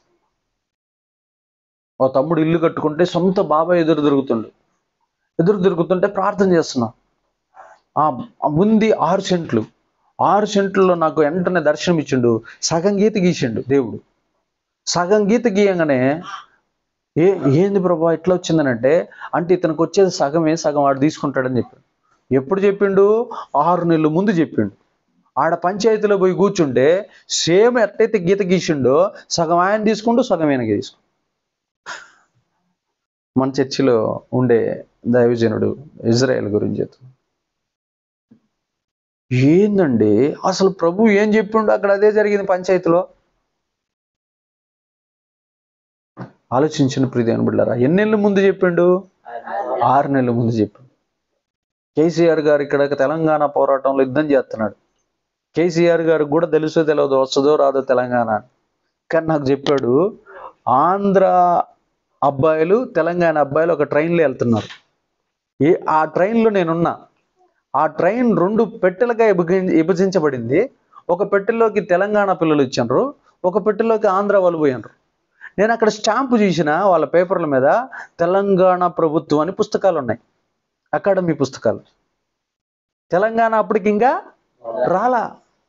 ఓ తమ్ముడు ఇల్లు కట్టుకుంటే సొంత బాబాయ్ ఎదురు తిరుగుతుండు ఎదురు తిరుగుతుంటే ప్రార్థన చేస్తున్నాం ఆ ఆ ఉంది ఆరు సెంట్లు ఆరు సెంట్లలో నాకు వెంటనే దర్శనం ఇచ్చిండు సగం గీత గీసిండు దేవుడు సగం గీత గీయంగానే ఏ ఏంది ప్రభా ఎట్లా వచ్చిందనంటే అంటే ఇతనికి వచ్చేది సగమే సగం వాడు తీసుకుంటాడని చెప్పాడు ఎప్పుడు చెప్పిండు ఆరు నెలల ముందు చెప్పిండు ఆడ పంచాయతీలో పోయి కూర్చుంటే సేమ్ ఎట్టయితే గీత గీసిండో సగం ఆయన తీసుకుంటూ సగం ఈయనకి తీసుకుంటు మన చర్చిలో ఉండే దైవజనుడు ఇజ్రాయెల్ గురించి చెప్తున్నాడు ఏందండి అసలు ప్రభు ఏం చెప్పిండు అక్కడ అదే జరిగింది పంచాయతీలో ఆలోచించిన ప్రీతి బిడ్డారా ఎన్నెళ్ళ ముందు చెప్పిండు ఆరు నెలల ముందు చెప్పిండు కేసీఆర్ గారు ఇక్కడ తెలంగాణ పోరాటంలో యుద్ధం చేస్తున్నాడు కేసీఆర్ గారికి కూడా తెలుసో తెలియదు వస్తుందో రాదో తెలంగాణ అని. కానీ నాకు చెప్పాడు ఆంధ్ర అబ్బాయిలు తెలంగాణ అబ్బాయిలు ఒక ట్రైన్లో వెళ్తున్నారు ఏ ఆ ట్రైన్లో నేనున్నా ఆ ట్రైన్ రెండు పెట్టెలుగా విభజి- విభజించబడింది ఒక పెట్టెలోకి తెలంగాణ పిల్లలు ఇచ్చారు ఒక పెట్టెలోకి ఆంధ్ర వాళ్ళు పోయినారు నేను అక్కడ స్టాంపు చూసిన వాళ్ళ పేపర్ల మీద తెలంగాణ ప్రభుత్వం అని పుస్తకాలు ఉన్నాయి అకాడమీ పుస్తకాలు తెలంగాణ అప్పటికి ఇంకా రాలా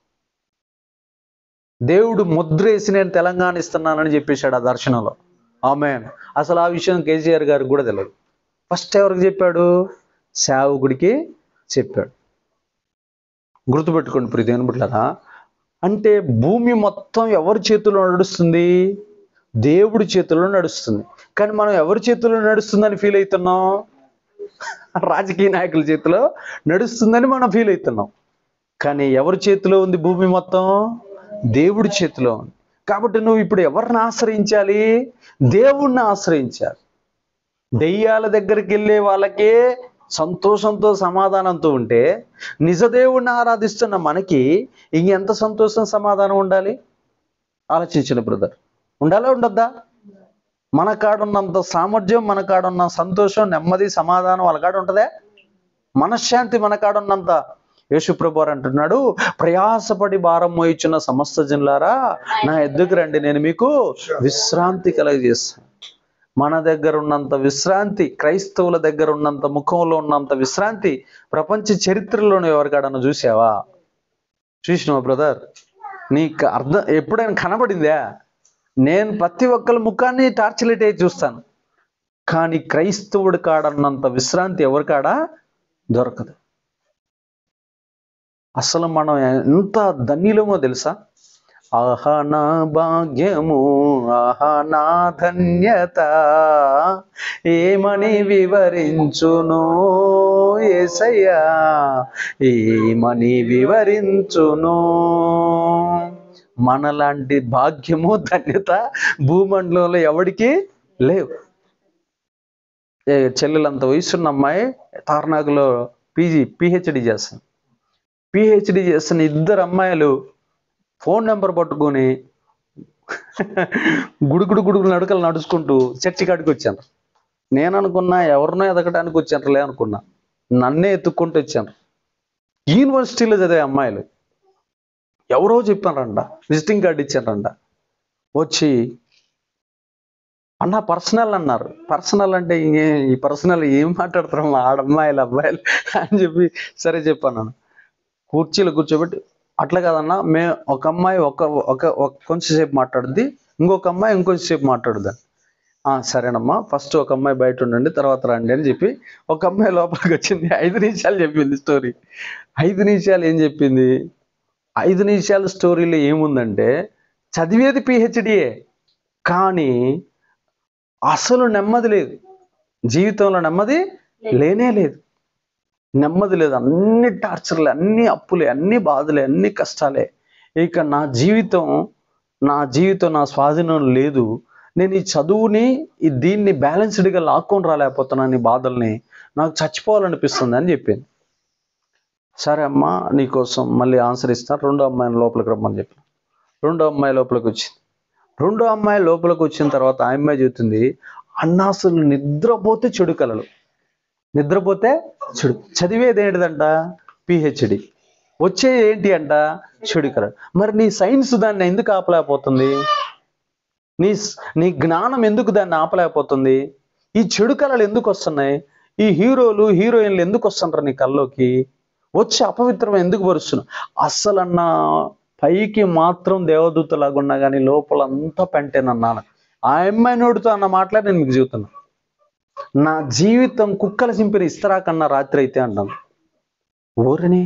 దేవుడు ముద్రేసి నేను తెలంగాణ ఇస్తున్నానని చెప్పేశాడు ఆ దర్శనంలో ఆమె అసలు ఆ విషయం కేసీఆర్ గారికి కూడా తెలియదు ఫస్ట్ ఎవరికి చెప్పాడు సేవకుడికి చెప్పాడు గుర్తుపెట్టుకోండి ప్రీతి బిడ్డలారా అంటే భూమి మొత్తం ఎవరి చేతిలో నడుస్తుంది దేవుడి చేతిలో నడుస్తుంది కానీ మనం ఎవరి చేతిలో నడుస్తుందని ఫీల్ అవుతున్నాం రాజకీయ నాయకుల చేతిలో నడుస్తుందని మనం ఫీల్ అవుతున్నాం కానీ ఎవరి చేతిలో ఉంది భూమి మొత్తం దేవుడి చేతిలో ఉంది కాబట్టి నువ్వు ఇప్పుడు ఎవరిని ఆశ్రయించాలి దేవుణ్ణి ఆశ్రయించాలి దెయ్యాల దగ్గరికి వెళ్ళే వాళ్ళకే సంతోషంతో సమాధానంతో ఉంటే నిజ దేవుణ్ణి ఆరాధిస్తున్న మనకి ఇంకెంత సంతోషం సమాధానం ఉండాలి ఆలోచించిన బ్రదర్ ఉండాలా ఉండద్దా మన కాడున్నంత సామర్థ్యం మన కాడున్న సంతోషం నెమ్మది సమాధానం వాళ్ళ కాడ ఉంటుందే మనశ్శాంతి మన కాడున్నంత యేసుప్రభు వారు అంటున్నాడు ప్రయాసపడి భారం మోయిచున్న సమస్త జనులారా నా ఎద్దుకు రండి నేను మీకు విశ్రాంతి కలగజేస్తాను మన దగ్గర ఉన్నంత విశ్రాంతి క్రైస్తవుల దగ్గర ఉన్నంత ముఖంలో ఉన్నంత విశ్రాంతి ప్రపంచ చరిత్రలోనే ఎవరికాడన్నా చూసావా చూసినావా బ్రదర్ నీకు అర్థం ఎప్పుడైనా కనబడిందా నేను ప్రతి ఒక్కరి ముఖాన్ని టార్చ్ లైట్ అయి చూస్తాను కానీ క్రైస్తవుడి కాడన్నంత విశ్రాంతి ఎవరి కాడ దొరకదు అసలు మనం ఎంత ధన్యులమో తెలుసా ఆహా నా భాగ్యము ఆహా నా ధన్యత ఏమని వివరించును ఏసయ్యా ఏమని వివరించును మనలాంటి భాగ్యము ధన్యత భూమండలంలో ఎవడికి లేవు ఏ చెల్లెలంత వయసున్న అమ్మాయి తార్నాకులో పీజీ పిహెచ్డి చేస్తాను పిహెచ్డి చేస్తున్న ఇద్దరు అమ్మాయిలు ఫోన్ నెంబర్ పట్టుకొని గుడుగుడు గుడుగు నడకలు నడుచుకుంటూ చర్చి కాడికి వచ్చాను నేను అనుకున్నా ఎవరినో ఎదగడానికి వచ్చానులే అనుకున్నా నన్నే ఎత్తుక్కుంటూ వచ్చాను యూనివర్సిటీలో చదివే అమ్మాయిలు ఎవరో చెప్పారంట విజిటింగ్ కార్డు ఇచ్చారంట వచ్చి అన్న పర్సనల్ అన్నారు పర్సనల్ అంటే ఇంకే ఈ పర్సనల్ ఏం మాట్లాడతారు మా ఆడమ్మాయిలు అబ్బాయిలు అని చెప్పి సరే చెప్పాను కుర్చీలో కూర్చోబెట్టి అట్లా కాదన్నా మే ఒక అమ్మాయి ఒక ఒక ఒక కొంచెంసేపు మాట్లాడుద్ది ఇంకొక అమ్మాయి ఇంకొంచెంసేపు మాట్లాడుద్ది "ఆ, సరేనమ్మా ఫస్ట్ ఒక అమ్మాయి బయట ఉండండి తర్వాత రండి అని చెప్పి ఒక అమ్మాయి లోపలికి వచ్చింది ఐదు నిమిషాలు చెప్పింది స్టోరీ ఐదు నిమిషాలు ఏం చెప్పింది ఐదు నిమిషాల స్టోరీలో ఏముందంటే చదివేది పిహెచ్డియే కానీ అసలు నెమ్మది లేదు జీవితంలో నెమ్మది లేనే లేదు నెమ్మది లేదు అన్ని టార్చర్లే అన్ని అప్పులే అన్ని బాధలే అన్ని కష్టాలే ఇక నా జీవితం నా జీవితం నా స్వాధీనం లేదు నేను ఈ చదువుని ఈ దీన్ని బ్యాలెన్స్డ్గా లాక్కొని రాలేకపోతున్నాను ఈ బాధల్ని నాకు చచ్చిపోవాలనిపిస్తుంది అని చెప్పింది సరే అమ్మా నీకోసం మళ్ళీ ఆన్సర్ ఇస్తాను రెండో అమ్మాయిని లోపలికి రమ్మని చెప్పి రెండో అమ్మాయి లోపలికి వచ్చింది రెండో అమ్మాయి లోపలికి వచ్చిన తర్వాత ఆ అమ్మాయి చెబుతుంది అన్న అసలు నిద్రపోతే చెడు కలలు నిద్రపోతే చెడు చదివేది ఏంటిదంట పిహెచ్డి వచ్చేది ఏంటి అంట చెడు కలలు మరి నీ సైన్స్ దాన్ని ఎందుకు ఆపలేకపోతుంది నీ స్- నీ జ్ఞానం ఎందుకు దాన్ని ఆపలేకపోతుంది ఈ చెడు కళలు ఎందుకు వస్తున్నాయి ఈ హీరోలు హీరోయిన్లు ఎందుకు వస్తుంటారు నీ కల్లోకి వచ్చి అపవిత్రం ఎందుకు పరుస్తున్నావు అస్సలన్నా పైకి మాత్రం దేవదూతలాగా ఉన్నా కానీ లోపల అంతా పెంటేనన్నాను ఆ అమ్మాయి నోడుతో అన్న మాటలే నేను మీకు చెబుతున్నా నా జీవితం కుక్కల చింపిన ఇస్తరా కన్నా రాత్రి అయితే అంటాను ఊరిని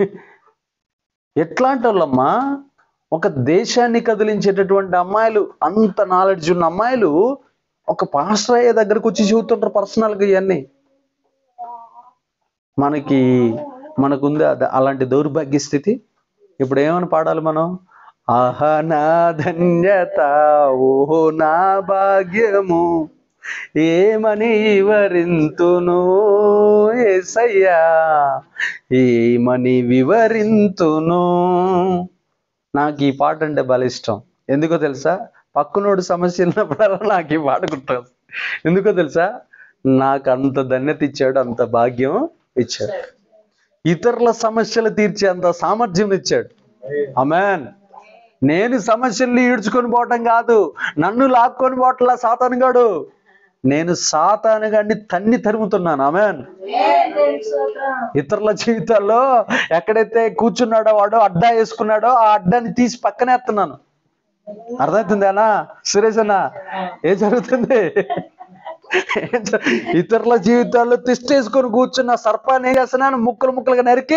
ఎట్లాంటి వాళ్ళమ్మా ఒక దేశాన్ని కదిలించేటటువంటి అమ్మాయిలు అంత నాలెడ్జ్ ఉన్న అమ్మాయిలు ఒక పాస్టర్ అయ్యే దగ్గరకు వచ్చి చెబుతుంటారు పర్సనల్గా ఇవన్నీ మనకి మనకుంది అద- అలాంటి దౌర్భాగ్య స్థితి ఇప్పుడు ఏమని పాడాలి మనం ఆహా నా ధన్యత ఓహో నా భాగ్యము ఏమని వివరింతును ఏసయ్యా ఏమని వివరింతును నాకు ఈ పాట అంటే భలే ఇష్టం ఎందుకో తెలుసా పక్కనోడు సమస్య ఉన్నప్పుడల్లా నాకు ఈ పాట గుర్తొస్తుంది ఎందుకో తెలుసా నాకు అంత ధన్యత ఇచ్చాడు అంత భాగ్యం ఇచ్చాడు ఇతరుల సమస్యలు తీర్చే అంత సామర్థ్యం ఇచ్చాడు అమెన్ నేను సమస్యల్ని ఈడ్చుకొని పోవటం కాదు నన్ను లాక్కొని పోవట్లా సాతానుగాడు నేను సాతాను గాడిని తన్ని తరుముతున్నాను అమెన్ ఇతరుల జీవితాల్లో ఎక్కడైతే కూర్చున్నాడో వాడు అడ్డా వేసుకున్నాడో ఆ అడ్డాని తీసి పక్కనే ఎత్తున్నాను అర్థమవుతుంది అన్నా సురేష్ అన్న ఏం జరుగుతుంది ఏం జ- ఇతరుల జీవితాల్లో తిష్టేసుకొని కూర్చున్న సర్పాన్ని ఏం చేస్తున్నాను ముక్కలు ముక్కలుగా నరికి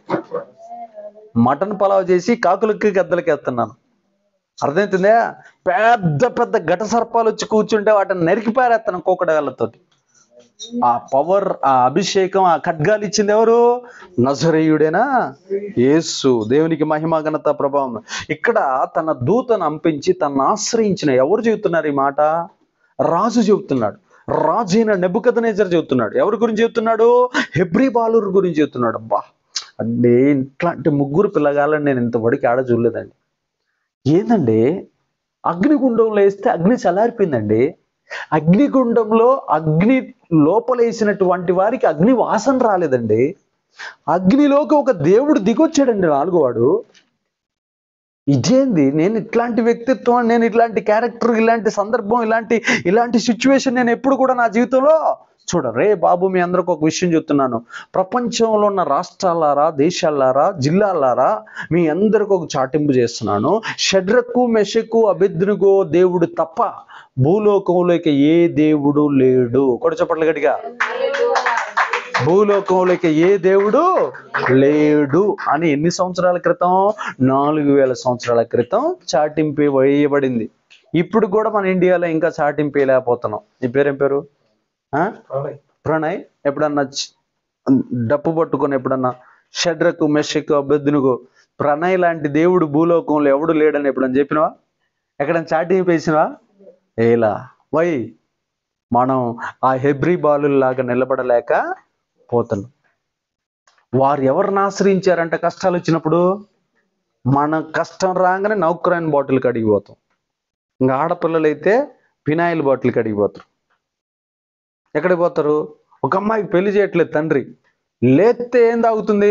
మటన్ పలావ్ చేసి కాకులకి గద్దలకి ఎత్తున్నాను అర్థమవుతుందా పెద్ద పెద్ద ఘట సర్పాలు వచ్చి కూర్చుంటే వాటిని నరికి పారేస్తాను కోకడగాళ్ళతోటి ఆ పవర్ ఆ అభిషేకం ఆ ఖడ్గాలు ఇచ్చింది ఎవరు నజరేయుడేనా యేసు దేవునికి మహిమ ఘనత ప్రభావం ఇక్కడ తన దూతను అంపించి తనను ఆశ్రయించిన ఎవరు చెబుతున్నారు ఈ మాట రాజు చెబుతున్నాడు రాజు అయిన నెబుకదనేజర్ చెబుతున్నాడు ఎవరి గురించి చెబుతున్నాడు హెబ్రి బాలురు గురించి చెబుతున్నాడు అబ్బా అంటే ఇట్లాంటి ముగ్గురు పిల్లగాలని నేను ఇంతవరకు ఆడ చూడలేదండి ఏందండి అగ్నిగుండంలో వేస్తే అగ్ని చల్లారిపోయిందండి అగ్నిగుండంలో అగ్ని లోపలేసినటువంటి వారికి అగ్ని వాసన రాలేదండి అగ్నిలోకి ఒక దేవుడు దిగొచ్చాడండి నాలుగోవాడు ఇదేంది నేను ఇట్లాంటి వ్యక్తిత్వం నేను ఇట్లాంటి క్యారెక్టర్ ఇలాంటి సందర్భం ఇలాంటి ఇలాంటి సిచ్యువేషన్ నేను ఎప్పుడు కూడా నా జీవితంలో చూడ రే బాబు మీ అందరికి ఒక విషయం చెప్తున్నాను ప్రపంచంలో ఉన్న రాష్ట్రాలారా దేశాలారా జిల్లాలారా మీ అందరికి ఒక చాటింపు చేస్తున్నాను షడ్రకు మెషకు అభిద్రుగో దేవుడు తప్ప భూలోకంలో ఇక ఏ దేవుడు లేడు కూడా చెప్పట్లు గట్టిగా భూలోకంలోకి ఏ దేవుడు లేడు అని ఎన్ని సంవత్సరాల క్రితం నాలుగు వేల సంవత్సరాల క్రితం చాటింపు వేయబడింది ఇప్పుడు కూడా మన ఇండియాలో ఇంకా చాటింపు వేయలేకపోతున్నాం నీ పేరేం పేరు ఆ? ప్రణయ్ ఎప్పుడన్నా చ- డప్పు పట్టుకొని ఎప్పుడన్నా షడ్రకు మెషకు అభ్యర్థునుకు ప్రణయ్ లాంటి దేవుడు భూలోకంలో ఎవడు లేడని ఎప్పుడన్నా చెప్పినవా ఎక్కడన్నా చాటింపు వేసినవా ఏలా వై మనం ఆ హెబ్రి బాలుల్లాగా నిలబడలేక పోతున్నాం వారు ఎవరిని ఆశ్రయించారంట కష్టాలు వచ్చినప్పుడు మన కష్టం రాగానే నౌకరాయిన్ బాటిల్ కడిగిపోతాం ఇంకా ఆడపిల్లలు అయితే ఫినాయిల్ బాటిల్ కడిగిపోతారు ఎక్కడికి పోతారు ఒక అమ్మాయికి పెళ్లి చేయట్లేదు తండ్రి లేస్తే ఏం తాగుతుంది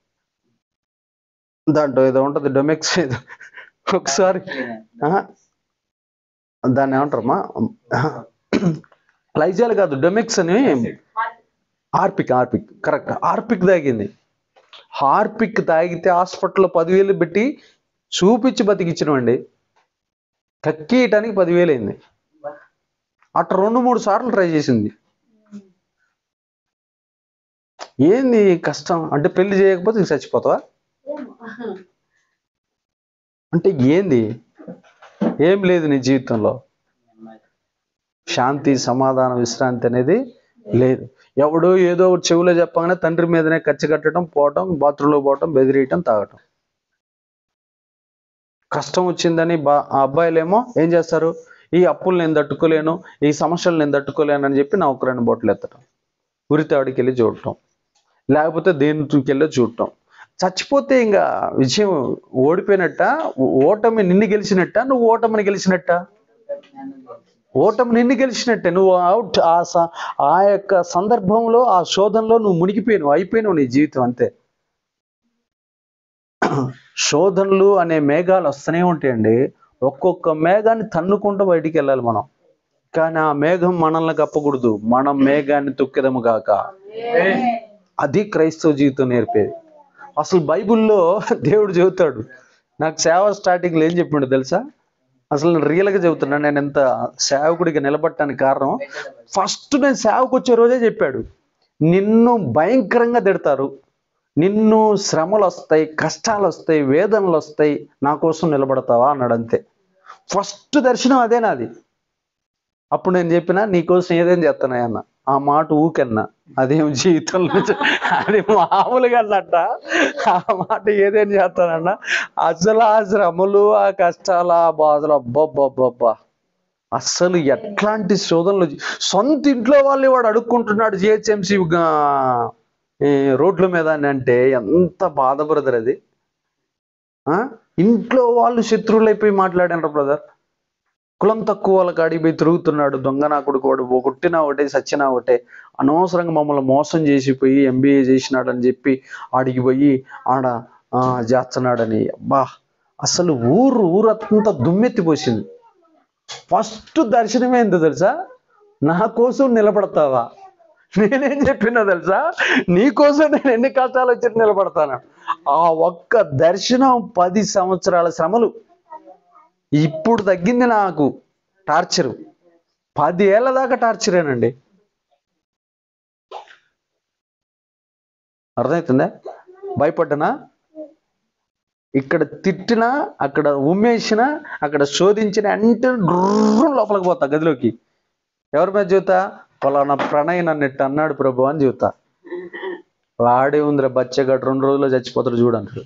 దాంట్లో ఏదో ఉంటుంది డొమెక్స్ ఏదో ఒకసారి ఆహా. దాన్ని ఏమంటారమ్మా ఆహా. లైజాల్ కాదు డొమెక్స్ అని హార్పిక్ హార్పిక్ కరెక్ట్ హార్పిక్ తాగింది హార్పిక్ తాగితే హాస్పిటల్లో పదివేలు పెట్టి చూపించి బతికిచ్చినవండి కక్కియటానికి పదివేలు అయింది అట్లా రెండు మూడు సార్లు ట్రై చేసింది ఏంది కష్టం అంటే పెళ్లి చేయకపోతే ఇంక చచ్చిపోతావా ఏమో అంటే ఏంది ఏం లేదు నీ జీవితంలో శాంతి సమాధానం విశ్రాంతి అనేది లేదు ఎవడో ఏదో ఒకటి చెవిలో చెప్పగానే తండ్రి మీదనే ఖర్చు కట్టడం పోవటం బాత్రూంలో పోవటం బెదిరియటం తాగటం కష్టం వచ్చిందని బా ఆ అబ్బాయిలేమో ఏం చేస్తారు ఈ అప్పులు నేను తట్టుకోలేను ఈ సమస్యలు నేను తట్టుకోలేను అని చెప్పి నౌకరాని బొట్టలు ఎత్తడం ఉరితాడికి వెళ్ళి చూడటం లేకపోతే దేనికి వెళ్ళి చూడటం చచ్చిపోతే ఇంకా విజయం ఓడిపోయినట్ట ఓటమి నిన్ను గెలిచినట్ట నువ్వు ఓటమిని గెలిచినట్ట ఓటమి నిన్ను గెలిచినట్టే నువ్వు అవుట్ ఆ స- ఆ యొక్క సందర్భంలో ఆ శోధనలో నువ్వు మునిగిపోయినావు అయిపోయినావు నీ జీవితం అంతే శోధనలు అనే మేఘాలు వస్తూనే ఉంటాయండి ఒక్కొక్క మేఘాన్ని తన్నుకుంటూ బయటికి వెళ్ళాలి మనం కానీ ఆ మేఘం మనల్ని కప్పకూడదు మనం మేఘాన్ని తొక్కెదము గాక అది క్రైస్తవ జీవితం నేర్పేది అసలు బైబిల్లో దేవుడు చెబుతాడు నాకు సేవ స్టార్టింగ్లో ఏం చెప్పిండు తెలుసా అసలు నేను రియల్గా చెబుతున్నా నేను ఎంత సేవకుడిగా నిలబడటానికి కారణం ఫస్ట్ నేను సేవకు వచ్చే రోజే చెప్పాడు నిన్ను భయంకరంగా తిడతారు నిన్ను శ్రమలు వస్తాయి కష్టాలు వస్తాయి వేదనలు వస్తాయి నా కోసం నిలబడతావా అన్నాడు అంతే ఫస్ట్ దర్శనం అదే నాది అప్పుడు నేను చెప్పిన నీకోసం ఏదేం చేస్తానా అన్న ఆ మాట ఊకన్నా అదేం జీవితంలో చ- అది మామూలుగా అన్నట్ట ఆ మాట ఏదేం చేస్తానన్నా అసలు ఆ శ్రమలు ఆ కష్టాలు ఆ బాధలు అబ్బబ్బబ్బబ్బా అస్సలు ఎట్లాంటి శోధనలు జీ- సొంత ఇంట్లో వాళ్ళు వాడు అడుక్కుంటున్నాడు జిహెచ్ఎంసి రోడ్ల మీద అని అంటే ఎంత బాధ బ్రదర్ అది ఆ? ఇంట్లో వాళ్ళు శత్రువులైపోయి మాట్లాడారు బ్రదర్ కులం తక్కువ వాళ్ళ కాడికి పోయి తిరుగుతున్నాడు దొంగ నా కొడుకు వాడు ఓ కొట్టినా ఒకటే సచ్చినా ఒకటే అనవసరంగా మమ్మల్ని మోసం చేసిపోయి ఎంబీఏ చేసినాడు అని చెప్పి ఆడికి పోయి ఆడ ఆ, చేస్తున్నాడని అబ్బా అసలు ఊరు ఊరంతా దుమ్మెత్తిపోసింది ఫస్ట్ దర్శనం ఏందో తెలుసా నా కోసం నిలబడతావా నేనేం చెప్పినా తెలుసా నీ కోసం నేను ఎన్ని కష్టాలు వచ్చి నిలబడతాను ఆ ఒక్క దర్శనం పది సంవత్సరాల శ్రమలు ఇప్పుడు తగ్గింది నాకు టార్చరు పది ఏళ్ళ దాకా టార్చరేనండి అర్థమవుతుందా భయపడ్డనా ఇక్కడ తిట్టినా అక్కడ ఉమ్మేసినా అక్కడ శోధించిన అంటే గుర్రం లోపలికి పోతా గదిలోకి ఎవరి మీద చూతా పలానా ప్రణయ్ నన్ను ఇట్ట అన్నాడు ప్రభు అని చూతా వాడే ఉందిరా బచ్చగాడు రెండు రోజుల్లో చచ్చిపోతాడు చూడంటాడు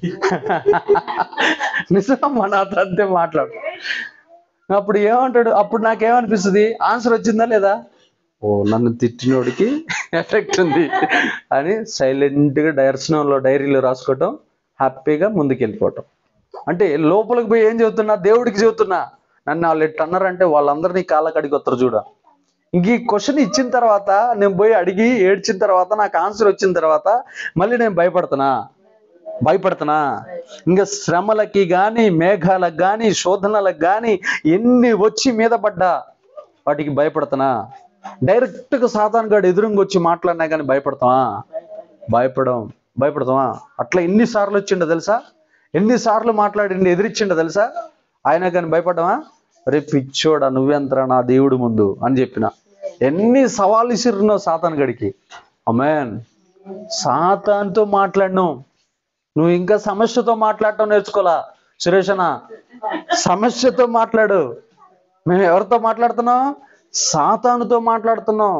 నిజం మన అంతే మాట్లాడు అప్పుడు ఏమంటాడు అప్పుడు నాకేమనిపిస్తుంది ఆన్సర్ వచ్చిందా లేదా ఓ నన్ను తిట్టినోడికి ఎఫెక్ట్ ఉంది అని సైలెంట్గా డైర్సనంలో డైరీలో రాసుకోవటం హ్యాపీగా ముందుకు వెళ్ళిపోవటం అంటే లోపలికి పోయి ఏం చెబుతున్నా దేవుడికి చెబుతున్నా నన్ను వాళ్ళు ఎట్టు అన్నారంటే వాళ్ళందరినీ కాళ్ళ కడిగి వస్తారు చూడ ఇంక ఈ క్వశ్చన్ ఇచ్చిన తర్వాత నేను పోయి అడిగి ఏడ్చిన తర్వాత నాకు ఆన్సర్ వచ్చిన తర్వాత మళ్ళీ నేను భయపడుతున్నా భయపడుతున్నా ఇంకా శ్రమలకి కానీ మేఘాలకు కానీ శోధనలకు కానీ ఎన్ని వచ్చి మీద పడ్డా వాటికి భయపడుతున్నా డైరెక్ట్గా సాతాన్ గాడు ఎదురుంగా వచ్చి మాట్లాడినా కానీ భయపడతావా భయపడం భయపడతావా అట్లా ఎన్నిసార్లు వచ్చిండో తెలుసా ఎన్నిసార్లు మాట్లాడిండి ఎదిరిచ్చిండో తెలుసా ఆయన కానీ భయపడ్డావా రే పిచ్చోడా నువ్వెంతరా నా దేవుడి ముందు అని చెప్పిన ఎన్ని సవాళ్ళు ఇసిరినావు సాతాన్ గడికి అమెన్ సాతాన్తో మాట్లాడను నువ్వు ఇంకా సమస్యతో మాట్లాడటం నేర్చుకోలా సురేషనా సమస్యతో మాట్లాడు మేము ఎవరితో మాట్లాడుతున్నాం సాతానుతో మాట్లాడుతున్నాం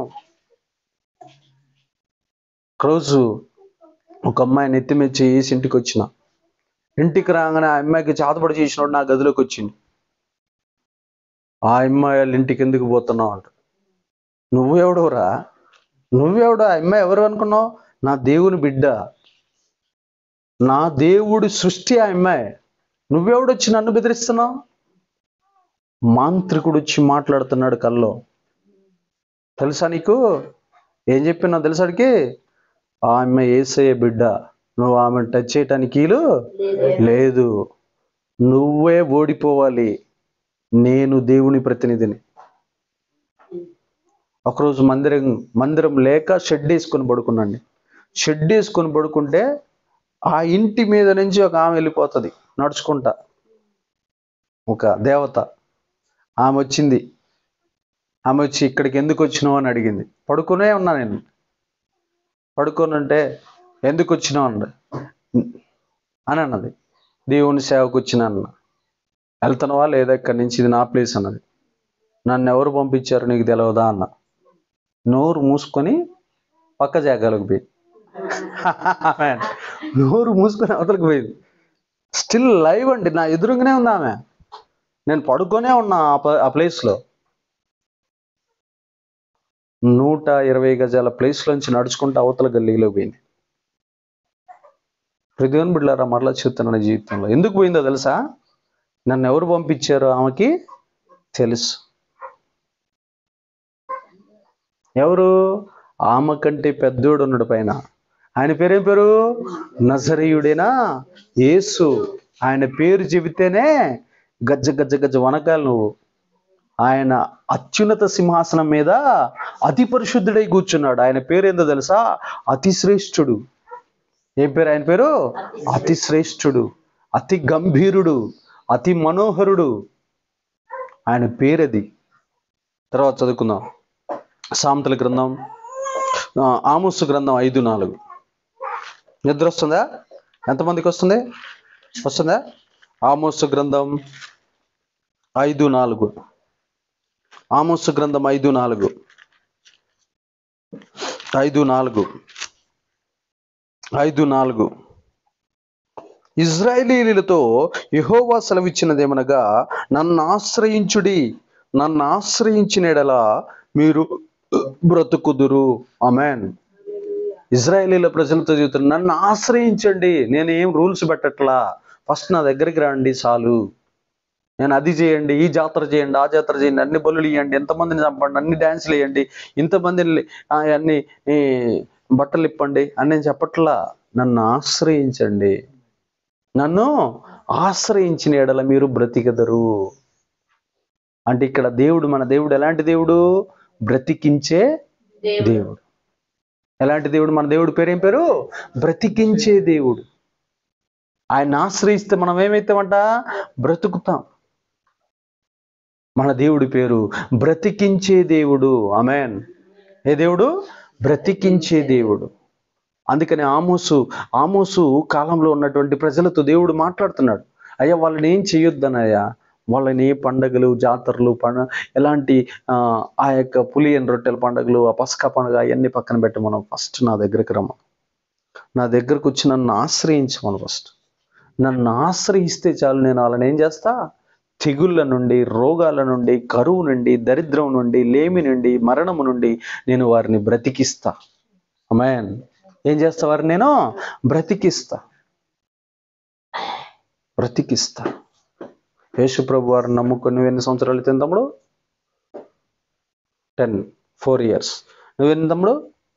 రోజు ఒక అమ్మాయి నెత్తి మీద చేసి ఇంటికి వచ్చిన ఇంటికి రాగానే ఆ అమ్మాయికి చేతపడి చేసినోడు నా గదిలోకి వచ్చింది ఆ అమ్మాయి వాళ్ళ ఇంటికి ఎందుకు పోతున్నావు అంట నువ్వెవడవురా నువ్వెవడు ఆ అమ్మాయి ఎవరు అనుకున్నావు నా దేవుని బిడ్డ నా దేవుడి సృష్టి ఆ అమ్మాయి నువ్వెవడొచ్చి నన్ను బెదిరిస్తున్నావు మాంత్రికుడు వచ్చి మాట్లాడుతున్నాడు కల్లో తెలుసా నీకు ఏం చెప్పినా తెలుసాడికి ఆ అమ్మాయి ఏసయ్య బిడ్డ నువ్వు ఆమె టచ్ చేయటానికి వీలు లేదు నువ్వే ఓడిపోవాలి నేను దేవుని ప్రతినిధిని ఒకరోజు మందిరం మందిరం లేక షెడ్ వేసుకొని పడుకున్నాండి షెడ్ వేసుకొని పడుకుంటే ఆ ఇంటి మీద నుంచి ఒక ఆమె వెళ్ళిపోతుంది నడుచుకుంటా ఒక దేవత ఆమె వచ్చింది ఆమె వచ్చి ఇక్కడికి ఎందుకు వచ్చినావు అని అడిగింది పడుకునే ఉన్నా నేను పడుకొని ఉంటే ఎందుకు వచ్చినావు అన్నది అని అన్నది దేవుని సేవకు వచ్చినా అన్న వెళ్తున్నావా లేదా ఇక్కడి నుంచి ఇది నా ప్లేస్ అన్నది నన్ను ఎవరు పంపించారు నీకు తెలియదా అన్న నోరు మూసుకొని పక్క జాగాలకు పోయి నోరు మూసుకొని అవతలకు పోయింది స్టిల్ లైవ్ అండి నా ఎదురుగానే ఉంది ఆమె నేను పడుకొనే ఉన్నా ఆ ప- ఆ ప్లేస్లో నూట ఇరవై గజాల ప్లేస్లోంచి నడుచుకుంటూ అవతల గల్లీలో పోయింది ప్రతివన్ బిడ్డారా మరలా చెప్తున్నాను జీవితంలో ఎందుకు పోయిందో తెలుసా నన్ను ఎవరు పంపించారో ఆమెకి తెలుసు ఎవరు ఆమె కంటే పెద్దోడు ఉన్నాడు పైన ఆయన పేరేం పేరు నజరీయుడేనా యేసు ఆయన పేరు చెబితేనే గజ్జ గజ్జ గజ్జ వనకాలు నువ్వు ఆయన అత్యున్నత సింహాసనం మీద అతి పరిశుద్ధుడై కూర్చున్నాడు ఆయన పేరు ఏందో తెలుసా అతి శ్రేష్ఠుడు ఏం పేరు ఆయన పేరు అతి శ్రేష్ఠుడు అతి గంభీరుడు అతి మనోహరుడు ఆయన పేరది తర్వాత చదువుకుందాం సామెతల గ్రంథం ఆ, ఆమోసు గ్రంథం ఐదు నాలుగు నిద్ర వస్తుందా ఎంతమందికి వస్తుంది వస్తుందా ఆమోసు గ్రంథం ఐదు నాలుగు ఆమోసు గ్రంథం ఐదు నాలుగు ఐదు నాలుగు ఐదు నాలుగు ఇజ్రాయేలీలతో యెహోవా సెలవిచ్చినదేమనగా నన్ను ఆశ్రయించుడి నన్ను ఆశ్రయించిన ఎడల మీరు బ్రతుకుదురు అమెన్ ఇజ్రాయేలీల ప్రజలతో చెబుతున్నారు నన్ను ఆశ్రయించండి నేను ఏం రూల్స్ పెట్టట్లా ఫస్ట్ నా దగ్గరికి రండి చాలు నేను అది చేయండి ఈ జాతర చేయండి ఆ జాతర చేయండి అన్ని బలులు ఇవ్వండి ఎంతమందిని చంపండి అన్ని డ్యాన్సులు వేయండి ఇంతమందిని ఆ, అన్ని ఈ, బట్టలు ఇప్పండి అని నేను చెప్పట్లా నన్ను ఆశ్రయించండి నన్ను ఆశ్రయించిన ఎడల మీరు బ్రతికెదరు అంటే ఇక్కడ దేవుడు మన దేవుడు ఎలాంటి దేవుడు బ్రతికించే దేవుడు ఎలాంటి దేవుడు మన దేవుడు పేరేం పేరు బ్రతికించే దేవుడు ఆయన ఆశ్రయిస్తే మనం ఏమైతామంట బ్రతుకుతాం మన దేవుడి పేరు బ్రతికించే దేవుడు అమెన్ ఏ దేవుడు బ్రతికించే దేవుడు అందుకని ఆమోసు ఆమోసు కాలంలో ఉన్నటువంటి ప్రజలతో దేవుడు మాట్లాడుతున్నాడు అయ్యా వాళ్ళని ఏం చేయొద్దనయ్యా వాళ్ళని ఏ పండగలు జాతరలు పండ ఎలాంటి ఆ, ఆ యొక్క పులియన్ రొట్టెల పండుగలు ఆ పసకా పండుగ అవన్నీ పక్కన పెట్టి మనం ఫస్ట్ నా దగ్గరికి రమ్మ నా దగ్గరకు వచ్చి నన్ను ఆశ్రయించమను ఫస్ట్ నన్ను ఆశ్రయిస్తే చాలు నేను వాళ్ళని ఏం చేస్తా తెగుళ్ళ నుండి రోగాల నుండి కరువు నుండి దరిద్రం నుండి లేమి నుండి మరణము నుండి నేను వారిని బ్రతికిస్తా అమ్మాయన్ ఏం చేస్తా వారిని నేను బ్రతికిస్తా బ్రతికిస్తా యేసుప్రభు వారిని నమ్ముకొని నువ్వు ఎన్ని సంవత్సరాలు అయితే తమ్ముడు టెన్ ఫోర్ ఇయర్స్ నువ్వెన్ని తమ్ముడు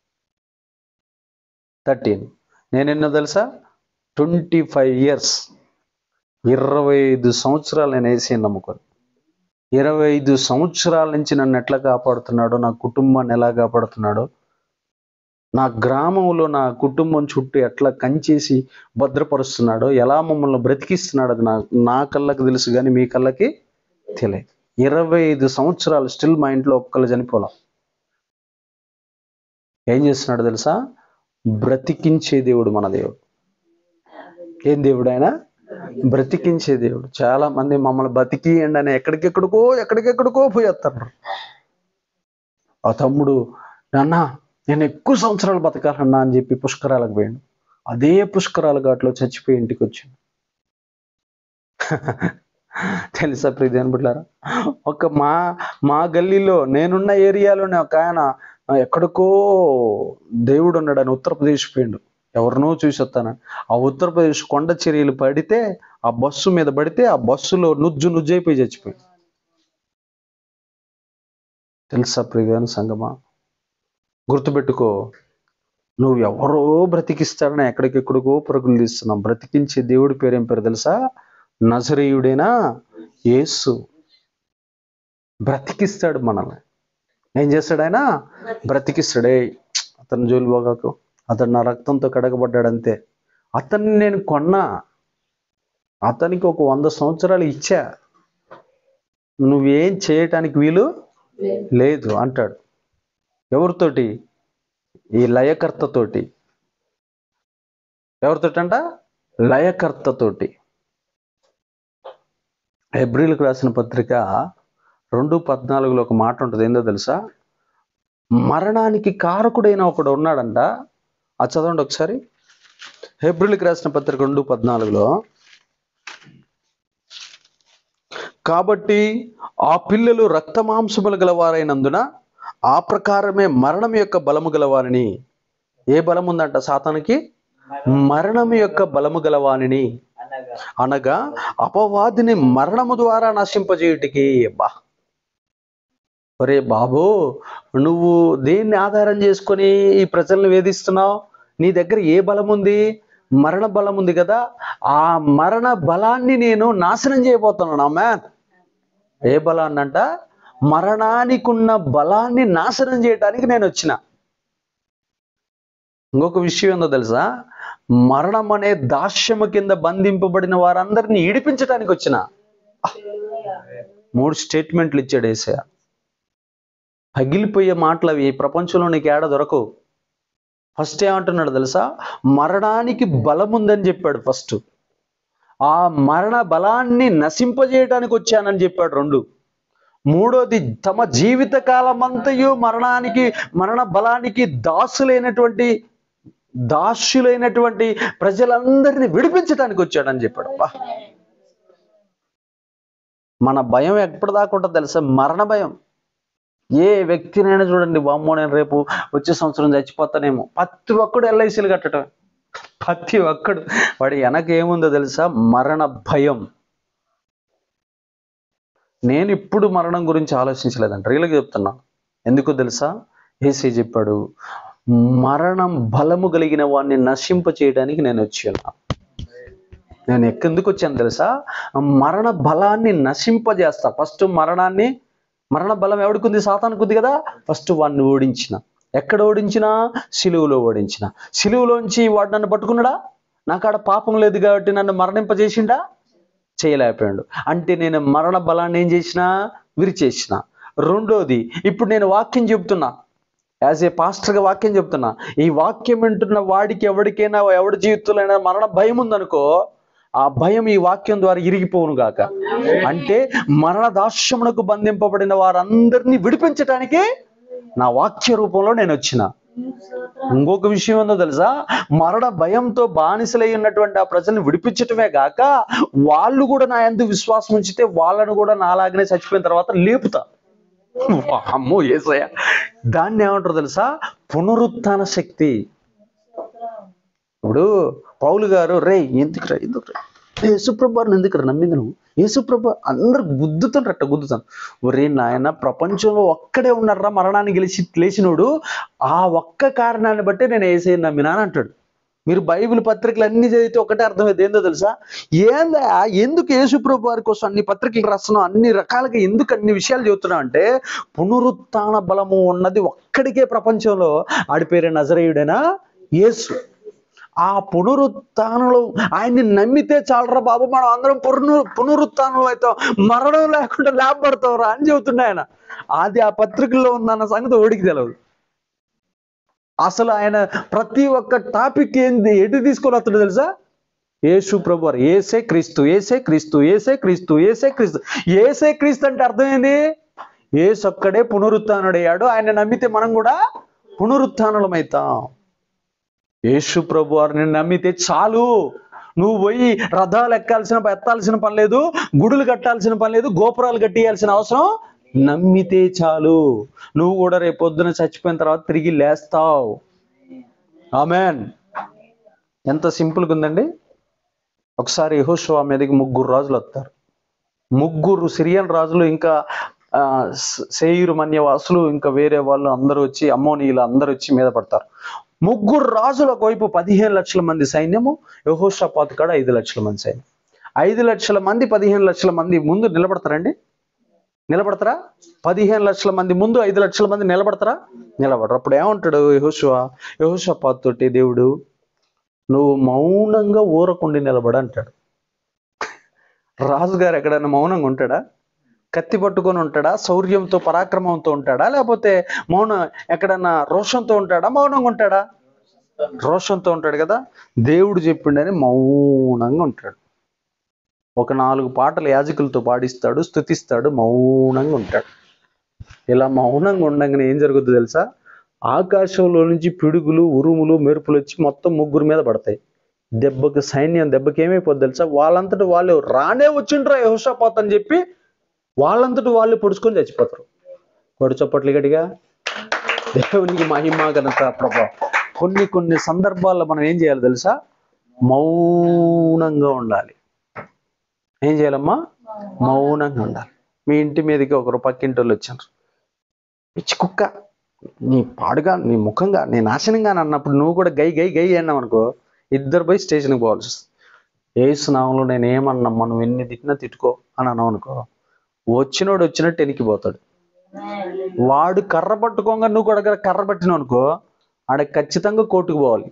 థర్టీన్ నేనెన్నో తెలుసా ట్వంటీ ఫైవ్ ఇయర్స్ ఇరవై ఐదు సంవత్సరాలు నేను వేసి నమ్ముకొని ఇరవై ఐదు సంవత్సరాల నుంచి నన్ను ఎట్లా కాపాడుతున్నాడో నా కుటుంబాన్ని ఎలా కాపాడుతున్నాడో నా గ్రామంలో నా కుటుంబం చుట్టూ ఎట్లా కంచేసి భద్రపరుస్తున్నాడో ఎలా మమ్మల్ని బ్రతికిస్తున్నాడో అది నా నా కళ్ళకి తెలుసు కానీ మీ కళ్ళకి తెలియదు ఇరవై ఐదు సంవత్సరాలు స్టిల్ మా ఇంట్లో ఒక్కళ్ళు చనిపోలా ఏం చేస్తున్నాడు తెలుసా బ్రతికించే దేవుడు మన దేవుడు ఏం దేవుడు ఆయన బ్రతికించే దేవుడు చాలా మంది మమ్మల్ని బతికియండి అని ఎక్కడికెక్కడికో ఎక్కడికెక్కడికో పోయేస్తారు ఆ తమ్ముడు నాన్న నేను ఎక్కువ సంవత్సరాలు బతకాలన్నా అని చెప్పి పుష్కరాలకు పోయాడు అదే పుష్కరాల ఘాట్లో చచ్చిపోయి ఇంటికి వచ్చాడు తెలుసా ప్రియదేని బిడ్డారా ఒక మా మా గల్లీలో నేనున్న ఏరియాలోనే ఒక ఆయన ఎక్కడికో దేవుడు ఉన్నాడని ఉత్తరప్రదేశ్ పోయిండు ఎవరినో చూసి వస్తాను ఆ ఉత్తరప్రదేశ్ కొండ చర్యలు పడితే ఆ బస్సు మీద పడితే ఆ బస్సులో నుజ్జు నుజ్జు అయిపోయి చచ్చిపోయింది తెలుసా ప్రియదేని సంగమా గుర్తుపెట్టుకో నువ్వు ఎవరో బ్రతికిస్తాడని ఎక్కడికెక్కడికో పరుగులు తీస్తున్నావు బ్రతికించే దేవుడి పేరు ఏం పేరు తెలుసా నజరేయుడేనా యేసు బ్రతికిస్తాడు మనల్ని ఏం చేస్తాడు ఆయన బ్రతికిస్తాడే అతను జోలి పోగాకు అతను నా రక్తంతో కడగబడ్డాడు అంతే అతన్ని నేను కొన్నా అతనికి ఒక వంద సంవత్సరాలు ఇచ్చా నువ్వేం చేయటానికి వీలు లేదు అంటాడు ఎవరితోటి ఈ లయకర్తతోటి ఎవరితోటి అంట లయకర్తతోటి ఎబ్రిల్కి రాసిన పత్రిక రెండు పద్నాలుగులో ఒక మాట ఉంటుంది ఏందో తెలుసా మరణానికి కారకుడైన ఒకడు ఉన్నాడంట అది చదవండి ఒకసారి హెబ్రిల్కి రాసిన పత్రిక రెండు పద్నాలుగులో కాబట్టి ఆ పిల్లలు రక్త మాంసములు గలవారైనందున ఆ ప్రకారమే మరణం యొక్క బలము గలవారిని ఏ బలం ఉందంట సాతానికి మరణం యొక్క బలము గలవానిని అనగా అనగా అపవాదిని మరణము ద్వారా నశింపజేయుటికి బా ఒరే బాబు నువ్వు దేన్ని ఆధారం చేసుకొని ఈ ప్రజలను వేధిస్తున్నావు నీ దగ్గర ఏ బలం ఉంది మరణ బలం ఉంది కదా ఆ మరణ బలాన్ని నేను నాశనం చేయబోతున్నాను మ్యాన్ ఏ బలాన్ని అంట మరణానికి ఉన్న బలాన్ని నాశనం చేయడానికి నేను వచ్చిన ఇంకొక విషయం ఏందో తెలుసా మరణం అనే దాస్యము కింద బంధింపబడిన వారందరినీ ఈడిపించడానికి వచ్చిన మూడు స్టేట్మెంట్లు ఇచ్చాడు ఏసయ పగిలిపోయే మాటలు అవి ఈ ప్రపంచంలో నీకు ఏడ దొరకవు ఫస్ట్ ఏమంటున్నాడు తెలుసా మరణానికి బలం ఉందని చెప్పాడు ఫస్ట్ ఆ మరణ బలాన్ని నశింపజేయడానికి వచ్చానని చెప్పాడు రెండు మూడోది తమ జీవిత కాలమంతయు మరణానికి మరణ బలానికి దాసులైనటువంటి దాస్యులైనటువంటి ప్రజలందరినీ విడిపించడానికి వచ్చాడని చెప్పాడు అబ్బా. మన భయం ఎప్పటిదాకా ఉంటుంది తెలుసా మరణ భయం ఏ వ్యక్తినైనా చూడండి వామ్మో నేను రేపు వచ్చే సంవత్సరం చచ్చిపోతానేమో ప్రతి ఒక్కడు ఎల్ఐసీలు కట్టడం ప్రతి ఒక్కడు వాడి వెనక ఏముందో తెలుసా మరణ భయం నేను ఇప్పుడు మరణం గురించి ఆలోచించలేదంట రియల్గా చెప్తున్నా ఎందుకో తెలుసా ఏసీ చెప్పాడు మరణం బలము కలిగిన వాడిని నశింప చేయడానికి నేను వచ్చి ఉన్నా నేను ఎక్కెందుకు వచ్చాను తెలుసా మరణ బలాన్ని నశింపజేస్తా ఫస్ట్ మరణాన్ని మరణ బలం ఎవడికుంది సాతానికి ఉంది కదా ఫస్ట్ వాడిని ఓడించిన ఎక్కడ ఓడించినా సిలువులో ఓడించిన సిలువులోంచి వాడు నన్ను పట్టుకున్నాడా నాకాడ పాపం లేదు కాబట్టి నన్ను మరణింపజేసిండా చేయలేకపోయాడు అంటే నేను మరణ బలాన్ని ఏం చేసిన విరిచేసిన రెండోది ఇప్పుడు నేను వాక్యం చెప్తున్నా యాజ్ ఏ పాస్టర్గా వాక్యం చెప్తున్నా ఈ వాక్యం వింటున్న వాడికి ఎవరికైనా ఎవడి జీవితంలో మరణ భయం ఉందనుకో ఆ భయం ఈ వాక్యం ద్వారా ఇరిగిపోవును గాక అంటే మరణ దాస్యమునకు బంధింపబడిన వారందరినీ విడిపించటానికి నా వాక్య రూపంలో నేను వచ్చిన ఇంకొక విషయం ఏందో తెలుసా మరణ భయంతో బానిసలై ఉన్నటువంటి ఆ ప్రజల్ని విడిపించటమే గాక వాళ్ళు కూడా నా ఎందుకు విశ్వాసం ఉంచితే వాళ్ళను కూడా నాలాగనే చచ్చిపోయిన తర్వాత లేపుతా అమ్మో ఏసయ్య దాన్ని ఏమంటారు తెలుసా పునరుత్థాన శక్తి ఇప్పుడు పౌలు గారు రే ఎందుకు రా ఎందుకు రా యేసుప్రభాని ఎందుకు రా నమ్మింది నువ్వు యేసుప్రభ అందరు గుద్దుతాను రట్ట గుద్దుతాను ఒరే నాయన ప్రపంచంలో ఒక్కడే ఉన్నారా మరణాన్ని గెలిచి లేచినోడు ఆ ఒక్క కారణాన్ని బట్టి నేను ఏసే నమ్మినా అని అంటాడు మీరు బైబిల్ పత్రికలు అన్ని చదివితే ఒకటే అర్థమైంది ఏందో తెలుసా ఏందా ఎందుకు యేసుప్రభు వారి కోసం అన్ని పత్రికలు రాస్తున్నావు అన్ని రకాలుగా ఎందుకు అన్ని విషయాలు చెబుతున్నావు అంటే పునరుత్థాన బలము ఉన్నది ఒక్కడికే ప్రపంచంలో ఆడి పేరే నజరేయుడేనా యేసు ఆ పునరుత్థానంలో ఆయన్ని నమ్మితే చాలరా బాబు మనం అందరం పునరు పునరుత్థానంలో అవుతాం మరణం లేకుండా లేపబడతావురా అని చెబుతుండే ఆయన అది ఆ పత్రికల్లో ఉందన్న సంగతి ఓడికి తెలియదు అసలు ఆయన ప్రతి ఒక్క టాపిక్ ఏంది ఎటు తీసుకొని వస్తాడు తెలుసా యేసు ప్రభు వారు ఏసే క్రీస్తు ఏసే క్రీస్తు ఏసే క్రీస్తు ఏసే క్రీస్తు ఏసే క్రీస్తు అంటే అర్థం ఏంది ఏసు ఒక్కడే పునరుత్డయ్యాడు ఆయన నమ్మితే మనం కూడా పునరుత్నమవుతాం యేసు ప్రభు వారిని నమ్మితే చాలు నువ్వు పోయి రథాలు ఎక్కాల్సిన ఎత్తాల్సిన పని లేదు గుడులు కట్టాల్సిన పని లేదు గోపురాలు కట్టియాల్సిన అవసరం నమ్మితే చాలు నువ్వు కూడా రేపు పొద్దున చచ్చిపోయిన తర్వాత తిరిగి లేస్తావు ఆమెన్ ఎంత సింపుల్గా ఉందండి ఒకసారి యెహోషువ మీదకి ముగ్గురు రాజులు వస్తారు ముగ్గురు సిరియన్ రాజులు ఇంకా ఆ, స- సేయిరు మన్యవాసులు ఇంకా వేరే వాళ్ళు అందరూ వచ్చి అమ్మోనీయులు అందరూ వచ్చి మీద పడతారు ముగ్గురు రాజుల వైపు పదిహేను లక్షల మంది సైన్యము యహోషపాత్ కాడ ఐదు లక్షల మంది సైన్యం ఐదు లక్షల మంది పదిహేను లక్షల మంది ముందు నిలబడతారండి నిలబడతారా పదిహేను లక్షల మంది ముందు ఐదు లక్షల మంది నిలబడతారా నిలబడరు అప్పుడు ఏమంటాడు యహోషువ యహోషపాత్ తోటి దేవుడు నువ్వు మౌనంగా ఊరకుండి నిలబడ అంటాడు రాజుగారు ఎక్కడైనా మౌనంగా ఉంటాడా కత్తి పట్టుకొని ఉంటాడా శౌర్యంతో పరాక్రమంతో ఉంటాడా లేకపోతే మౌన ఎక్కడన్నా రోషంతో ఉంటాడా మౌనంగా ఉంటాడా రోషంతో ఉంటాడు కదా దేవుడు చెప్పిండని మౌనంగా ఉంటాడు ఒక నాలుగు పాటలు యాజకులతో పాడిస్తాడు స్తుతిస్తాడు మౌనంగా ఉంటాడు ఇలా మౌనంగా ఉండగానే ఏం జరుగుద్ది తెలుసా ఆకాశంలో నుంచి పిడుగులు ఉరుములు మెరుపులు వచ్చి మొత్తం ముగ్గురు మీద పడతాయి దెబ్బకి సైన్యం దెబ్బకి ఏమైపోద్ది తెలుసా వాళ్ళంతటి వాళ్ళు రానే వచ్చిండ్రా యహోషాపాత్ అని చెప్పి వాళ్ళంతటి వాళ్ళు పొడుచుకొని చచ్చిపోతారు కొడు చప్పట్లు గట్టిగా దేవునికి మహిమ ఘనత ప్రభావం కొన్ని కొన్ని సందర్భాల్లో మనం ఏం చేయాలి తెలుసా మౌనంగా ఉండాలి ఏం చేయాలమ్మా మౌనంగా ఉండాలి మీ ఇంటి మీదకి ఒకరు పక్కింటి వాళ్ళు వచ్చారు పిచ్చి కుక్క నీ పాడుగా నీ ముఖంగా నీ నాశనంగా అని అన్నప్పుడు నువ్వు కూడా గై గై గై అన్నావు అనుకో ఇద్దరు పోయి స్టేషన్కి పోవాల్సి వస్తుంది ఏసునామంలో నేను ఏమన్నా నువ్వు ఎన్ని తిట్టినా తిట్టుకో అని అన్నావు అనుకో వచ్చినోడు వచ్చినట్టు ఎనికిపోతాడు వాడు కర్ర పట్టుకోగా నువ్వు కూడా కర్ర పట్టినావు అనుకో ఆడ ఖచ్చితంగా కోర్టుకు పోవాలి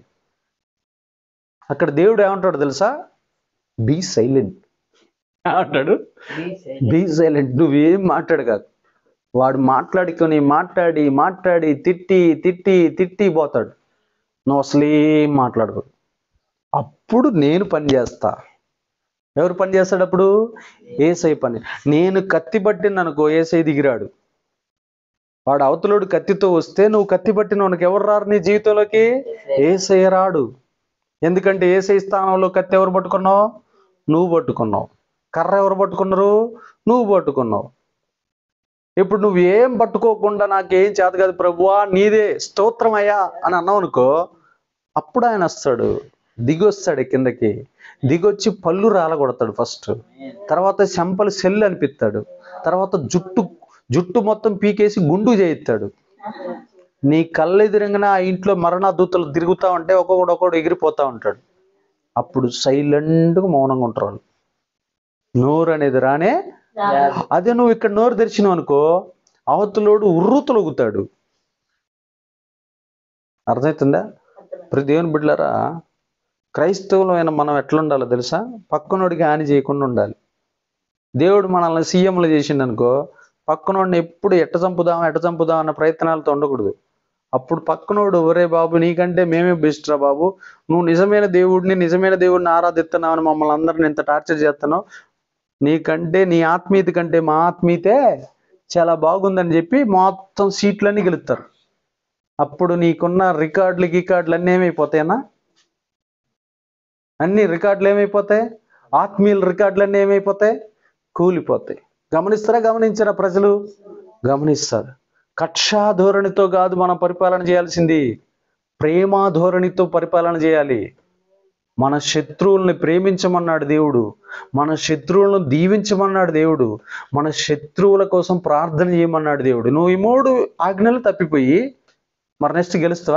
అక్కడ దేవుడు ఏమంటాడు తెలుసా బీ సైలెంట్ అంటాడు Be silent. బీ సైలెంట్ నువ్వేం మాట్లాడు కాదు వాడు మాట్లాడుకొని మాట్లాడి మాట్లాడి తిట్టి తిట్టి తిట్టి పోతాడు నువ్వు అసలేం మాట్లాడకూడదు అప్పుడు నేను పని చేస్తా ఎవరు పని చేస్తాడు అప్పుడు ఏసై పని నేను కత్తి పట్టిన అనుకో ఏసై దిగిరాడు వాడు అవతలోడు కత్తితో వస్తే నువ్వు కత్తి పట్టిన వానికి ఎవరు రారు నీ జీవితంలోకి ఏసై రాడు ఎందుకంటే ఏసై స్థానంలో కత్తి ఎవరు పట్టుకున్నావు నువ్వు పట్టుకున్నావు కర్ర ఎవరు పట్టుకున్నారు నువ్వు పట్టుకున్నావు ఇప్పుడు నువ్వు ఏం పట్టుకోకుండా నాకేం చేత కాదు ప్రభువా నీదే స్తోత్రమయ్యా అని అన్నావు అనుకో అప్పుడు ఆయన వస్తాడు దిగొస్తాడు కిందకి దిగొచ్చి పళ్ళు రాలగొడతాడు ఫస్ట్ తర్వాత చెంపలు సెల్లు అనిపిస్తాడు తర్వాత జుట్టు జుట్టు మొత్తం పీకేసి గుండు చేయిస్తాడు నీ కళ్ళెదిరంగానే ఆ ఇంట్లో మరణ దూతలు తిరుగుతా ఉంటే ఒక్కొక్కడు ఒక్కొక్కడు ఎగిరిపోతా ఉంటాడు అప్పుడు సైలెంట్గా మౌనంగా ఉంటారు వాళ్ళు నోరు అనేది రానే అదే నువ్వు ఇక్కడ నోరు తెరిచినావు అనుకో అవతలోడు ఉర్రు తొలగుతాడు అర్థమవుతుందా ప్రతి దేవుని బిడ్డలారా క్రైస్తవులమైన మనం ఎట్లా ఉండాలో తెలుసా పక్కనోడికి హాని చేయకుండా ఉండాలి దేవుడు మనల్ని సీఎంలు చేసిండు అనుకో పక్కనోడిని ఎప్పుడు ఎట్ట చంపుదాం ఎట్ట చంపుదాం అన్న ప్రయత్నాలతో ఉండకూడదు అప్పుడు పక్కనోడు ఒరే బాబు నీకంటే మేమే బెస్ట్ రా బాబు నువ్వు నిజమైన దేవుడిని నిజమైన దేవుడిని ఆరాధిస్తున్నావు అని మమ్మల్ని అందరిని ఇంత టార్చర్ చేస్తున్నావు నీకంటే నీ ఆత్మీయత కంటే మా ఆత్మీయతే చాలా బాగుందని చెప్పి మొత్తం సీట్లన్నీ గెలుస్తారు అప్పుడు నీకున్న రికార్డులు గికార్డులు అన్నీ ఏమైపోతాయన్నా అన్ని రికార్డులు ఏమైపోతాయి ఆత్మీయుల రికార్డులు అన్నీ ఏమైపోతాయి కూలిపోతాయి గమనిస్తారా గమనించారా ప్రజలు గమనిస్తారు కక్షా ధోరణితో కాదు మనం పరిపాలన చేయాల్సింది ప్రేమ ధోరణితో పరిపాలన చేయాలి మన శత్రువుల్ని ప్రేమించమన్నాడు దేవుడు మన శత్రువులను దీవించమన్నాడు దేవుడు మన శత్రువుల కోసం ప్రార్థన చేయమన్నాడు దేవుడు నువ్వు ఈ మూడు ఆజ్ఞలు తప్పిపోయి మరి నెక్స్ట్ గెలుస్తావా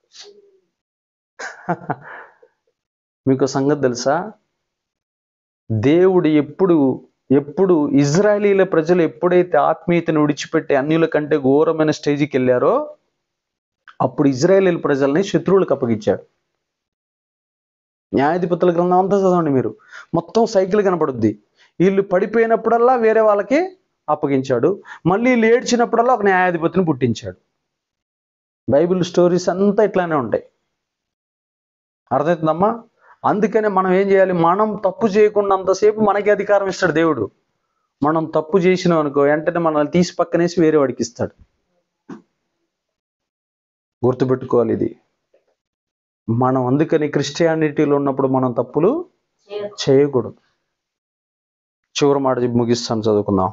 మీకు సంగతి తెలుసా దేవుడు ఎప్పుడు ఎప్పుడు ఇజ్రాయేలీల ప్రజలు ఎప్పుడైతే ఆత్మీయతను విడిచిపెట్టి అన్యుల కంటే ఘోరమైన స్టేజికి వెళ్ళారో అప్పుడు ఇజ్రాయేలీల ప్రజల్ని శత్రువులకు అప్పగించాడు న్యాయాధిపతుల గ్రంథం అంతా చదవండి మీరు మొత్తం సైకిల్ కనపడుద్ది వీళ్ళు పడిపోయినప్పుడల్లా వేరే వాళ్ళకి అప్పగించాడు మళ్ళీ వీళ్ళు ఏడ్చినప్పుడల్లా ఒక న్యాయాధిపతిని పుట్టించాడు బైబిల్ స్టోరీస్ అంతా ఇట్లానే ఉంటాయి అర్థమవుతుందమ్మా అందుకనే మనం ఏం చేయాలి మనం తప్పు చేయకున్నంతసేపు మనకి అధికారం ఇస్తాడు దేవుడు మనం తప్పు చేసినాం అనుకో వెంటనే మనల్ని తీసి పక్కనేసి వేరే వాడికి ఇస్తాడు గుర్తుపెట్టుకోవాలి ఇది మనం అందుకని క్రిస్టియానిటీలో ఉన్నప్పుడు మనం తప్పులు చేయకూడదు చివరి మాట చెప్పి ముగిస్తాను చదువుకుందాం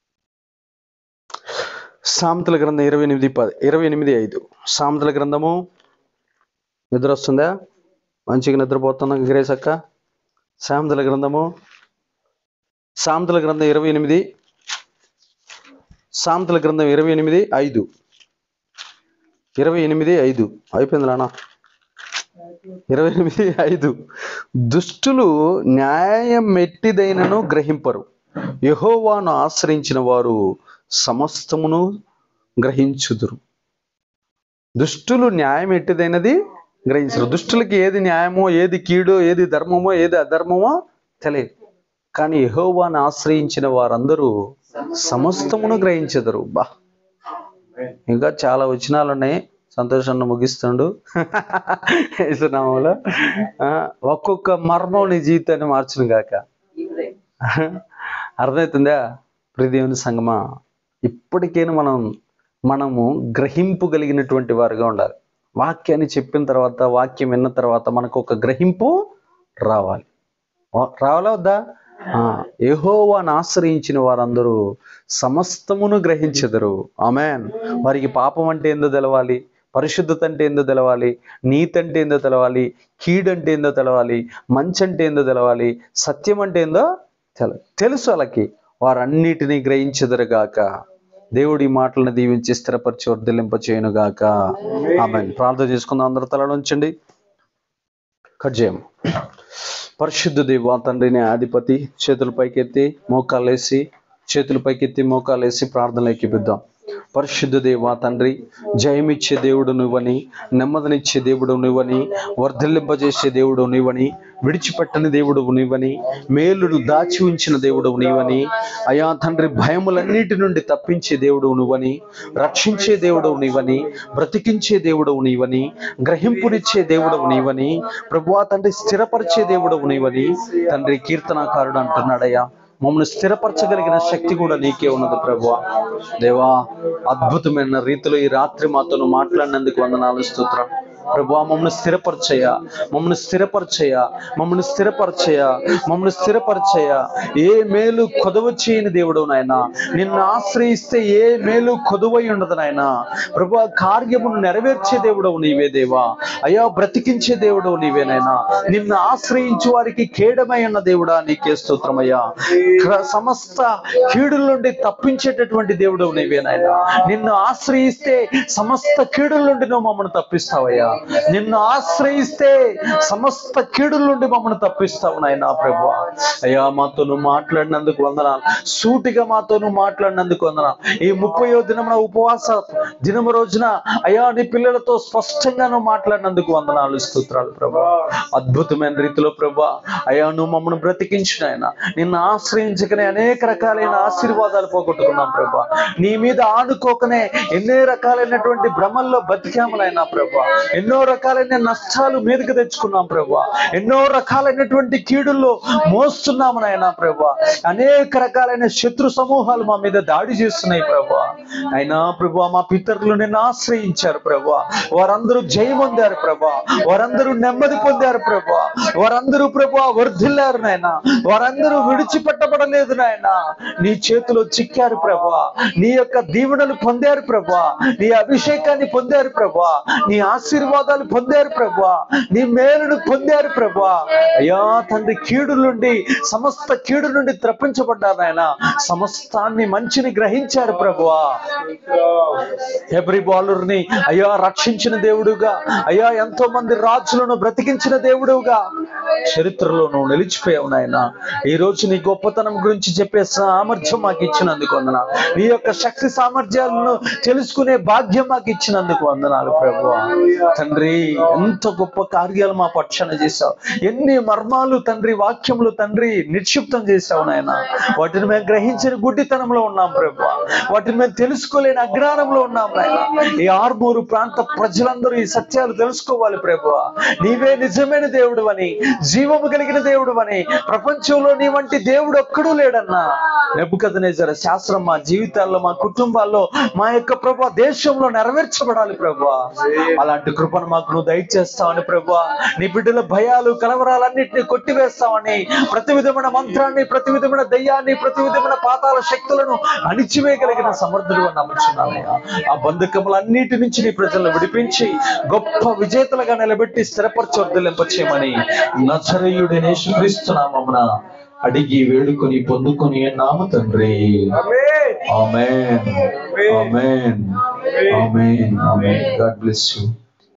సామెతల గ్రంథం ఇరవై ఎనిమిది పది ఇరవై ఎనిమిది ఐదు సామెతల గ్రంథము నిద్ర వస్తుందా మంచిగా నిద్రపోతున్నా గ్రేస్ అక్క సామెతల గ్రంథము సామెతల గ్రంథం ఇరవై ఎనిమిది సామెతల గ్రంథం ఇరవై ఎనిమిది ఐదు ఇరవై ఎనిమిది ఐదు అయిపోయింది నాన్న ఇరవై ఎనిమిది ఐదు దుష్టులు న్యాయం మెట్టిదైనను గ్రహింపరు యహోవాను ఆశ్రయించిన వారు సమస్తమును గ్రహించుదురు దుష్టులు న్యాయం ఎట్టిదైనది గ్రహించరు దుష్టులకి ఏది న్యాయమో ఏది కీడో ఏది ధర్మమో ఏది అధర్మమో తెలియదు కానీ యహోవాను ఆశ్రయించిన వారందరూ సమస్తమును గ్రహించెదరు బా ఇంకా చాలా వచనాలు ఉన్నాయి సంతోషాన్ని ముగిస్తుండు యేసునామంలో ఆ, ఒక్కొక్క మర్మం నీ జీవితాన్ని మార్చును గాక ఇప్పుడే అర్థమవుతుందా ప్రియదేవుని సంగమా ఇప్పటికైనా మనం మనము గ్రహింపుగలిగినటువంటి వారుగా ఉండాలి వాక్యాన్ని చెప్పిన తర్వాత వాక్యం విన్న తర్వాత మనకు ఒక గ్రహింపు రావాలి వా- రావాలా వద్దా ఆ, యెహోవాను ఆశ్రయించిన వారందరూ సమస్తమును గ్రహించెదరు ఆమెన్ వారికి పాపం అంటే ఏందో తెలవాలి పరిశుద్ధత అంటే ఏందో తెలవాలి నీతి అంటే ఏందో తెలవాలి కీడంటే ఏందో తెలవాలి మంచి అంటే ఏందో తెలవాలి సత్యం అంటే ఏందో తెల తెలుసు వాళ్ళకి వారన్నిటినీ గ్రహించెదరుగాక దేవుడి మాటలను దీవించి స్థిరపరిచి వర్ధలింప చేయనుగాక ఆమె ప్రార్థన చేసుకుందాం అందరూ తలలో ఉంచండి కట్ చేయము పరిశుద్ధ దేవ తండ్రిని ఆధిపతి చేతుల పైకెత్తి మోకాలేసి చేతుల పైకెత్తి మోకాలేసి ప్రార్థనలోకి బిద్దాం పరిశుద్ధ దేవ తండ్రి జయమిచ్చే దేవుడు నువ్వని నెమ్మదినిచ్చే దేవుడు నువ్వని వర్ధలింపజేసే దేవుడు నువ్వని విడిచిపెట్టని దేవుడు నీవని మేలును దాచి ఉంచిన దేవుడు నీవని అయా తండ్రి భయములన్నిటి నుండి తప్పించే దేవుడు నువ్వని రక్షించే దేవుడు నీవని బ్రతికించే దేవుడు నీవని గ్రహింపునిచ్చే దేవుడు నీవని ప్రభువా తండ్రి స్థిరపరిచే దేవుడు నీవని తండ్రి కీర్తనాకారుడు అంటున్నాడయ్యా మమ్మల్ని స్థిరపరచగలిగిన శక్తి కూడా నీకే ఉన్నది ప్రభువా దేవా అద్భుతమైన రీతిలో ఈ రాత్రి మాతో మాట్లాడినందుకు వందనాలు స్తోత్రం ప్రభువా మమ్మల్ని స్థిరపరచయ్య మమ్మల్ని స్థిరపరచయ్య మమ్మల్ని స్థిరపరచయ్య మమ్మల్ని స్థిరపరచయ్య ఏ మేలు కొదవ చేయని దేవుడు నాయన నిన్ను ఆశ్రయిస్తే ఏ మేలు కొదువై ఉండదు నాయన ప్రభు కార్యమును నెరవేర్చే దేవుడవు నీవే దేవా అయ్యా బ్రతికించే దేవుడవు నీవే నాయన నిన్ను ఆశ్రయించు వారికి కేడమై ఉన్న దేవుడా నీకే స్తోత్రమయ్యా క్ర- సమస్త కీడుల నుండి తప్పించేటటువంటి దేవుడవు నీవే నాయన నిన్ను ఆశ్రయిస్తే సమస్త కీడుల నుండి నువ్వు మమ్మల్ని తప్పిస్తావయ్యా నిన్ను ఆశ్రయిస్తే సమస్త కీడుల నుండి మమ్మల్ని తప్పిస్తావు నాయన ప్రభు అయ్యా మాతో నువ్వు మాట్లాడినందుకు వందనాలు సూటిగా మాతో నువ్వు మాట్లాడినందుకు వందనాలు ఈ ముప్పయో దినమున ఉపవాస దినము రోజున అయ్యా నీ పిల్లలతో స్పష్టంగా నువ్వు మాట్లాడినందుకు వందనాలు స్తోత్రాలు ప్రభా అద్భుతమైన రీతిలో ప్రభా అయ్యా నువ్వు మమ్మల్ని బ్రతికించిన ఆయన నిన్ను ఆశ్రయించకనే అనేక రకాలైన ఆశీర్వాదాలు పోగొట్టుకున్నాం ప్రభా నీ మీద ఆనుకోకనే ఎన్నో రకాలైనటువంటి భ్రమల్లో బతికాములైనా ప్రభా ఎన్నో రకాలైన నష్టాలు మీదకి తెచ్చుకున్నాం ప్రభా ఎన్నో రకాలైనటువంటి కీడుల్లో మోస్తున్నాము నాయన ప్రభా అనేక రకాలైన శత్రు సమూహాలు మా మీద దాడి చేస్తున్నాయి ప్రభా అయినా ప్రభా మా పితరులు నిన్ను ఆశ్రయించారు ప్రభా వారందరూ జయం పొందారు ప్రభా వారందరూ నెమ్మది పొందారు ప్రభా వారందరూ ప్రభా వర్ధిల్లారు నాయన వారందరూ విడిచిపెట్టబడలేదు నాయన నీ చేతిలో చిక్కారు ప్రభా నీ యొక్క దీవెనలు పొందారు ప్రభా నీ అభిషేకాన్ని పొందారు ప్రభా నీ ఆశీర్వాదాలు పొందారు ప్రభా నీ మేలును పొందారు ప్రభా అయ్యా తండ్రి కీడు నుండి సమస్త కీడు నుండి తప్పించబడ్డారు నాయన సమస్తాన్ని మంచిని గ్రహించారు ప్రభువా హెబ్రి బాలుర్ని అయ్యా రక్షించిన దేవుడుగా అయ్యా ఎంతో మంది రాజులను బ్రతికించిన దేవుడుగా చరిత్రలో నువ్వు నిలిచిపోయావు నాయన ఈ రోజు నీ గొప్పతనం గురించి చెప్పే సామర్థ్యం మాకు ఇచ్చినందుకు వందన నీ యొక్క శక్తి సామర్థ్యాలను తెలుసుకునే భాగ్యం మాకు ఇచ్చినందుకు వందనాలు ప్రభు తండ్రి ఎంత గొప్ప కార్యాలు మా పక్షాన చేశావు ఎన్ని మర్మాలు తండ్రి వాక్యములు తండ్రి నిక్షిప్తం చేశావు నాయన వాటిని మేము గ్రహించిన గుడ్డితనంలో ఉన్నాం ప్రభు వాటిని మేము తెలుసుకోలేని అజ్ఞానంలో ఉన్నాం నాయన ఈ ఆర్మూరు ప్రాంత ప్రజలందరూ ఈ సత్యాలు తెలుసుకోవాలి ప్రభు నీవే నిజమైన దేవుడు అని జీవము కలిగిన దేవుడు అని ప్రపంచంలో నీ వంటి దేవుడు ఒక్కడూ లేడన్నా నెప్పుకదనేజర శాస్త్రం మా జీవితాల్లో మా కుటుంబాల్లో మా యొక్క ప్రభు దేశంలో నెరవేర్చబడాలి ప్రభు అలాంటి కృపను మాకు నువ్వు దయచేస్తావని ప్రభు నీ బిడ్డల భయాలు కలవరాలన్నింటినీ కొట్టివేస్తావని ప్రతి విధమైన మంత్రాన్ని ప్రతి విధమైన దయ్యాన్ని ప్రతి విధమైన పాతాల శక్తులను అణిచివేయగలిగిన సమర్థుడు అని నమ్ముచున్నానయ్యా ఆ బంధకములన్నిటి నుంచి నీ ప్రజలను విడిపించి గొప్ప విజేతలుగా నిలబెట్టి స్థిరపరచొద్దులింపచేయమని నచరయుడనే శుక్రిస్తున్నామమ్మన అడిగి వేడుకొని పొందుకొని నామ తండ్రి amen amen amen amen God bless you